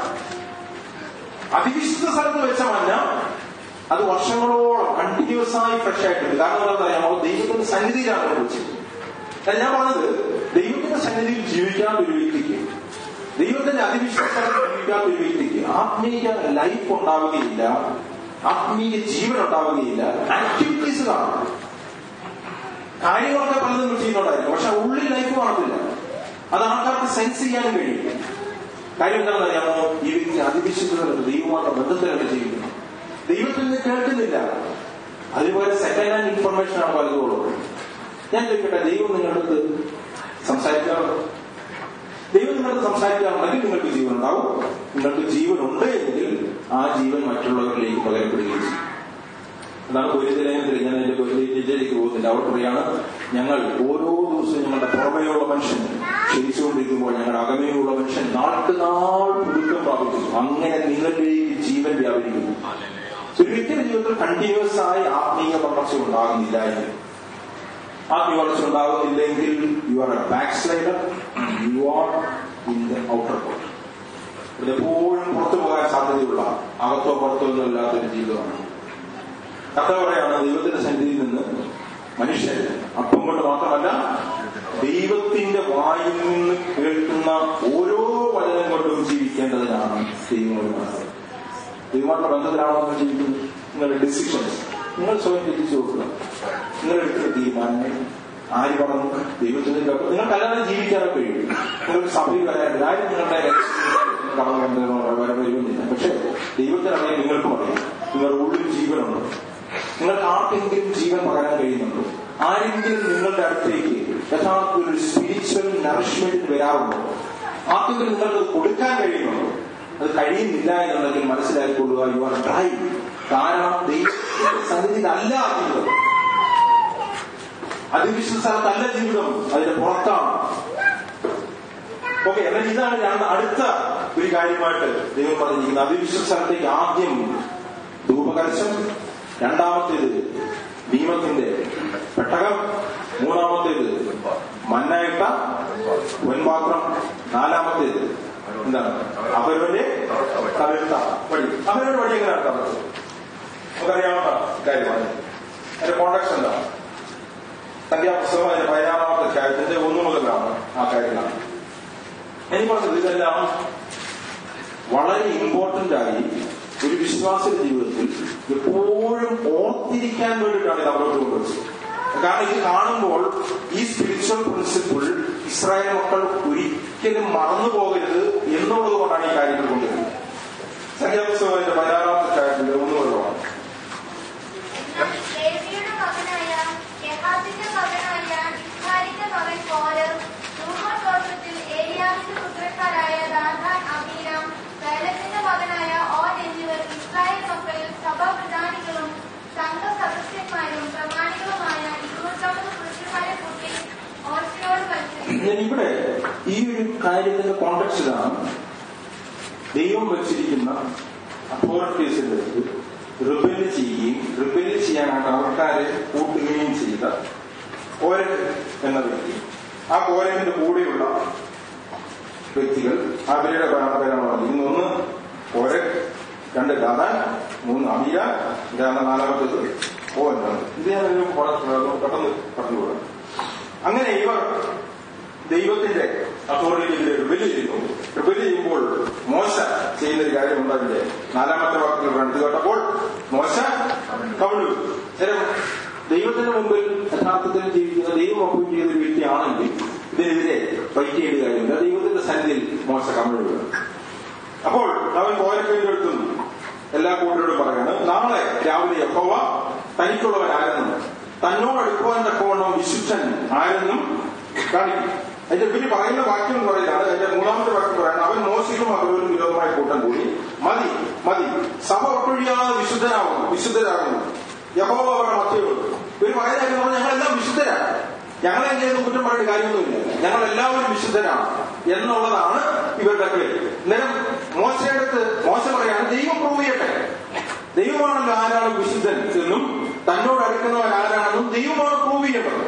അതിവിശുദ്ധ സ്ഥലത്ത് വെച്ച മഞ്ഞ അത് വർഷങ്ങളോളം കണ്ടിന്യൂസ് ആയി ഫ്രഷ് ആയിട്ടുണ്ട് കാരണം എന്താ അറിയാമോ ദൈവത്തിന്റെ സന്നിധിയിലാണ് അവിടെ വെച്ചത് അല്ല ഞാൻ പറഞ്ഞത് ദൈവത്തിന്റെ സന്നിധിയിൽ ജീവിക്കാത്ത ഒരു വ്യക്തിക്ക് ദൈവത്തിന്റെ അതിവിശുദ്ധ സ്ഥലത്ത് ജീവിക്കാത്ത ഒരു വ്യക്തിക്ക് ആത്മീയ ലൈഫ് ഉണ്ടാവുകയില്ല ആത്മീയ ജീവൻ ഉണ്ടാവുകയില്ല ആക്ടിവിറ്റീസ് കാണും കാര്യങ്ങളൊക്കെ പലതും ചെയ്യുന്നുണ്ടായിരിക്കും പക്ഷെ ഉള്ളിൽ ലൈഫ് കാണത്തില്ല അത് ആൾക്കാർക്ക് സെൻസ് ചെയ്യാനും കഴിയും കാര്യം എന്താണെന്ന് അറിയാമോ ഈ വ്യക്തി അതിവിശുദ്ധതയുടെ ദൈവമായിട്ട് ബന്ധത്തിലാണ് ജീവിക്കുന്നത് ദൈവത്തിൽ നിന്ന് കേൾക്കുന്നില്ല അതുപോലെ സെക്കൻഡ് ഹാൻഡ് ഇൻഫർമേഷൻ ആണ് പലതും ഉള്ളത് ഞാൻ ചോദിക്കട്ടെ ദൈവം നിങ്ങളുടെ സംസാരിക്കാറുണ്ട് ദൈവം നിങ്ങളുടെ സംസാരിക്കാറുണ്ടെങ്കിൽ നിങ്ങൾക്ക് ജീവൻ ഉണ്ടാവും നിങ്ങൾക്ക് ജീവൻ ഉണ്ട് എങ്കിൽ ആ ജീവൻ മറ്റുള്ളവരിലേക്ക് പകരപ്പെടുകയും ചെയ്യും അതാണ് പൊരിതലേഖനത്തിൽ ഞാൻ അതിന്റെ പൊരിതയിലേക്ക് പോകുന്നില്ല അവർ പറയാണ് ഞങ്ങൾ ഓരോ ദിവസവും ഞങ്ങളുടെ പുറമേയുള്ള മനുഷ്യൻ ക്ഷയിച്ചുകൊണ്ടിരിക്കുമ്പോൾ ഞങ്ങളുടെ അകമേയുള്ള മനുഷ്യൻ നാൾക്ക് നാൾ പുതുക്കം പ്രാപിക്കുന്നു അങ്ങനെ നിങ്ങളിലേക്ക് ജീവൻ വ്യാപരിക്കുന്നു ഒരു വ്യക്തിയുടെ ജീവിതത്തിൽ കണ്ടിന്യൂസ് ആയി ആത്മീയ വളർച്ച ഉണ്ടാകുന്നില്ല എങ്കിൽ ആത്മീയ വളർച്ച ഉണ്ടാകുന്നില്ലെങ്കിൽ you are a backslider you are in the outer court എപ്പോഴും പുറത്തു പോകാൻ സാധ്യതയുള്ള അകത്തോ പുറത്തോ ഒന്നും ഇല്ലാത്തൊരു ജീവിതമാണ് കഥ പറയാണ് ദൈവത്തിന്റെ സന്നിധിയിൽ നിന്ന് മനുഷ്യൻ അപ്പം കൊണ്ട് മാത്രമല്ല ദൈവത്തിന്റെ വായിൽ നിന്ന് കേൾക്കുന്ന ഓരോ വചനം കൊണ്ടും ജീവിക്കേണ്ടതിനാണ് ദൈവങ്ങളോട് മനസ്സിലാക്കുന്നത് ദൈവമായിട്ടുള്ള ബന്ധത്തിലാണോ നിങ്ങൾ ജീവിക്കുന്നത് നിങ്ങളുടെ ഡിസിഷൻസ് നിങ്ങൾ സ്വയം ചിന്തിച്ചു നോക്കുക നിങ്ങൾ എടുക്കുന്ന തീരുമാനങ്ങൾ ആര് പറഞ്ഞു ദൈവത്തിന്റെ കേൾക്കും നിങ്ങൾക്കല്ലാതെ ജീവിക്കാനോ കഴിയും നിങ്ങൾക്ക് സഭയിൽ വരാനില്ല ആരും നിങ്ങളുടെ കടന്നു വരാൻ വരുന്നില്ല പക്ഷെ ദൈവത്തിനറിയാം നിങ്ങൾക്കും അറിയാം നിങ്ങളുടെ ഉള്ളിൽ ജീവനുണ്ട് നിങ്ങൾക്ക് ആർക്കെങ്കിലും ജീവൻ പകരാൻ കഴിയുന്നുണ്ടോ ആരെങ്കിലും നിങ്ങളുടെ അടുത്തേക്ക് യഥാർത്ഥത്തിൽ ഒരു സ്പിരിച്വൽ നറിഷ്മെന്റ് വരാറുണ്ടോ ആർക്കെങ്കിലും നിങ്ങൾക്ക് കൊടുക്കാൻ കഴിയുന്നുണ്ടോ അത് കഴിയുന്നില്ല എന്നുണ്ടെങ്കിൽ മനസ്സിലാക്കിക്കൊള്ളുക യു ആർ ഡ്രൈ കാരണം ദൈവത്തിന്റെ സന്നിധിയിലല്ല ജീവിതം അതിവിശ്വസനത്തല്ല ജീവിതം അതിന്റെ പുറത്താണ് ഓക്കെ എന്നാൽ ഇതാണ് രണ്ട് അടുത്ത ഒരു കാര്യമായിട്ട് ദൈവം പറഞ്ഞിരിക്കുന്നത് അതിവിശ്വസനത്തേക്ക് ആദ്യം ധൂപകലശം രണ്ടാമത്തേത് ഭീമത്തിന്റെ പെട്ടകം മൂന്നാമത്തേത് മന്നായിട്ട പൊൻപാത്രം നാലാമത്തേത് എന്താണ് അവരുടെ കവിഴ്ത്ത വഴി അവരുടെ വഴി എങ്ങനെ നടത്താറുള്ളത് നമുക്കറിയാവുന്ന കാര്യമാണ് അതിന്റെ കോണ്ടക്സ് എന്താണ് സംഖ്യാപുസ്തകം അതിന്റെ പതിനാറാമത്തെ അധ്യായത്തിന്റെ ഒന്നു മുതലാണ് ആ കാര്യങ്ങളാണ് എനിക്ക് പറഞ്ഞത് ഇതെല്ലാം വളരെ ഇമ്പോർട്ടന്റ് ആയി ഒരു വിശ്വാസ ജീവിതത്തിൽ എപ്പോഴും ഓർത്തിരിക്കാൻ വേണ്ടിയിട്ടാണ് ഇത് അവരോട് കൊണ്ടുവച്ചത് കാരണം ഇത് കാണുമ്പോൾ ഈ സ്പിരിച്വൽ പ്രിൻസിപ്പിൾ ഇസ്രായേൽ മക്കൾ ഒരിക്കലും മറന്നു പോകരുത് എന്നുള്ളത് കൊണ്ടാണ് ഈ കാര്യങ്ങൾ കൊണ്ടുവരുന്നത് സംഖ്യാപുസ്തകത്തിന്റെ പതിനാറാമത്തെ അധ്യായത്തിന്റെ ഒന്നു മുതലാണ് എന്നാൽ ലേവിയുടെ മകനായ യഹാത്തിന്റെ മകനായ ഇസ്മാരിന്റെ മകൻ കോരർ ധൂമദോഷത്തിൽ ഏലിയാവിന്റെ പുത്രന്മാരായ ദാഥാൻ അബീരാം കൈലത്തിന്റെ മകനായ ഓൻ എന്നിവർ ഇസ്രായേൽ മക്കളിൽ സഭാപ്രധാനികളും സംഘ സദസ്യന്മാരും പ്രമാണികളുമായ ഇരുന്നൂറ്റമ്പത് പുരുഷന്മാരെ കൂട്ടി ഓർസിനോട് മത്സരിച്ചു ഞാൻ ഇവിടെ ഈ ഒരു കാര്യത്തിന്റെ കോണ്ടക്സ്റ്റിലാണ് ദൈവം വെച്ചിരിക്കുന്ന അതോറിറ്റീസിന്റെ റിബല് ചെയ്യുകയും റിബല് ചെയ്യാനായിട്ട് ആൾക്കാരെ കൂട്ടുകയും ചെയ്ത കോരൻ എന്ന വ്യക്തി ആ കോരന്റെ കൂടെയുള്ള വ്യക്തികൾ അവരുടെ പേരാണ് പറഞ്ഞിരിക്കുന്നത് ഒന്ന് കോരൻ രണ്ട് ദാദാൻ മൂന്ന് അമീര ഇതാണ് നാലാമത്തേത് ഓ എന്താണ് ഇത് ഞാൻ ഒരു പെട്ടെന്ന് പറഞ്ഞു പോകാം അങ്ങനെ ഇവർ ദൈവത്തിന്റെ അതോറിറ്റിയിൽ റിബല് ചെയ്യുന്നു റിബല് ചെയ്യുമ്പോൾ മോശ ചെയ്യുന്ന ഒരു കാര്യം ഉണ്ടാവില്ലേ നാലാമത്തെ വാക്കുകൾ കണ്ടു കേട്ടപ്പോൾ മോശ കവിളു ചിലം ദൈവത്തിന് മുമ്പിൽ യഥാർത്ഥത്തിൽ ജീവിക്കുന്ന ദൈവം അപ്പോയിന്റ് ചെയ്ത ഒരു വ്യക്തിയാണെങ്കിൽ ഇതിനെതിരെ ഫൈറ്റ് ചെയ്യേണ്ട കാര്യമില്ല ദൈവത്തിന്റെ സന്നിധിയിൽ മോശ കവിളു അപ്പോൾ അവൻ കോയക്കന്റെ അടുത്തും എല്ലാ കൂട്ടരോടും പറയാണ് നാളെ രാവിലെ യഹോവ തനിക്കുള്ളവൻ ആരെന്നും തന്നോട് അടുക്കുവാൻ തക്കവണ്ണം വിശുദ്ധൻ ആരെന്നും കാണിക്കും അതിന്റെ പിന്നെ പറയുന്ന വാക്യം എന്ന് പറയുന്നത് അതിന്റെ മൂന്നാമത്തെ വാക്യം പറയാണ് അവൻ മോശിക്കും അവരോടും വിരോധമായ കൂട്ടം കൂടി മതി മതി സഭ ഒട്ടൊഴിയാതെ വിശുദ്ധനാവുന്നു വിശുദ്ധരാകുന്നു യഹോവ അവരുടെ മധ്യമുണ്ട് ഇവർ പറയുന്ന കാര്യം പറഞ്ഞാൽ ഞങ്ങളെല്ലാം വിശുദ്ധരാണ് ഞങ്ങളെ എന്തെങ്കിലും കുറ്റം പറഞ്ഞിട്ട് കാര്യമൊന്നുമില്ല ഞങ്ങൾ എല്ലാവരും വിശുദ്ധരാണ് എന്നുള്ളതാണ് ഇവരുടെ പേര് അന്നേരം മോശയെടുത്ത് മോശ പറയാണ് ദൈവം പ്രൂവ് ചെയ്യട്ടെ ദൈവമാണല്ലോ ആരാണ് വിശുദ്ധൻ എന്നും തന്നോട് അടുക്കുന്നവൻ ആരാണെന്നും ദൈവമാണ് പ്രൂവ് ചെയ്യേണ്ടത്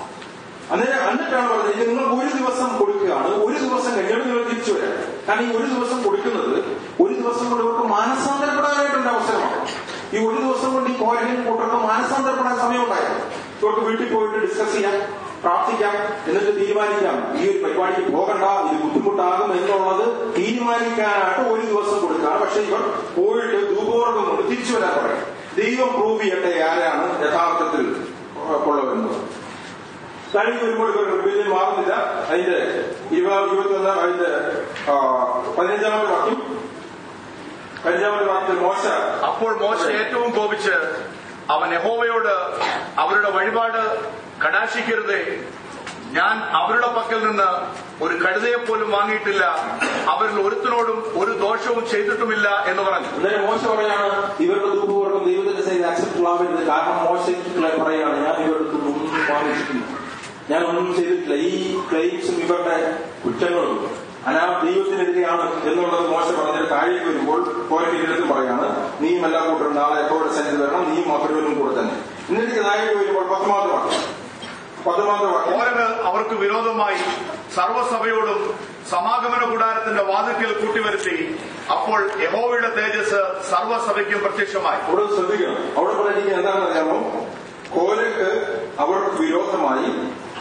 അന്നേരം എന്നിട്ടാണ് പറഞ്ഞത് ഇത് നിങ്ങൾ ഒരു ദിവസം കൊടുക്കുകയാണ് ഒരു ദിവസം കഴിഞ്ഞാൽ നിങ്ങൾ തിരിച്ചു വരാം കാരണം ഈ ഒരു ദിവസം കൊടുക്കുന്നത് ഒരു ദിവസം കൊണ്ട് ഇവർക്ക് മാനസാന്തരപ്പെടാനായിട്ടുള്ള അവസരമാണ് ഈ ഒരു ദിവസം കൊണ്ട് ഈ കോരനും കൂട്ടർക്ക് മാനസാന്തരപ്പെടാൻ സമയമുണ്ടായിരുന്നു ഇവർക്ക് വീട്ടിൽ പോയിട്ട് ഡിസ്കസ് ചെയ്യാം പ്രാർത്ഥിക്കാം എന്നിട്ട് തീരുമാനിക്കാം ഈ ഒരു പരിപാടിക്ക് പോകണ്ട ഇത് ബുദ്ധിമുട്ടാകും എന്നുള്ളത് തീരുമാനിക്കാനായിട്ട് ഒരു ദിവസം കൊടുക്കുകയാണ് പക്ഷെ ഇവർ പോയിട്ട് ധൂപവർഗം കൊണ്ട് തിരിച്ചു വരാൻ പറയും ദൈവം പ്രൂവ് ചെയ്യട്ടെ ആരാണ് യഥാർത്ഥത്തിൽ ഉള്ളവരെന്നത് കഴിഞ്ഞ് വരുമ്പോൾ ഇവർ റിബേലിയൻ മാറുന്നില്ല അതിന്റെ ഇരുപത് ഇരുപത്തിയൊന്ന് അതിന്റെ ആ, പതിനഞ്ചാമത്തെ വാക്യം പതിനഞ്ചാമത്തെ വാക്യത്തിൽ മോശ അപ്പോൾ മോശ ഏറ്റവും കോപിച്ച് അവൻ യഹോവയോട് അവരുടെ വഴിപാട് കടാശിക്കരുതേ ഞാൻ അവരുടെ പക്കൽ നിന്ന് ഒരു കഴുതയെ പോലും വാങ്ങിയിട്ടില്ല അവരിൽ ഒരുത്തിനോടും ഒരു ദോഷവും ചെയ്തിട്ടുമില്ല എന്ന് പറഞ്ഞു അന്നേരം മോശ പറയാണ് ഇവരുടെ ദൂപവർഗം ദൈവത്തിന്റെ സൈഡ് അക്സെപ്റ്റ് ആവരുത് കാരണം മോശ പറയാണ് ഞാൻ ഇവരുടെ അടുത്ത് ഒന്നും വാങ്ങിച്ചിട്ടില്ല ഞാൻ ഒന്നും ചെയ്തിട്ടില്ല ഈ ക്ലെയിംസും ഇവരുടെ കുറ്റങ്ങളും അനാ ദൈവത്തിനെതിരെയാണ് എന്നുള്ളത് മോശ പറഞ്ഞിട്ട് താഴേക്ക് വരുമ്പോൾ കോരക്കിന്റെ പറയാണ് നീയും എല്ലാ കൂട്ടരും നാളെ എപ്പോഴും സന്നിധി വരണം നീയും മകരവനും കൂടെ തന്നെ എന്നിട്ട് താഴേക്ക് വരുമ്പോൾ പത്തൊമ്പതാമത്തെ വാക്യം പത്തൊമ്പതാമത്തെ വാക്യം കോരന് അവർക്ക് വിരോധമായി സർവ്വസഭയോടും സമാഗമന കൂടാരത്തിന്റെ വാതിൽക്കൽ കൂട്ടിവരുത്തി അപ്പോൾ യഹോവയുടെ തേജസ് സർവ്വസഭയ്ക്കും പ്രത്യക്ഷമായി അവിടെ ശ്രദ്ധിക്കണം അവിടെ പറഞ്ഞിരിക്കുന്നത് എന്താണെന്ന് അറിയാമോ കോരക്ക് അവർക്ക് വിരോധമായി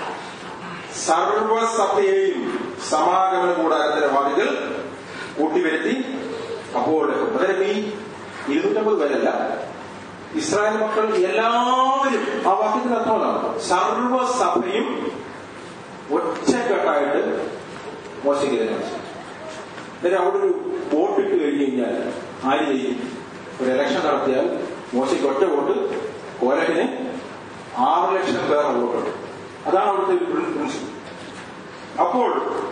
സർവസഭയെയും സമാഗമന കൂടാരത്തിന്റെ വാതിൽ കൂട്ടിവരുത്തി അപ്പോൾ അന്നേരം ഈ ഇരുന്നൂറ്റമ്പത് പേരല്ല ഇസ്രായേൽ മക്കൾ എല്ലാവരും ആ വാക്യത്തിന് അർത്ഥമല്ലാണ് സർവസഭയും ഒറ്റക്കെട്ടായിട്ട് മോശയ്ക്കെതിരെ മത്സരിച്ചു അന്നേരം അവിടെ ഒരു വോട്ടിട്ട് കഴിഞ്ഞു കഴിഞ്ഞാൽ ആര് ചെയ്യും ഒരു ഇലക്ഷൻ നടത്തിയാൽ മോശയ്ക്ക് ഒറ്റ വോട്ട് കോരക്കിന് ആറ് ലക്ഷം പേരുടെ വോട്ടുണ്ട് അതാണ് അവിടുത്തെ ഒരു പ്രിൻസിപ്പിൾ അപ്പോൾ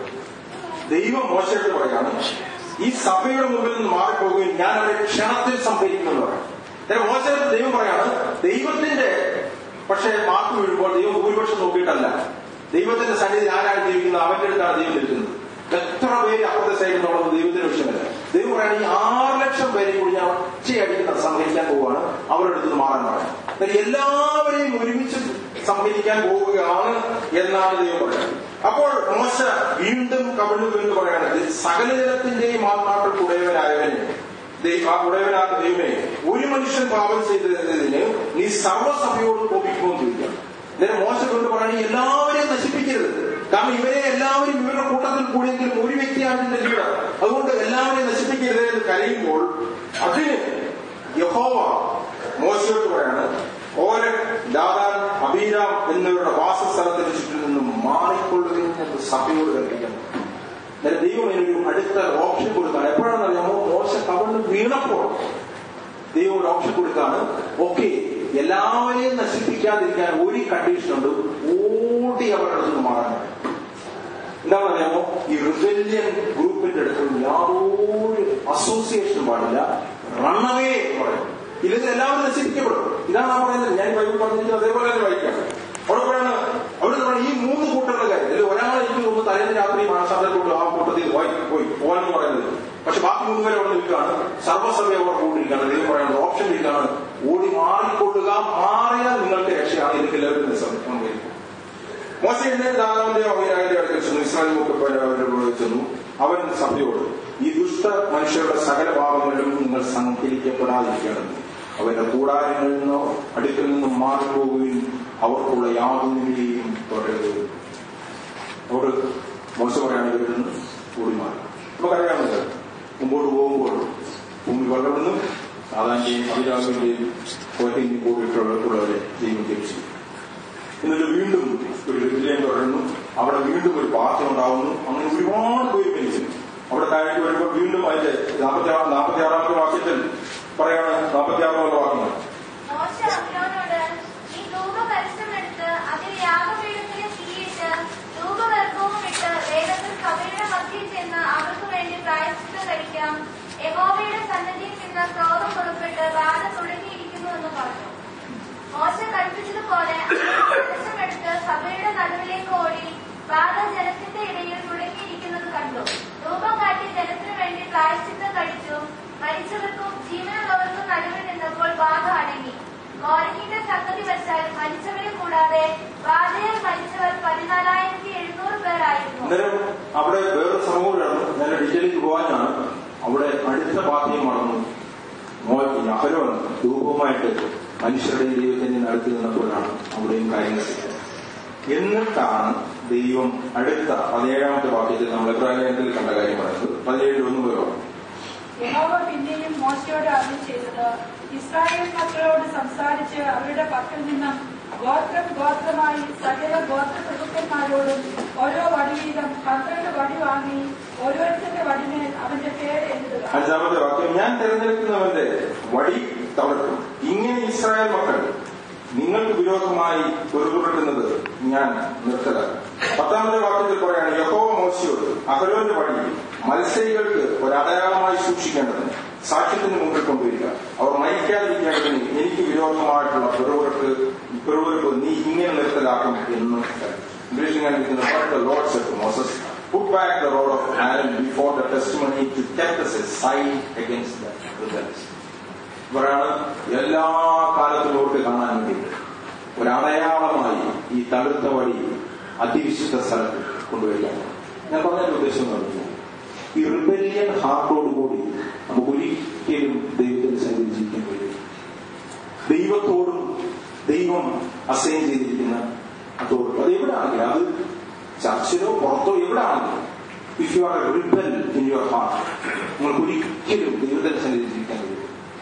ദൈവം മോശമായിട്ട് പറയാണ് ഈ സഭയുടെ മുമ്പിൽ നിന്ന് മാറിപ്പോകുകയും ഞാൻ അവരെ ക്ഷണത്തിൽ സംഭരിക്കുമെന്ന് പറയാം അന്നേരം മോശമായിട്ട് ദൈവം പറയാണ് ദൈവത്തിന്റെ പക്ഷേ മാർക്ക് വീഴുമ്പോൾ ദൈവം ഭൂരിപക്ഷം നോക്കിയിട്ടല്ല ദൈവത്തിന്റെ സന്നിധി ആരാണ് ജീവിക്കുന്നത് അവന്റെ അടുത്താണ് ദൈവം നിൽക്കുന്നത് എത്ര പേര് അപ്പുറത്തെ സൈഡിൽ നിന്നുള്ളത് ദൈവത്തിന്റെ വിഷയമല്ല ദൈവം പറയാണ് ഈ ആറ് ലക്ഷം പേരെ കൂടി ഞാൻ ഒറ്റയടിക്കുന്ന സംഹരിക്കാൻ പോവുകയാണ് അവരുടെ അടുത്ത് നിന്ന് മാറാൻ പറയാം അന്നേരം എല്ലാവരെയും ഒരുമിച്ച് സംഹരിക്കാൻ പോവുകയാണ് എന്നാണ് ദൈവം പറയുന്നത് അപ്പോൾ മോശ വീണ്ടും കവിണ്ണു വീണ്ടും പറയുകയാണെങ്കിൽ സകല ജനത്തിന്റെയും ആത്മാക്കൾ ഉടയവനായവനെ ദൈവ- ആ ഉടയവനായ ദൈവമേ ഒരു മനുഷ്യൻ പാപം ചെയ്തതിന് നീ സർവ്വസഭയോട് കോപിക്കുമെന്ന് ചോദിക്കാം അന്നേരം മോശ കൊണ്ട് പറയുന്നത് എല്ലാവരെയും നശിപ്പിക്കരുത് കാരണം ഇവരെ എല്ലാവരും ഇവരുടെ കൂട്ടത്തിൽ കൂടിയെങ്കിലും ഒരു വ്യക്തിയാണ് ഇതിന്റെ ലീഡർ അതുകൊണ്ട് എല്ലാവരെയും നശിപ്പിക്കരുത് എന്ന് കരയുമ്പോൾ അതിന് യഹോവ മോശയോട്ട് പറയാണ് ഓരോ ദാദാൻ അബീരാം എന്നിവരുടെ വാസസ്ഥലത്തിന് ചുറ്റിൽ നിന്നും മാറിക്കൊള്ളുകയും എന്ന് സഭയോട് കൽപ്പിക്കുന്നു അന്നേരം ദൈവം ഇതിനൊരു അടുത്ത ഓപ്ഷൻ കൊടുത്താണ് എപ്പോഴാണെന്ന് അറിയാമോ മോശ കവണ് വീണപ്പോൾ ദൈവം ഒരു ഓപ്ഷൻ കൊടുത്താണ് ഓക്കെ എല്ലാവരെയും നശിപ്പിക്കാതിരിക്കാൻ ഒരു കണ്ടീഷൻ ഉണ്ട് ഓടി അവരുടെ അടുത്ത് നിന്ന് മാറാൻ പറയും. എന്താണെന്ന് അറിയാമോ ഈ റിബല്യൻ ഗ്രൂപ്പിന്റെ അടുത്ത് യാതൊരു അസോസിയേഷൻ പാടില്ല റണ്ണവേ എന്ന് പറയും ഇല്ലെങ്കിൽ എല്ലാവരും നശിപ്പിക്കപ്പെടും ഇതാണ് ആ പറയുന്നത് ഞാൻ ബൈബിൾ പറഞ്ഞിരിക്കുന്നത് അതേപോലെ തന്നെ വായിക്കാം അവിടെ പറയാണ് അവിടെ പറയുന്നത് ഈ മൂന്ന് കൂട്ടരുടെ കാര്യം അതിൽ ഒരാൾ എനിക്ക് തോന്നുന്നു തലേന്ന് രാത്രി മാനസാന്തരത്തോട് ആ കൂട്ടത്തിൽ പോയി പോയി പോകാനെന്ന് പറയുന്നത് പക്ഷെ ബാക്കി മൂന്ന് പേരെ അവിടെ നിൽക്കുകയാണ് സർവ്വസഭ അവിടെ കൂട്ടിരിക്കുകയാണ് ദൈവം പറയുന്നത് ഓപ്ഷൻ ഇരിക്കുകയാണ് ഓടി മാറിക്കൊള്ളുക മാറിയാൽ നിങ്ങൾക്ക് രക്ഷയാണ് ഇതിലേക്ക് എല്ലാവരും സംഭവിക്കും മോശ എഴുന്നേറ്റ് ദാതാവിന്റെ അവരായുടെ അടുക്കൽ ചെന്നു ഇസ്രായേൽ മുഖപ്പോലെ അവരോട് ചെന്നു അവൻ സഭയോട് ഈ ദുഷ്ട മനുഷ്യരുടെ സകല പാപങ്ങളിലും നിങ്ങൾ സംഹരിക്കപ്പെടാതിരിക്കണം അവരുടെ കൂടാരങ്ങളിൽ നിന്നോ അടുക്കൽ നിന്നും മാറിപ്പോകുകയും അവർക്കുള്ള യാതൊന്നിനെയും തുടരുത് അവരോട് മോശ പറയാൻ വരുന്നു ഓടി മാറി നമുക്കറിയാമല്ലോ മുമ്പോട്ട് പോകുമ്പോൾ ഭൂമി വളർന്നും സാധാരണയും അഭിരാമിന്റെയും കോറ്റയും കൂടിയിട്ടുള്ളവരെ ദൈവം തിരിച്ചു എന്നിട്ട് വീണ്ടും ഒരു വിജയം തുടരുന്നു അവിടെ വീണ്ടും ഒരു പാർട്ടി ഉണ്ടാവുന്നു അങ്ങനെ ഒരുപാട് പേര് മരിക്കുന്നു അവിടെ താഴേക്ക് വരുമ്പോൾ വീണ്ടും അതിന്റെ നാൽപ്പത്തി ആറ് നാൽപ്പത്തി ആറാമത്തെ വാക്യത്തിൽ പറയാണ് നാൽപ്പത്തി ആറാമത്തെ വാക്യങ്ങൾ മോശ അഹ്റോനോട് നീ ധൂപകലശമെടുത്ത് അതിൽ യാഗപീഠത്തിന് തീയിട്ട് ധൂപകൽപ്പവും ഇട്ട് വേഗത്തിൽ സഭയുടെ മധ്യയിൽ ചെന്ന് അവർക്ക് വേണ്ടി പ്രായശ്ചിത്തം കഴിക്കാം യഹോവയുടെ സന്നദ്ധിയിൽ നിന്ന് ക്രോധം പുറപ്പെട്ട് ബാധ തുടങ്ങിയിരിക്കുന്നു എന്ന് പറഞ്ഞു മോശ കൽപ്പിച്ചതുപോലെ കലശമെടുത്ത് സഭയുടെ നടുവിലേക്ക് ഓടി ബാധ ജനത്തിന്റെ ഇടയിൽ തുടങ്ങിയിരിക്കുന്നത് കണ്ടു ധൂപം കാട്ടി ജനത്തിനു വേണ്ടി പ്രായശ്ചിത്തം കഴിച്ചു മരിച്ചവർക്കും ജീവനുള്ളവർക്കും നടുവിൽ നിന്നപ്പോൾ ബാധ അടങ്ങി കോരഹിന്റെ സംഗതി വെച്ചാൽ മരിച്ചവരെ കൂടാതെ ബാധയിൽ മരിച്ചവർ പതിനാലായിരത്തി എഴുന്നൂറ് പേരായിരുന്നു അന്നേരം അവിടെ വേറെ സമൂഹമാണ് ഞാൻ ഡീറ്റെയിലേക്ക് പോകാനാണ് അവിടെ അടുത്ത പാർട്ടിയും മറന്നു മോഹൻ അഹരോൻ രൂപവുമായിട്ട് മനുഷ്യരുടെ ദൈവത്തിന്റെ നടത്തി നിന്നപ്പോഴാണ് അവിടെയും കാര്യങ്ങൾ ചെയ്തത്. എന്നിട്ടാണ് ദൈവം അടുത്ത പതിനേഴാമത്തെ വാക്യത്തിൽ നമ്മൾ എബ്രാഹിം കണ്ട കാര്യം പറയുന്നത് പതിനേഴിൽ ഒന്ന് പോയോ യഹോവ പിന്നെയും മോശയോട് അരുളി ചെയ്തത് ഇസ്രായേൽ മക്കളോട് സംസാരിച്ച് അവരുടെ പക്കൽ നിന്നും ഗോത്രം ഗോത്രമായി സകല ഗോത്രപ്രഭുക്കന്മാരോടും ഓരോ വടി വീതം പന്ത്രണ്ട് വടി വാങ്ങി ഓരോരുത്തരുടെ വടിമേൽ അവന്റെ പേര് എഴുതുക അഞ്ചാമത്തെ വാക്യം ഞാൻ തിരഞ്ഞെടുക്കുന്നവന്റെ വടി തളർത്തും ഇങ്ങനെ ഇസ്രായേൽ മക്കൾ നിങ്ങൾക്ക് വിരോധമായി പൊരുപുറട്ടുന്നത് ഞാൻ നിർത്തലാക്കും പത്താമത്തെ വാക്യത്തിൽ പറയാണ് യഹോവ മോശയോട് അഹരോന്റെ വടി മത്സരികൾക്ക് ഒരടയാളമായി സൂക്ഷിക്കേണ്ടതിന് സാക്ഷ്യത്തിന് മുമ്പിൽ കൊണ്ടുവരിക അവർ മരിക്കാതിരിക്കേണ്ടതിന് എനിക്ക് വിരോധമായിട്ടുള്ള പിറവുകൾക്ക് പിറവുകൾക്ക് നീ ഇങ്ങനെ നിർത്തലാക്കും എന്ന് ഇംഗ്ലീഷിൽ ഞാൻ ഇരിക്കുന്ന what the Lord said to Moses put back the rod of Aaron before the testimony to kept as a sign against the rebels ഇവരാണ് എല്ലാ കാലത്തും ഓർത്ത് കാണാൻ വേണ്ടിയിട്ട് ഒരടയാളമായി ഈ തടുത്ത വഴി അതിവിശുദ്ധ സ്ഥലത്ത് കൊണ്ടുവരികയാണ് ഞാൻ പറഞ്ഞ ഉദ്ദേശം എന്ന് പറഞ്ഞു ഈ റിബല്യൻ ഹാർട്ടോടുകൂടി നമുക്ക് ഒരിക്കലും ദൈവത്തിന്റെ സന്നിധി ജീവിക്കാൻ കഴിയും ദൈവത്തോടും ദൈവം അസൈൻ ചെയ്തിരിക്കുന്ന അതോടും അത് എവിടെയാണെങ്കിലും അത് ചർച്ചിലോ പുറത്തോ എവിടെയാണെങ്കിലും if you are a rebel in your heart നിങ്ങൾക്ക് ഒരിക്കലും ദൈവത്തിന്റെ സന്നിധി ജീവിക്കാൻ കഴിയും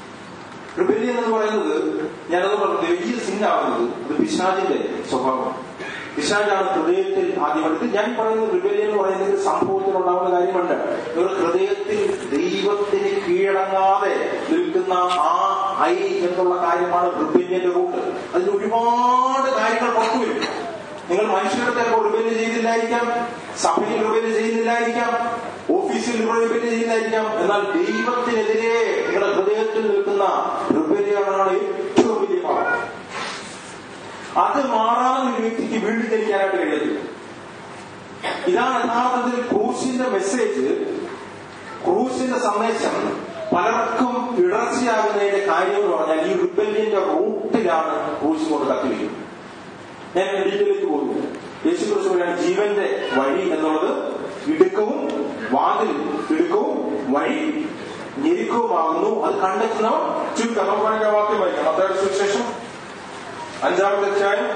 റിബല്യൻ എന്ന് പറയുന്നത് ഞാനത് പറഞ്ഞു വലിയ സിന്നാവുന്നത് അത് പിശാചിന്റെ സ്വഭാവമാണ് പിശാചാണ് ഹൃദയത്തിൽ ആദ്യമായിട്ട് ഞാൻ പറയുന്നത് റിബല്യൻ എന്ന് പറയുന്നത് സംഭവത്തിൽ ഉണ്ടാവുന്ന കാര്യമല്ല ഒരു ഹൃദയത്തിൽ ദൈവത്തിന് കീഴടങ്ങാതെ നിൽക്കുന്ന ആ ഐ എന്നുള്ള കാര്യമാണ് റിബല്യന്റെ റൂട്ട് അതിന് ഒരുപാട് കാര്യങ്ങൾ പുറത്തു വരും നിങ്ങൾ മനുഷ്യരുടെ ചിലപ്പോൾ റിബല് ചെയ്തില്ലായിരിക്കാം സഭയിൽ റിബല് ചെയ്യുന്നില്ലായിരിക്കാം ഓഫീസിൽ റിബല് ചെയ്യുന്നില്ലായിരിക്കാം എന്നാൽ ദൈവത്തിനെതിരെ നിങ്ങളുടെ ഹൃദയത്തിൽ നിൽക്കുന്ന റിബലിയാണ് ഏറ്റവും വലിയ പാപം അത് മാറാതെ ഒരു വ്യക്തിക്ക് വീണ്ടും ജനിക്കാനായിട്ട് കഴിയത്തില്ല ഇതാണ് യഥാർത്ഥത്തിൽ ക്രൂസിന്റെ മെസ്സേജ് ക്രൂസിന്റെ സന്ദേശം പലർക്കും ഇടർച്ചയാകുന്നതിന്റെ കാര്യം എന്ന് പറഞ്ഞാൽ ഈ റിബല്യന്റെ റൂട്ടിലാണ് ക്രൂസ് കൊണ്ട് കത്തിവെക്കുന്നത് ഞാൻ ഡീറ്റെയിലേക്ക് പോകുന്നു യേശു കുറിച്ച് പറയുകയാണ് ജീവന്റെ വഴി എന്നുള്ളത് ഇടുക്കവും വാതിൽ ഇടുക്കവും വഴി ഞെരുക്കവുമാകുന്നു അത് കണ്ടെത്തുന്നവർ ചുരുക്കം നമുക്ക് വേണമെങ്കിൽ ആ വാക്യം വായിക്കാം മത്തായുടെ സുവിശേഷം അഞ്ചാമത്തെ അധ്യായം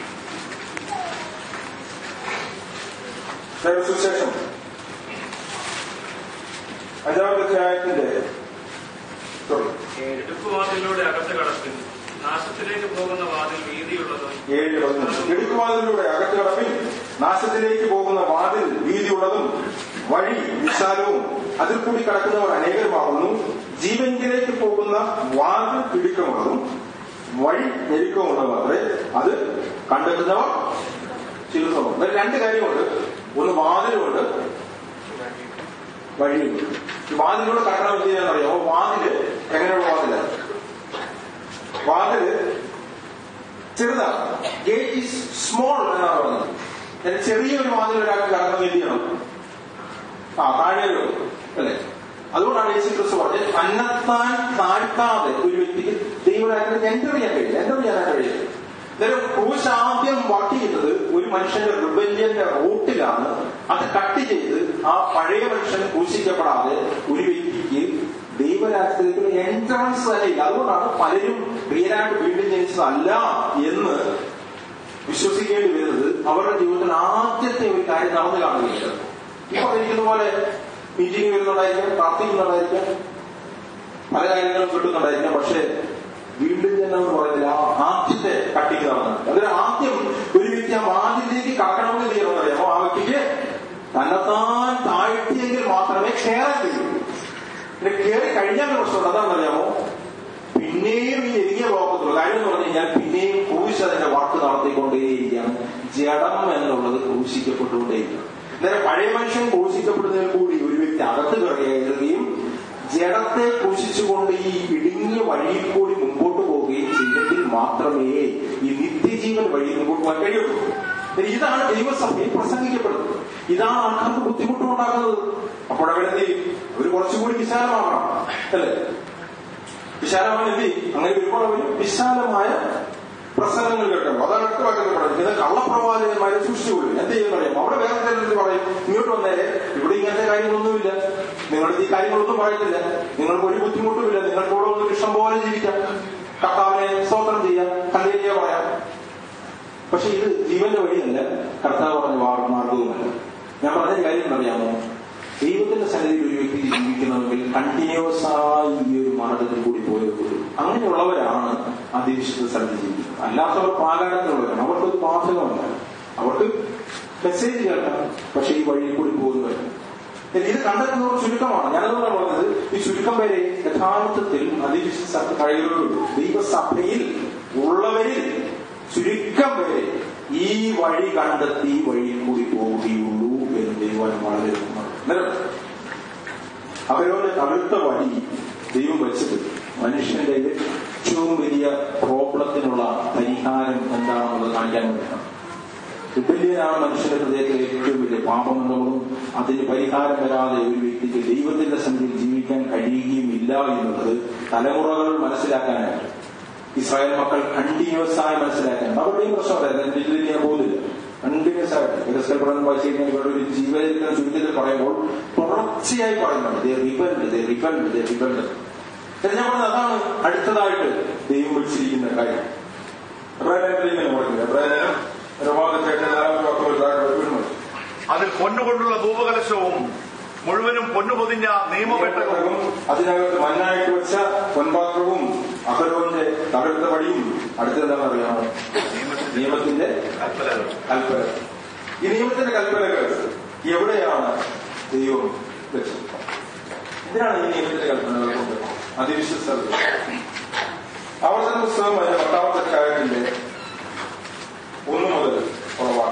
മത്തായുടെ സുവിശേഷം അഞ്ചാമത്തെ അധ്യായത്തിന്റെ sorry, എടുക്കുവാതിലൂടെ അകത്ത് കടപ്പിൻ നാശത്തിലേക്ക് പോകുന്ന വാതിൽ വീതിയുള്ളതും ഏഴ് പതിനൊന്ന് ഇടുക്കുവാതിലൂടെ അകത്ത് കടപ്പിൽ നാശത്തിലേക്ക് പോകുന്ന വാതിൽ വീതിയുള്ളതും വഴി വിശാലവും അതിൽ കൂടി കടക്കുന്നവർ അനേകരുമാകുന്നു ജീവങ്കിലേക്ക് പോകുന്ന വാതിൽ ഇടുക്കമുള്ളതും വഴി ഞെരുക്കമുള്ളത് മാത്രമേ അത് കണ്ടെത്തുന്നവർ ചിലതും രണ്ട് കാര്യമുണ്ട് ഒന്ന് വാതിലുമുണ്ട് വഴിയുണ്ട് ഈ വാതിലൂടെ കടക്കണം എന്ത് ചെയ്യാന്നറിയാമോ വാതില് എങ്ങനെയുള്ള വാതിലാണ് വാതില് ചെറുതാണ് ഗേറ്റ് ഈസ് സ്മോൾ എന്നാണ് പറഞ്ഞത് എന്നാൽ ചെറിയൊരു വാതിൽ ഒരാൾക്ക് കടന്നു എന്ത് ചെയ്യണം ആ താഴെ അല്ലെ അതുകൊണ്ടാണ് യേശു ക്രിസ്തു പറഞ്ഞത് തന്നെത്താൻ താഴ്ത്താതെ ഒരു വ്യക്തിക്ക് ദൈവരാജ്യത്തിൽ എൻ്റർ ചെയ്യാൻ കഴിയില്ല എൻ്റർ ചെയ്യാനായിട്ട് കഴിയില്ല അന്നേരം ക്രൂശ് ആദ്യം വർക്ക് ചെയ്യുന്നത് ഒരു മനുഷ്യന്റെ റിബല്യന്റെ റൂട്ടിലാണ് അത് കട്ട് ചെയ്ത് ആ പഴയ മനുഷ്യൻ ക്രൂശിക്കപ്പെടാതെ ഒരു വ്യക്തിക്ക് ദൈവരാജ്യത്തിലേക്ക് എൻട്രൻസ് തന്നെ ഇല്ല അതുകൊണ്ടാണ് പലരും പ്രിയരായിട്ട് വീണ്ടും ജനിച്ചതല്ല എന്ന് വിശ്വസിക്കേണ്ടി വരുന്നത് അവരുടെ ജീവിതത്തിൽ ആദ്യത്തെ ഒരു കാര്യം നടന്നു കാണുകയില്ല ഈ പറഞ്ഞിരിക്കുന്ന പോലെ മീറ്റിംഗ് വരുന്നുണ്ടായിരിക്കാം പ്രാർത്ഥിക്കുന്നുണ്ടായിരിക്കാം പല കാര്യങ്ങളും കിട്ടുന്നുണ്ടായിരിക്കാം പക്ഷെ വീണ്ടും ജനം എന്ന് പറയുന്നില്ല ആ ആദ്യത്തെ കട്ടിങ് നടന്നത് അതിന് ആദ്യം ഒരു വ്യക്തി ആ വാതിലേക്ക് കടക്കണമെന്ന് ചെയ്യണമെന്നറിയാമോ ആ വ്യക്തിക്ക് തന്നെത്താൻ താഴ്ത്തിയെങ്കിൽ മാത്രമേ കയറാൻ കഴിയൂ പിന്നെ കയറി കഴിഞ്ഞാൽ പ്രശ്നമുണ്ട് അതാണെന്നറിയാമോ പിന്നെയും ഈ എരിയ പോകത്തുള്ളൂ കാര്യം എന്ന് പറഞ്ഞു കഴിഞ്ഞാൽ പിന്നെയും ക്രൂശ് അതിന്റെ വർക്ക് നടത്തിക്കൊണ്ടേയിരിക്കുകയാണ് ജഡം എന്നുള്ളത് ക്രൂശിക്കപ്പെട്ടുകൊണ്ടേയിരിക്കും അന്നേരം പഴയ മനുഷ്യൻ ക്രൂശിക്കപ്പെടുന്നതിൽ കൂടി ഒരു വ്യക്തി അകത്ത് കയറുകയും ജഡത്തെ ക്രൂശിച്ചുകൊണ്ട് ഈ ഇടുങ്ങിയ വഴിയിൽ കൂടി മുമ്പോട്ട് പോവുകയും ചെയ്തെങ്കിൽ മാത്രമേ ഈ നിത്യജീവൻ വഴി മുമ്പോട്ട് പോകാൻ കഴിയുള്ളൂ ഇതാണ് ദൈവസഭയിൽ പ്രസംഗിക്കപ്പെടുന്നത് ഇതാണ് ആൾക്കാർക്ക് ബുദ്ധിമുട്ടുണ്ടാക്കുന്നത് അപ്പോഴവരെന്ത് ചെയ്യും അവർ കുറച്ചുകൂടി വിശാലമാകണം അല്ലേ വിശാലമായ എന്ത് ചെയ്യും? അങ്ങനെ വരുമ്പോൾ അവർ വിശാലമായ പ്രസംഗങ്ങൾ കേൾക്കണം അതാണ് അടുത്ത വാക്യത്തിൽ പറയുന്നത് ഇത് കള്ളപ്രവാചകന്മാരെ സൂക്ഷിച്ചുകൊള്ളു എന്ത് ചെയ്യുന്ന പറയും അവിടെ വേറെ ചിലർ പറയും ഇങ്ങോട്ട് വന്നേരെ ഇവിടെ ഇങ്ങനത്തെ കാര്യങ്ങളൊന്നുമില്ല നിങ്ങൾക്ക് ഈ കാര്യങ്ങളൊന്നും പറയത്തില്ല നിങ്ങൾക്ക് ഒരു ബുദ്ധിമുട്ടുമില്ല നിങ്ങൾക്ക് ഇവിടെ ഒന്നും ഇഷ്ടം പോലെ ജീവിക്കാം കർത്താവിനെ സ്തോത്രം ചെയ്യാം കല്ലേരിയ പറയാം പക്ഷെ ഇത് ജീവന്റെ വഴിയല്ല കർത്താവ് പറഞ്ഞ വാ- മാർഗവുമല്ല ഞാൻ പറഞ്ഞ കാര്യം അറിയാമോ ദൈവത്തിന്റെ സന്നിധിയിൽ ഒരു വ്യക്തി ജീവിക്കണമെങ്കിൽ കണ്ടിന്യൂസ് ആയി ഈ ഒരു മാർഗത്തിൽ കൂടി പോയേ ഉള്ളൂ അങ്ങനെയുള്ളവരാണ് അതിവിശുദ്ധ സന്നിധി ജീവിക്കുന്നത് അല്ലാത്തവർ പ്രാകാരത്തിലുള്ളവരാണ് അവർക്കൊരു ബാധകമല്ല അവർക്ക് മെസ്സേജ് കേൾക്കാം പക്ഷെ ഈ വഴിയിൽ കൂടി പോകുന്നവരാണ് ഇത് കണ്ടെത്തുന്നവർ ചുരുക്കമാണ് ഞാനതുകൊണ്ടാണ് പറഞ്ഞത് ഈ ചുരുക്കം പേരെ യഥാർത്ഥത്തിൽ അതിവിശ്വസ കഴിവുകളുള്ളൂ ദൈവസഭയിൽ ഉള്ളവരിൽ ചുരുക്കം പേരെ ഈ വഴി കണ്ടെത്തി ഈ വഴിയിൽ കൂടി പോവുകയുള്ളൂ എന്ന് ദൈവം വളരെ അന്നേരം അവരോട് അടുത്ത വഴി ദൈവം വെച്ചത് മനുഷ്യന്റെ ഏറ്റവും വലിയ പ്രോബ്ലത്തിനുള്ള പരിഹാരം എന്താണെന്നുള്ളത് കാണിക്കാൻ വേണ്ടിയാണ് റിബല്യനാണ് മനുഷ്യന്റെ ഹൃദയത്തിലെ ഏറ്റവും വലിയ പാപം എന്നുള്ളതും അതിന് പരിഹാരം വരാതെ ഒരു വ്യക്തിക്ക് ദൈവത്തിന്റെ സന്നിധിയിൽ ജീവിക്കാൻ കഴിയുകയും ഇല്ല എന്നുള്ളത് തലമുറകൾ മനസ്സിലാക്കാനായിട്ട് ഇസ്രായേൽ മക്കൾ കണ്ടിന്യൂസ് ആയി മനസ്സിലാക്കാൻ അവരുടെയും പ്രശ്നമല്ല ഡിഗ്രി ചെയ്യാൻ പോകുന്നില്ല കണ്ടിന്യൂസ് ആയിട്ട് വികസന പഠനം വായിച്ചു കഴിഞ്ഞാൽ ഇവരുടെ ഒരു ജീവചരിത്രം ചുരുക്കത്തിൽ പറയുമ്പോൾ തുടർച്ചയായി പറയുന്നുണ്ട് they rebelled they rebelled they rebelled ഞാൻ പറഞ്ഞത് അതാണ് അടുത്തതായിട്ട് ദൈവം വിളിച്ചിരിക്കുന്ന കാര്യം എബ്രാഹിം ഇങ്ങനെ പറയുന്നത് എബ്രാഹിം രമാദത്തേക്ക് നാലാമത്തെ വാക്കുകൾ താഴെ വീഴുന്നു. അതിൽ പൊന്നുകൊണ്ടുള്ള ധൂപകലശവും മുഴുവനും പൊന്നു പൊതിഞ്ഞ നിയമപെട്ടകവും അതിനകത്ത് മണ്ണായിട്ട് വെച്ച പൊൻപാത്രവും അഹരോന്റെ തകർത്ത വഴിയും അടുത്തെന്താണെന്ന് അറിയാമോ നിയമത്തിന്റെ കൽപ്പനകൾ കൽപ്പന ഈ നിയമത്തിന്റെ കൽപ്പനകൾ എവിടെയാണ് ദൈവം വെച്ചത് എന്തിനാണ് ഈ നിയമത്തിന്റെ കൽപ്പനകൾ കൊണ്ട് അതിവിശ്വസത ആവർത്തന പുസ്തകം അതിന്റെ പത്താമത്തെ അധ്യായത്തിന്റെ ഒന്ന് മുതൽ ഉള്ള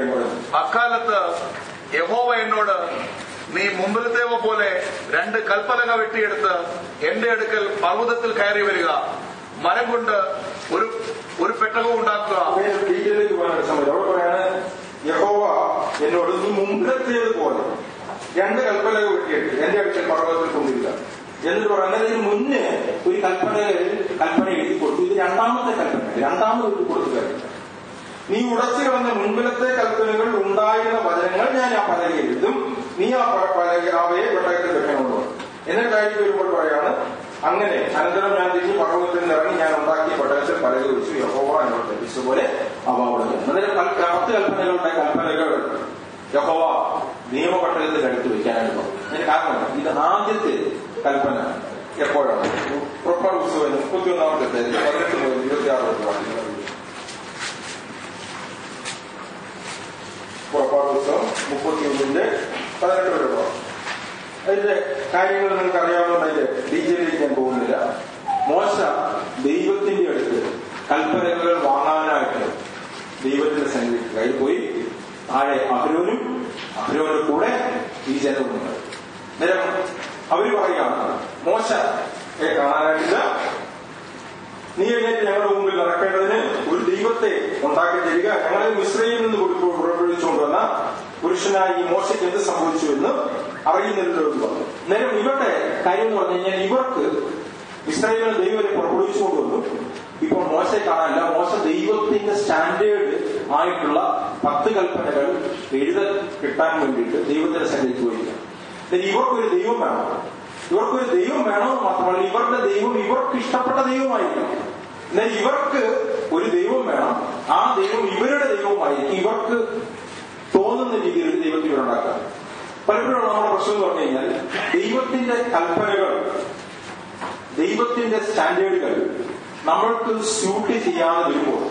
കാര്യം പറഞ്ഞു അക്കാലത്ത് യഹോവ എന്നോട് നീ മുമ്പിലത്തേവ പോലെ രണ്ട് കൽപ്പലക വെട്ടിയെടുത്ത് എന്റെ അടുക്കൽ പർവ്വതത്തിൽ കയറി വരിക മരം കൊണ്ട് ഒരു ഒരു പെട്ടകവും ഉണ്ടാക്കുക അങ്ങനെ ഡീറ്റെയിലേക്ക് പോകാൻ സമയം അവിടെ പറയാണ് യഹോവ എന്നോട് നീ മുമ്പിലത്തേത് പോലെ രണ്ട് കൽപ്പനകൾ വെട്ടിയിട്ട് എന്റെ അടുക്കൽ പർവ്വതത്തിൽ കൊണ്ടിരിക്കുക എന്നിട്ട് പറയുന്നത് ഇതിന് മുന്നേ ഒരു കൽപ്പന കൽപ്പന എഴുതി കൊടുത്തു ഇത് രണ്ടാമത്തെ കൽപ്പന രണ്ടാമത് എഴുതി കൊടുത്തു കഴിഞ്ഞു നീ ഉടച്ചു കളഞ്ഞ മുൻപിലത്തെ കൽപ്പനകൾ ഉണ്ടായിരുന്ന വചനങ്ങൾ ഞാൻ ആ പലക എഴുതും നീ ആ പ- പലക അവയെ വെട്ടകത്തിൽ വെക്കണമെന്ന് പറഞ്ഞു എന്നിട്ട് കഴിഞ്ഞ് വരുമ്പോൾ പറയാണ് അങ്ങനെ അനന്തരം ഞാൻ തിരിഞ്ഞ് പർവ്വതത്തിൽ നിന്ന് ഇറങ്ങി ഞാൻ ഉണ്ടാക്കിയ പട്ടകത്തിൽ പലക വെച്ചു യഹോവ എന്നോട് ലഭിച്ചതുപോലെ അവ അവിടെ ചെന്നു. അന്നേരം കൽ- പത്ത് കൽപ്പനകളുടെ കൽപ്പനകൾ യഹോവ നിയമപട്ടകത്തിൽ എടുത്തു വെക്കാനായിട്ട് പറഞ്ഞു അതിന് കാരണം ഇത് ആദ്യത്തെ കൽപ്പന എപ്പോഴാണ് പ്രൊപ്പർ പുസ്തകം മുപ്പത്തിയൊന്നാമത്തെ പേര് പതിനെട്ട് മുതൽ ഇരുപത്തിയാറ് വരെ വായിക്കുന്നത് പുറപ്പാട് പുസ്തകം മുപ്പത്തിയൊന്നിന്റെ പതിനെട്ട് വരെ പോകാം അതിന്റെ കാര്യങ്ങൾ നിങ്ങൾക്ക് അറിയാവുന്ന അതിന്റെ ഡീറ്റെയിലേക്ക് ഞാൻ പോകുന്നില്ല മോശ ദൈവത്തിന്റെ അടുത്ത് കൽപ്പനകൾ വാങ്ങാനായിട്ട് ദൈവത്തിന്റെ സന്നിധിയിൽ കയ്യിൽ പോയി താഴെ അഹരോനും അഹരോന്റെ കൂടെ ഈ ജനവുമുണ്ട് നേരം അവര് പറയുകയാണ് മോശ കാണാനായിട്ടില്ല നീ എഴുന്നേറ്റ് ഞങ്ങളുടെ മുമ്പിൽ നടക്കേണ്ടതിന് ഒരു ദൈവത്തെ ഉണ്ടാക്കി തരിക ഞങ്ങളെ മിശ്രയിൽ നിന്ന് കൊടുത്തു പുറപ്പെടുവിച്ചുകൊണ്ടുവന്ന പുരുഷനായി ഈ മോശയ്ക്ക് എന്ത് സംഭവിച്ചു എന്ന് അറിയുന്നതിലോ എന്ന് പറഞ്ഞു നേരം ഇവരുടെ കാര്യം എന്ന് പറഞ്ഞു കഴിഞ്ഞാൽ ഇവർക്ക് ഇസ്രായേലിന് ദൈവത്തെ പുറപ്പെടുവിച്ചുകൊണ്ടുവന്നു ഇപ്പോൾ മോശയെ കാണാനില്ല മോശ ദൈവത്തിന്റെ സ്റ്റാൻഡേർഡ് ആയിട്ടുള്ള പത്ത് കൽപ്പനകൾ എഴുത കിട്ടാൻ വേണ്ടിയിട്ട് ദൈവത്തിന്റെ സന്നിധിക്ക് പോയിരിക്കുക എന്നാൽ ഇവർക്കൊരു ദൈവം വേണം ഇവർക്കൊരു ദൈവം വേണമെന്ന് മാത്രമല്ല ഇവരുടെ ദൈവം ഇവർക്ക് ഇഷ്ടപ്പെട്ട ദൈവമായിരിക്കണം എന്നാൽ ഇവർക്ക് ഒരു ദൈവം വേണം ആ ദൈവം ഇവരുടെ ദൈവമായിരിക്കും ഇവർക്ക് തോന്നുന്ന രീതിയിൽ ഒരു ദൈവത്തെ ഇവരുണ്ടാക്കുക പലപ്പോഴും നമ്മുടെ പ്രശ്നം എന്ന് പറഞ്ഞു കഴിഞ്ഞാൽ ദൈവത്തിന്റെ കൽപ്പനകൾ ദൈവത്തിന്റെ സ്റ്റാൻഡേർഡുകൾ നമ്മൾക്ക് സ്യൂട്ട് ചെയ്യാതെ വരുമ്പോൾ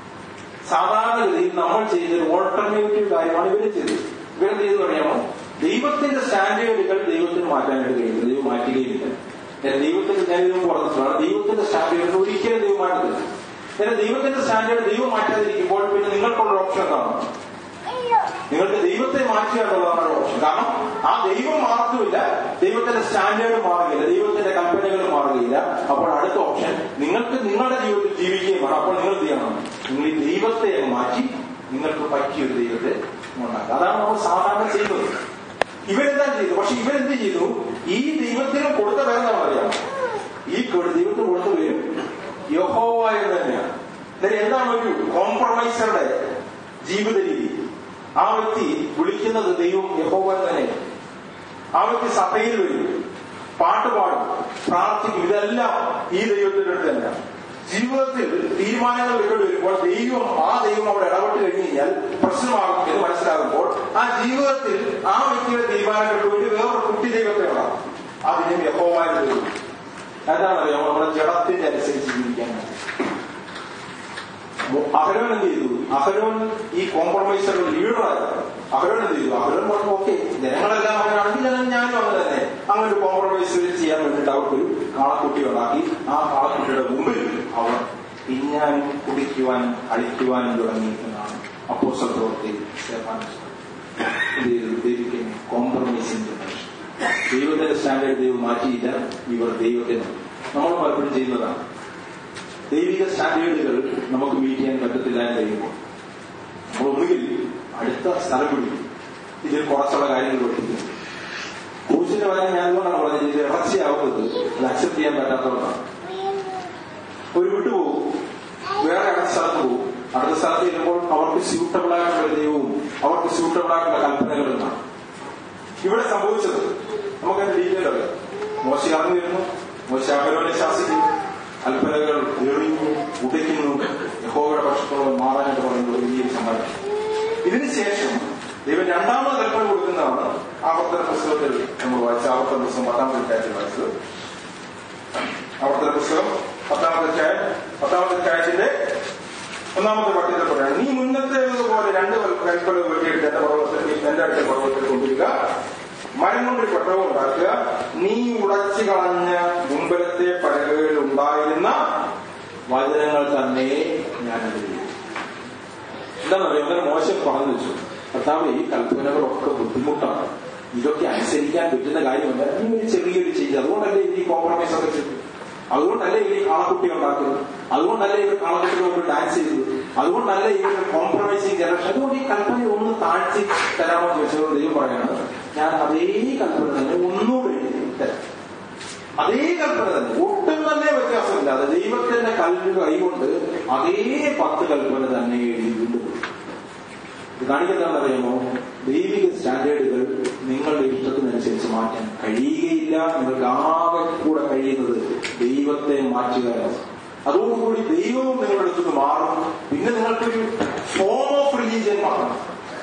സാധാരണഗതിയിൽ നമ്മൾ ചെയ്യുന്ന ഒരു ഓൾട്ടർനേറ്റീവ് കാര്യമാണ് ഇവര് ചെയ്തത് ഇവരെന്ത് ചെയ്തെന്ന് പറയാമോ ദൈവത്തിന്റെ സ്റ്റാൻഡേർഡുകൾ ദൈവത്തിന് മാറ്റാനായിട്ട് കഴിയില്ല ദൈവം മാറ്റുകയില്ല ഞാൻ ദൈവത്തിന്റെ ഞാൻ ഇതിനും പറഞ്ഞിട്ടുള്ളതാണ് ദൈവത്തിന്റെ സ്റ്റാൻഡേർഡ് ഒരിക്കലും ദൈവം മാറ്റുന്നില്ല എന്നാൽ ദൈവത്തിന്റെ സ്റ്റാൻഡേർഡ് ദൈവം മാറ്റാതിരിക്കുമ്പോൾ പിന്നെ നിങ്ങൾക്കുള്ള ഓപ്ഷൻ എന്താണ് നിങ്ങൾക്ക് ദൈവത്തെ മാറ്റുക എന്നുള്ളതാണ് ഒരു ഓപ്ഷൻ കാരണം ആ ദൈവം മാറുന്നില്ല ദൈവത്തിന്റെ സ്റ്റാൻഡേർഡ് മാറുകയില്ല ദൈവത്തിന്റെ കൽപ്പനകൾ മാറുകയില്ല അപ്പോൾ അടുത്ത ഓപ്ഷൻ നിങ്ങൾക്ക് നിങ്ങളുടെ ജീവിതത്തിൽ ജീവിക്കുകയും വേണം അപ്പോൾ നിങ്ങൾ എന്ത് ചെയ്യണം നിങ്ങൾ ഈ ദൈവത്തെ അങ്ങ് മാറ്റി നിങ്ങൾക്ക് പറ്റിയ ഒരു ദൈവത്തെ ഉണ്ടാക്കുക അതാണ് നമ്മൾ സാധാരണ ചെയ്യുന്നത് ഇവരെന്താ ചെയ്തു പക്ഷെ ഇവരെന്ത് ചെയ്തു ഈ ദൈവത്തിന് കൊടുത്ത പേരെന്താ അറിയാം ഈ കൊ- ദൈവത്തിന് കൊടുത്ത പേരും യഹോവ എന്ന് തന്നെയാണ് എന്നിട്ട് എന്താണ് ഒരു കോംപ്രമൈസറുടെ ജീവിത രീതി ആ വ്യക്തി വിളിക്കുന്നത് ദൈവം യഹോവ എന്ന് തന്നെയാണ് ആ വ്യക്തി സഭയിൽ വരും പാട്ട് പാടും പ്രാർത്ഥിക്കും ഇതെല്ലാം ഈ ദൈവത്തിന്റെ അടുത്ത് തന്നെയാണ് ജീവിതത്തിൽ തീരുമാനങ്ങൾ എടുക്കേണ്ടി വരുമ്പോൾ ദൈവം ആ ദൈവം അവിടെ ഇടപെട്ട് കഴിഞ്ഞു കഴിഞ്ഞാൽ പ്രശ്നമാകും എന്ന് മനസ്സിലാകുമ്പോൾ ആ ജീവിതത്തിൽ ആ വ്യക്തിയുടെ തീരുമാനങ്ങൾക്ക് വേണ്ടി വേറൊരു കുട്ടി ദൈവത്തെ ഉണ്ടാകും ആ ദൈവം യഹോവായ ദൈവം എന്താണെന്നറിയാമോ നമ്മുടെ ജഡത്തിന്റെ അനുസരിച്ച് ജീവിക്കാൻ വേണ്ടി അഹരോൻ എന്ത് ചെയ്തു അഹരോൻ ഈ കോംപ്രമൈസറുടെ ലീഡറായിരുന്നു അഹരോൻ എന്ത് ചെയ്തു അഹരോൻ പറഞ്ഞു ഓക്കെ ജനങ്ങളെല്ലാം അങ്ങനെയാണെങ്കിൽ ഞാൻ ഞാനും അങ്ങനെ തന്നെ അങ്ങനെ ഒരു കോംപ്രമൈസ് ചെയ്യാൻ വേണ്ടിയിട്ട് അവർക്കൊരു കാളക്കുട്ടി ഉണ്ടാക്കി ആ കാളക്കുട്ടിയുടെ മുമ്പിൽ അവർ തിന്നാനും കുടിക്കുവാനും കളിക്കുവാനും തുടങ്ങി എന്നാണ് അപ്പോസൽ പ്രവൃത്തി കോംപ്രമൈസിന്റെ മനുഷ്യൻ ദൈവത്തിന്റെ സ്റ്റാൻഡേർഡ് ദൈവം മാറ്റിയില്ല ഇവർ ദൈവത്തിന് നമ്മൾ പലപ്പോഴും ചെയ്യുന്നതാണ് ദൈവിക സ്റ്റാൻഡേർഡുകൾ നമുക്ക് മീറ്റ് ചെയ്യാൻ പറ്റത്തില്ല എന്ന് കഴിയുമ്പോൾ നമ്മൾ ഒന്നുകിൽ അടുത്ത സ്ഥലം പിടിക്കും ഇതിൽ കുറച്ചുള്ള കാര്യങ്ങൾ പഠിപ്പിക്കും ക്രൂശിന്റെ കാര്യം ഞാൻ അതുകൊണ്ടാണ് പറഞ്ഞത് ഇത് ഇറച്ചിയാവുന്നത് അത് അക്സെപ്റ്റ് ചെയ്യാൻ പറ്റാത്തതുകൊണ്ടാണ് ഒരു വിട്ടുപോകും വേറെ അടുത്ത സ്ഥലത്ത് പോകും അടുത്ത സ്ഥലത്ത് ചെല്ലുമ്പോൾ അവർക്ക് സ്യൂട്ടബിൾ ആയിട്ടുള്ള ഒരു ദൈവവും അവർക്ക് സ്യൂട്ടബിൾ ആയിട്ടുള്ള കൽപ്പനകളും കാണും ഇവിടെ സംഭവിച്ചത് നമുക്കതിന്റെ ഡീറ്റെയിൽ അറിയാം മോശ ഇറങ്ങി വരുന്നു മോശ അഹരോനെ ശാസിക്കുന്നു കൽപ്പനകൾ എറിയുന്നു ഉടയ്ക്കുന്നു യഹോവയുടെ പക്ഷത്തോളം മാറാനായിട്ട് പറയുന്നത് ഒരു വലിയ സമ്മതം ഇതിനുശേഷം ദൈവം രണ്ടാമത് കൽപ്പന കൊടുക്കുന്നതാണ് ആവർത്തന പുസ്തകത്തിൽ നമ്മൾ വായിച്ച ആവർത്തന പുസ്തകം പത്താമത്തെ അധ്യായത്തിൽ വായിച്ചത് ആവർത്തന പുസ്തകം പത്താമത്തെ അധ്യായം പത്താമത്തെ അധ്യായത്തിന്റെ ഒന്നാമത്തെ പട്ടികത്തിൽ പറയാണ് നീ മുന്നത്തേതുപോലെ രണ്ട് കൽപ്പന വെട്ടിയെടുത്ത് എന്റെ പർവ്വതത്തിൽ എന്റെ അടുത്ത പർവ്വതത്തിൽ കൊണ്ടുവരിക മരം കൊണ്ട് ഒരു പട്ടവും ഉണ്ടാക്കുക നീ ഉടച്ചു കളഞ്ഞ മുമ്പലത്തെ പലകകളിൽ ഉണ്ടായിരുന്ന വചനങ്ങൾ തന്നെ ഞാൻ എഴുതി എന്താണെന്ന് അറിയാം അങ്ങനെ മോശം പറഞ്ഞു വെച്ചു കർത്താവ് ഈ കൽപ്പനകളൊക്കെ ബുദ്ധിമുട്ടാണ് ഇതൊക്കെ അനുസരിക്കാൻ പറ്റുന്ന കാര്യമല്ല ഈ ഒരു ചെറിയൊരു ചെയ്ത് അതുകൊണ്ടല്ലേ ഈ കോംപ്രമൈസ് ഒക്കെ ചെയ്തു അതുകൊണ്ടല്ലേ ഇവർ കാളക്കുട്ടി ഉണ്ടാക്കുന്നത് അതുകൊണ്ടല്ലേ ഇവർ കാളക്കുട്ടികളോട് ഡാൻസ് ചെയ്തത് അതുകൊണ്ടല്ലേ ഇവർ കോംപ്രമൈസിങ് ജനറേഷൻ അതുകൊണ്ട് ഈ കൽപ്പന ഒന്ന് താഴ്ത്തി തരാമെന്ന് വെച്ചത് ദൈവം പറയാണ് ഞാൻ അതേ കൽപ്പന തന്നെ ഒന്നുകൂടെ എഴുതി തരാം അതേ കൽപ്പന തന്നെ ഒട്ടും തന്നെ വ്യത്യാസമില്ലാതെ ദൈവത്തിന്റെ കൽപ്പന കൈകൊണ്ട് അതേ പത്ത് കൽപ്പന തന്നെ എഴുതി വീണ്ടും ഇത് കാണിക്കുന്നതെന്നറിയാമോ ദൈവിക സ്റ്റാൻഡേർഡുകൾ നിങ്ങളുടെ ഇഷ്ടത്തിനനുസരിച്ച് മാറ്റാൻ കഴിയുകയില്ല നിങ്ങൾക്ക് ആകെ കൂടെ കഴിയുന്നത് ദൈവത്തെ മാറ്റുകയാണ് അതോടുകൂടി ദൈവവും നിങ്ങളുടെ അടുത്ത് മാറും പിന്നെ നിങ്ങൾക്കൊരു ഫോം ഓഫ് റിലീജിയൻ മാറണം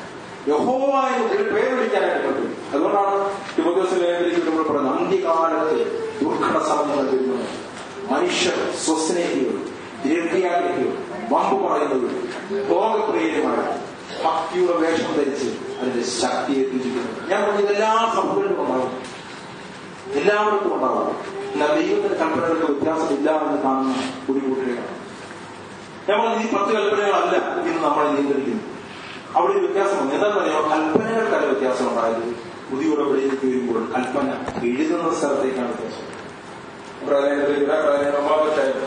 യഹോവ എന്ന് ഒരു പേര് വിളിക്കാനായിട്ട് പറ്റും അതുകൊണ്ടാണ് തിമോദോസിലേക്ക് നമ്മൾ പറയുന്നത് അന്ത്യകാലത്ത് ദുർഘട സമയങ്ങൾ വരുന്നത് മനുഷ്യർ സ്വസ്നേഹികൾ ദ്രവ്യാഗ്രഹികൾ വമ്പ് പറയുന്നവർ ഭോഗപ്രിയരുമായ ഭക്തിയുടെ വേഷം ധരിച്ച് അതിന്റെ ശക്തിയെ തിരിക്കുന്നു ഞാൻ പറഞ്ഞത് എല്ലാ സഭകളിലും ഉണ്ടാവും എല്ലാവർക്കും ഉണ്ടാവും എന്നാൽ ദൈവത്തിന്റെ കൽപ്പനകൾക്ക് വ്യത്യാസമില്ല എന്ന് കാണുന്ന ഒരു കൂട്ടരെയാണ് ഞാൻ പറഞ്ഞത് ഈ പത്ത് കൽപ്പനകളല്ല ഇന്ന് നമ്മളെ നിയന്ത്രിക്കുന്നു അവിടെ ഒരു വ്യത്യാസമുണ്ട് എന്താണെന്ന് പറയുമ്പോൾ കൽപ്പനകൾക്കല്ല വ്യത്യാസം ഉണ്ടായത് പുതിയ ഉടമ്പടിയിലേക്ക് വരുമ്പോൾ കൽപ്പന എഴുതുന്ന സ്ഥലത്തേക്കാണ് വ്യത്യാസം പ്രളയത്തിലേക്ക് പ്രളയം ഒമ്പതാമത്തെ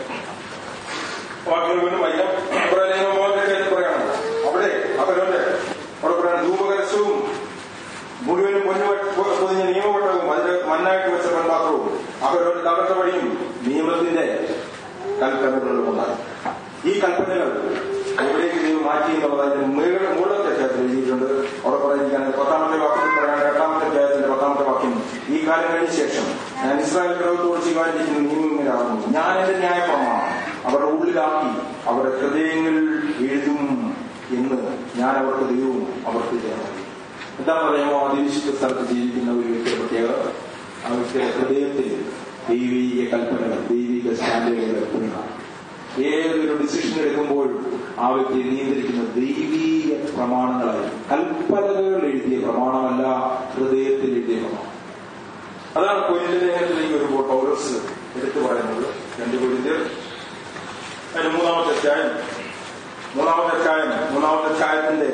വാക്കുകൾ വീണ്ടും വയ്യ പ്രളയം ഒമ്പതാമത്തെ പറയാണ് അവിടെ അവരുടെ അവിടെ പറയാൻ ധൂപകരശവും മുഴുവനും പൊന്നു പൊതിഞ്ഞ നിയമവട്ടവും അതിന്റെ മണ്ണായിട്ട് വെച്ച പെൺപാത്രവും അവരുടെ തകർത്ത വഴിയും നിയമത്തിന്റെ കൽപ്പനകളും ഉണ്ടായി ഈ കൽപ്പനകൾ എവിടേക്ക് ദൈവം മാറ്റി എന്നുള്ളത് അതിന്റെ മുകളിൽ മൂലത്തെ അധ്യായത്തിൽ എഴുതിയിട്ടുണ്ട് അവിടെ പറഞ്ഞിരിക്കാൻ പത്താമത്തെ വാക്യത്തിൽ പറയാൻ എട്ടാമത്തെ അധ്യായത്തിന്റെ പത്താമത്തെ വാക്യം ഈ കാലം കഴിഞ്ഞ ശേഷം ഞാൻ ഇസ്രായേൽ ഗ്രഹത്തോട് സ്വീകരിച്ചിരിക്കുന്ന നിയമങ്ങളാകുന്നു ഞാൻ എന്റെ ന്യായപ്രമാണം അവരുടെ ഉള്ളിലാക്കി അവരുടെ ഹൃദയങ്ങളിൽ എഴുതും എന്ന് ഞാൻ അവർക്ക് ദൈവവും അവർക്ക് ചെയ്യാൻ എന്താ പറയുമോ അതിവിശുദ്ധ സ്ഥലത്ത് ജീവിക്കുന്ന ഒരു വ്യക്തിയുടെ പ്രത്യേകത ആ വ്യക്തിയുടെ ഹൃദയത്തിൽ ദൈവീക കൽപ്പനകൾ ദൈവിക സ്റ്റാൻഡേർഡുകൾ എപ്പോഴും ഏതൊരു ഡിസിഷൻ എടുക്കുമ്പോഴും ആ വ്യക്തിയെ നിയന്ത്രിക്കുന്ന ദൈവീക പ്രമാണങ്ങളായി കൽപ്പനകൾ എഴുതിയ പ്രമാണമല്ല ഹൃദയത്തിൽ എഴുതിയ പ്രമാണം അതാണ് കൊരിന്ത ലേഖനത്തിലേക്ക് വരുമ്പോൾ പൗരസ് എടുത്തു പറയുന്നത് രണ്ട് കൊരിന്ത്യർ അതിന് മൂന്നാമത്തെ അധ്യായം മൂന്നാമത്തെ അധ്യായം മൂന്നാമത്തെ അധ്യായത്തിന്റെ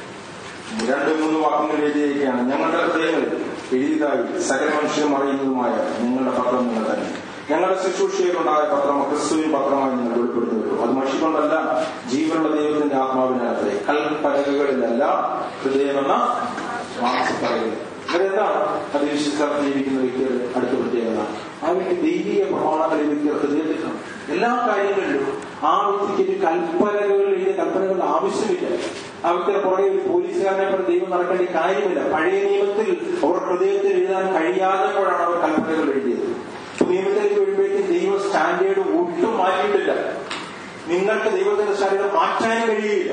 രണ്ട് മൂന്ന് വാക്കുകൾ എഴുതിയിരിക്കുകയാണ് ഞങ്ങളുടെ ഹൃദയങ്ങളിൽ എഴുതിയതായി സകല മനുഷ്യരും അറിയുന്നതുമായ നിങ്ങളുടെ പത്രം നിങ്ങൾ തന്നെ ഞങ്ങളുടെ ശുശ്രൂഷയിലുണ്ടായ പത്രം ക്രിസ്തുവിൻ പത്രമായി നിങ്ങൾ വെളിപ്പെടുത്തി വരും അത് മഷി കൊണ്ടല്ല ജീവനുള്ള ദൈവത്തിന്റെ ആത്മാവിനകത്തെ കൽപ്പലകകളിലല്ല ഹൃദയമെന്ന മാംസപ്പലകൾ ഇവരെന്താണ് അത് വിശ്വസിക്കാൻ ജീവിക്കുന്ന വ്യക്തിയുടെ അടുത്ത പ്രത്യേകത ആ വ്യക്തി ദൈവീയ പ്രമാണങ്ങൾ ഈ വ്യക്തിയുടെ ഹൃദയത്തിൽ കാണും എല്ലാ കാര്യങ്ങളിലും ആ വ്യക്തിക്ക് ഒരു കൽപ്പനകൾ എഴുതിയ കൽപ്പനകളുടെ ആവശ്യമില്ല ആ വ്യക്തിയുടെ പുറകെ ഒരു പോലീസുകാരനെ പോലെ ദൈവം നടക്കേണ്ട കാര്യമില്ല പഴയ നിയമത്തിൽ അവർ ഹൃദയത്തിൽ എഴുതാൻ കഴിയാത്തപ്പോഴാണ് അവർ കൽപ്പനകൾ എഴുതിയത് നിയമത്തിലേക്ക് വരുമ്പോഴേക്കും ദൈവം സ്റ്റാൻഡേർഡ് ഒട്ടും മാറ്റിയിട്ടില്ല നിങ്ങൾക്ക് ദൈവത്തിന്റെ സ്റ്റാൻഡേർഡ് മാറ്റാനും കഴിയില്ല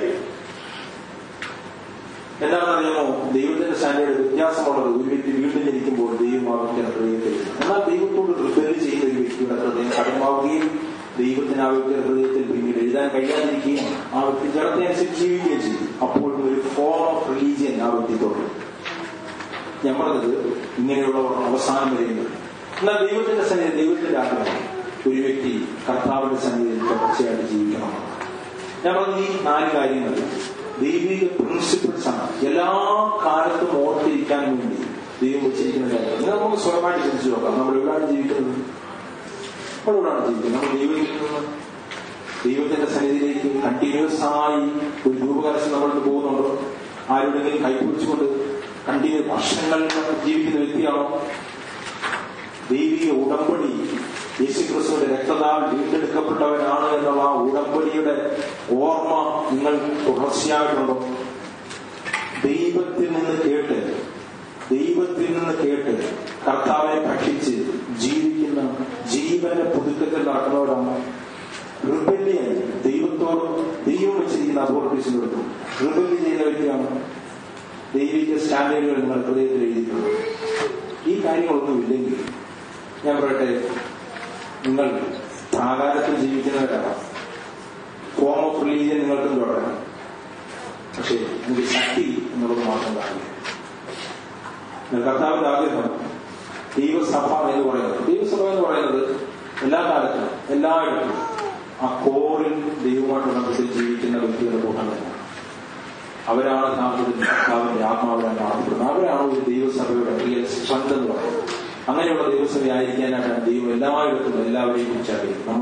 എന്താണെന്നറിയാമോ ദൈവത്തിന്റെ സ്റ്റാൻഡേർഡ് വ്യത്യാസമുള്ളത് ഒരു വ്യക്തി വീണ്ടും ജനിക്കുമ്പോൾ ദൈവം ആ വ്യക്തിയുടെ ഹൃദയത്തിൽ എന്നാൽ ദൈവത്തോട് റിപ്പയർ ചെയ്യുന്ന ഒരു വ്യക്തിയുടെ ഹൃദയം കടമാവുകയും ദൈവത്തിന് ആ വ്യക്തിയുടെ ഹൃദയത്തിൽ പിന്നീട് എഴുതാൻ കഴിയാതിരിക്കുകയും ആ വ്യക്തി ജനത്തെ അനുസരിച്ച് ജീവിക്കുകയും ചെയ്യും അപ്പോൾ ഒരു ഫോം ഓഫ് റിലീജിയൻ ആ വ്യക്തി തുടരും ഞാൻ പറഞ്ഞത് ഇങ്ങനെയുള്ളവർ അവസാനം വരെയുണ്ട് എന്നാൽ ദൈവത്തിന്റെ സന്നിധി ദൈവത്തിന്റെ ആഗ്രഹം ഒരു വ്യക്തി കർത്താവിന്റെ സന്നിധിയിൽ തുടർച്ചയായിട്ട് ജീവിക്കണം ഞാൻ പറഞ്ഞ ഈ നാല് കാര്യങ്ങൾ ദൈവിക പ്രിൻസിപ്പിൾസ് ആണ് എല്ലാ കാലത്തും ഓർത്തിരിക്കാൻ വേണ്ടി ദൈവം വെച്ചിരിക്കുന്ന കാര്യം ഇത് നമുക്ക് സ്വയമായിട്ട് ചിന്തിച്ചു നോക്കാം നമ്മൾ എവിടെയാണ് ജീവിക്കുന്നത് നമ്മൾ എവിടെയാണ് ജീവിക്കുന്നത് നമ്മൾ ദൈവത്തിൽ നിന്ന് ദൈവത്തിന്റെ സന്നിധിയിലേക്ക് കണ്ടിന്യൂസ് ആയി ഒരു രൂപകലശം നമ്മൾക്ക് പോകുന്നുണ്ടോ ആരുടെങ്കിലും കൈപിടിച്ചുകൊണ്ട് കണ്ടിന്യൂ വർഷങ്ങൾ ജീവിക്കുന്ന വ്യക്തിയാണോ ദൈവിക ഉടമ്പടി യേശുക്രിസ്തുവിന്റെ രക്തതാൽ വീണ്ടെടുക്കപ്പെട്ടവനാണ് എന്നുള്ള ആ ഉടമ്പടിയുടെ ഓർമ്മ നിങ്ങൾ തുടർച്ചയായിട്ടുണ്ടോ ദൈവത്തിൽ നിന്ന് കേട്ട് ദൈവത്തിൽ നിന്ന് കേട്ട് കർത്താവെ ഭക്ഷിച്ച് ജീവിക്കുന്ന ജീവന പുതുക്കത്തിൽ നടക്കുന്നവരാണ് റിബല്യൻ ദൈവത്തോടും ദൈവം വെച്ചിരിക്കുന്ന അതോറിറ്റീസിനോടും റിബല്യ ചെയ്യുന്ന വ്യക്തിയാണ് ദൈവിക സ്റ്റാൻഡേർഡുകൾ നിങ്ങൾ ഹൃദയത്തിൽ എഴുതിയിട്ടുണ്ട് ഈ കാര്യങ്ങളൊന്നും ഇല്ലെങ്കിൽ ഞാൻ പറയട്ടെ നിങ്ങൾ പ്രാകാരത്തിൽ ജീവിക്കുന്നവരാണ് ഫോം ഓഫ് റിലീജിയൻ നിങ്ങൾക്കും തുടരാം പക്ഷേ നിങ്ങൾക്ക് ശക്തി എന്നുള്ളത് മാത്രം കാണില്ല കർത്താവിന്റെ ആഗ്രഹം ദൈവസഭ എന്ന് പറയുന്നത് ദൈവസഭ എന്ന് പറയുന്നത് എല്ലാ കാലത്തും എല്ലായിടത്തും ആ കോറിൽ ദൈവമായിട്ട് ബന്ധത്തിൽ ജീവിക്കുന്ന വ്യക്തികളുടെ കൂട്ടം തന്നെയാണ് അവരാണ് യഥാർത്ഥത്തിൽ കർത്താവിന്റെ ആത്മാവിനെ കാണപ്പെടുന്നത് അവരാണ് ഒരു ദൈവസഭയുടെ റിയൽ സ്ട്രെങ്ത് എന്ന് പറയുന്നത് അങ്ങനെയുള്ള ദൈവസഭ ആയിരിക്കാനായിട്ടാണ് ദൈവം എല്ലായിടത്തും എല്ലാവരെയും കുറിച്ച് അറിയുന്നത് നമ്മൾ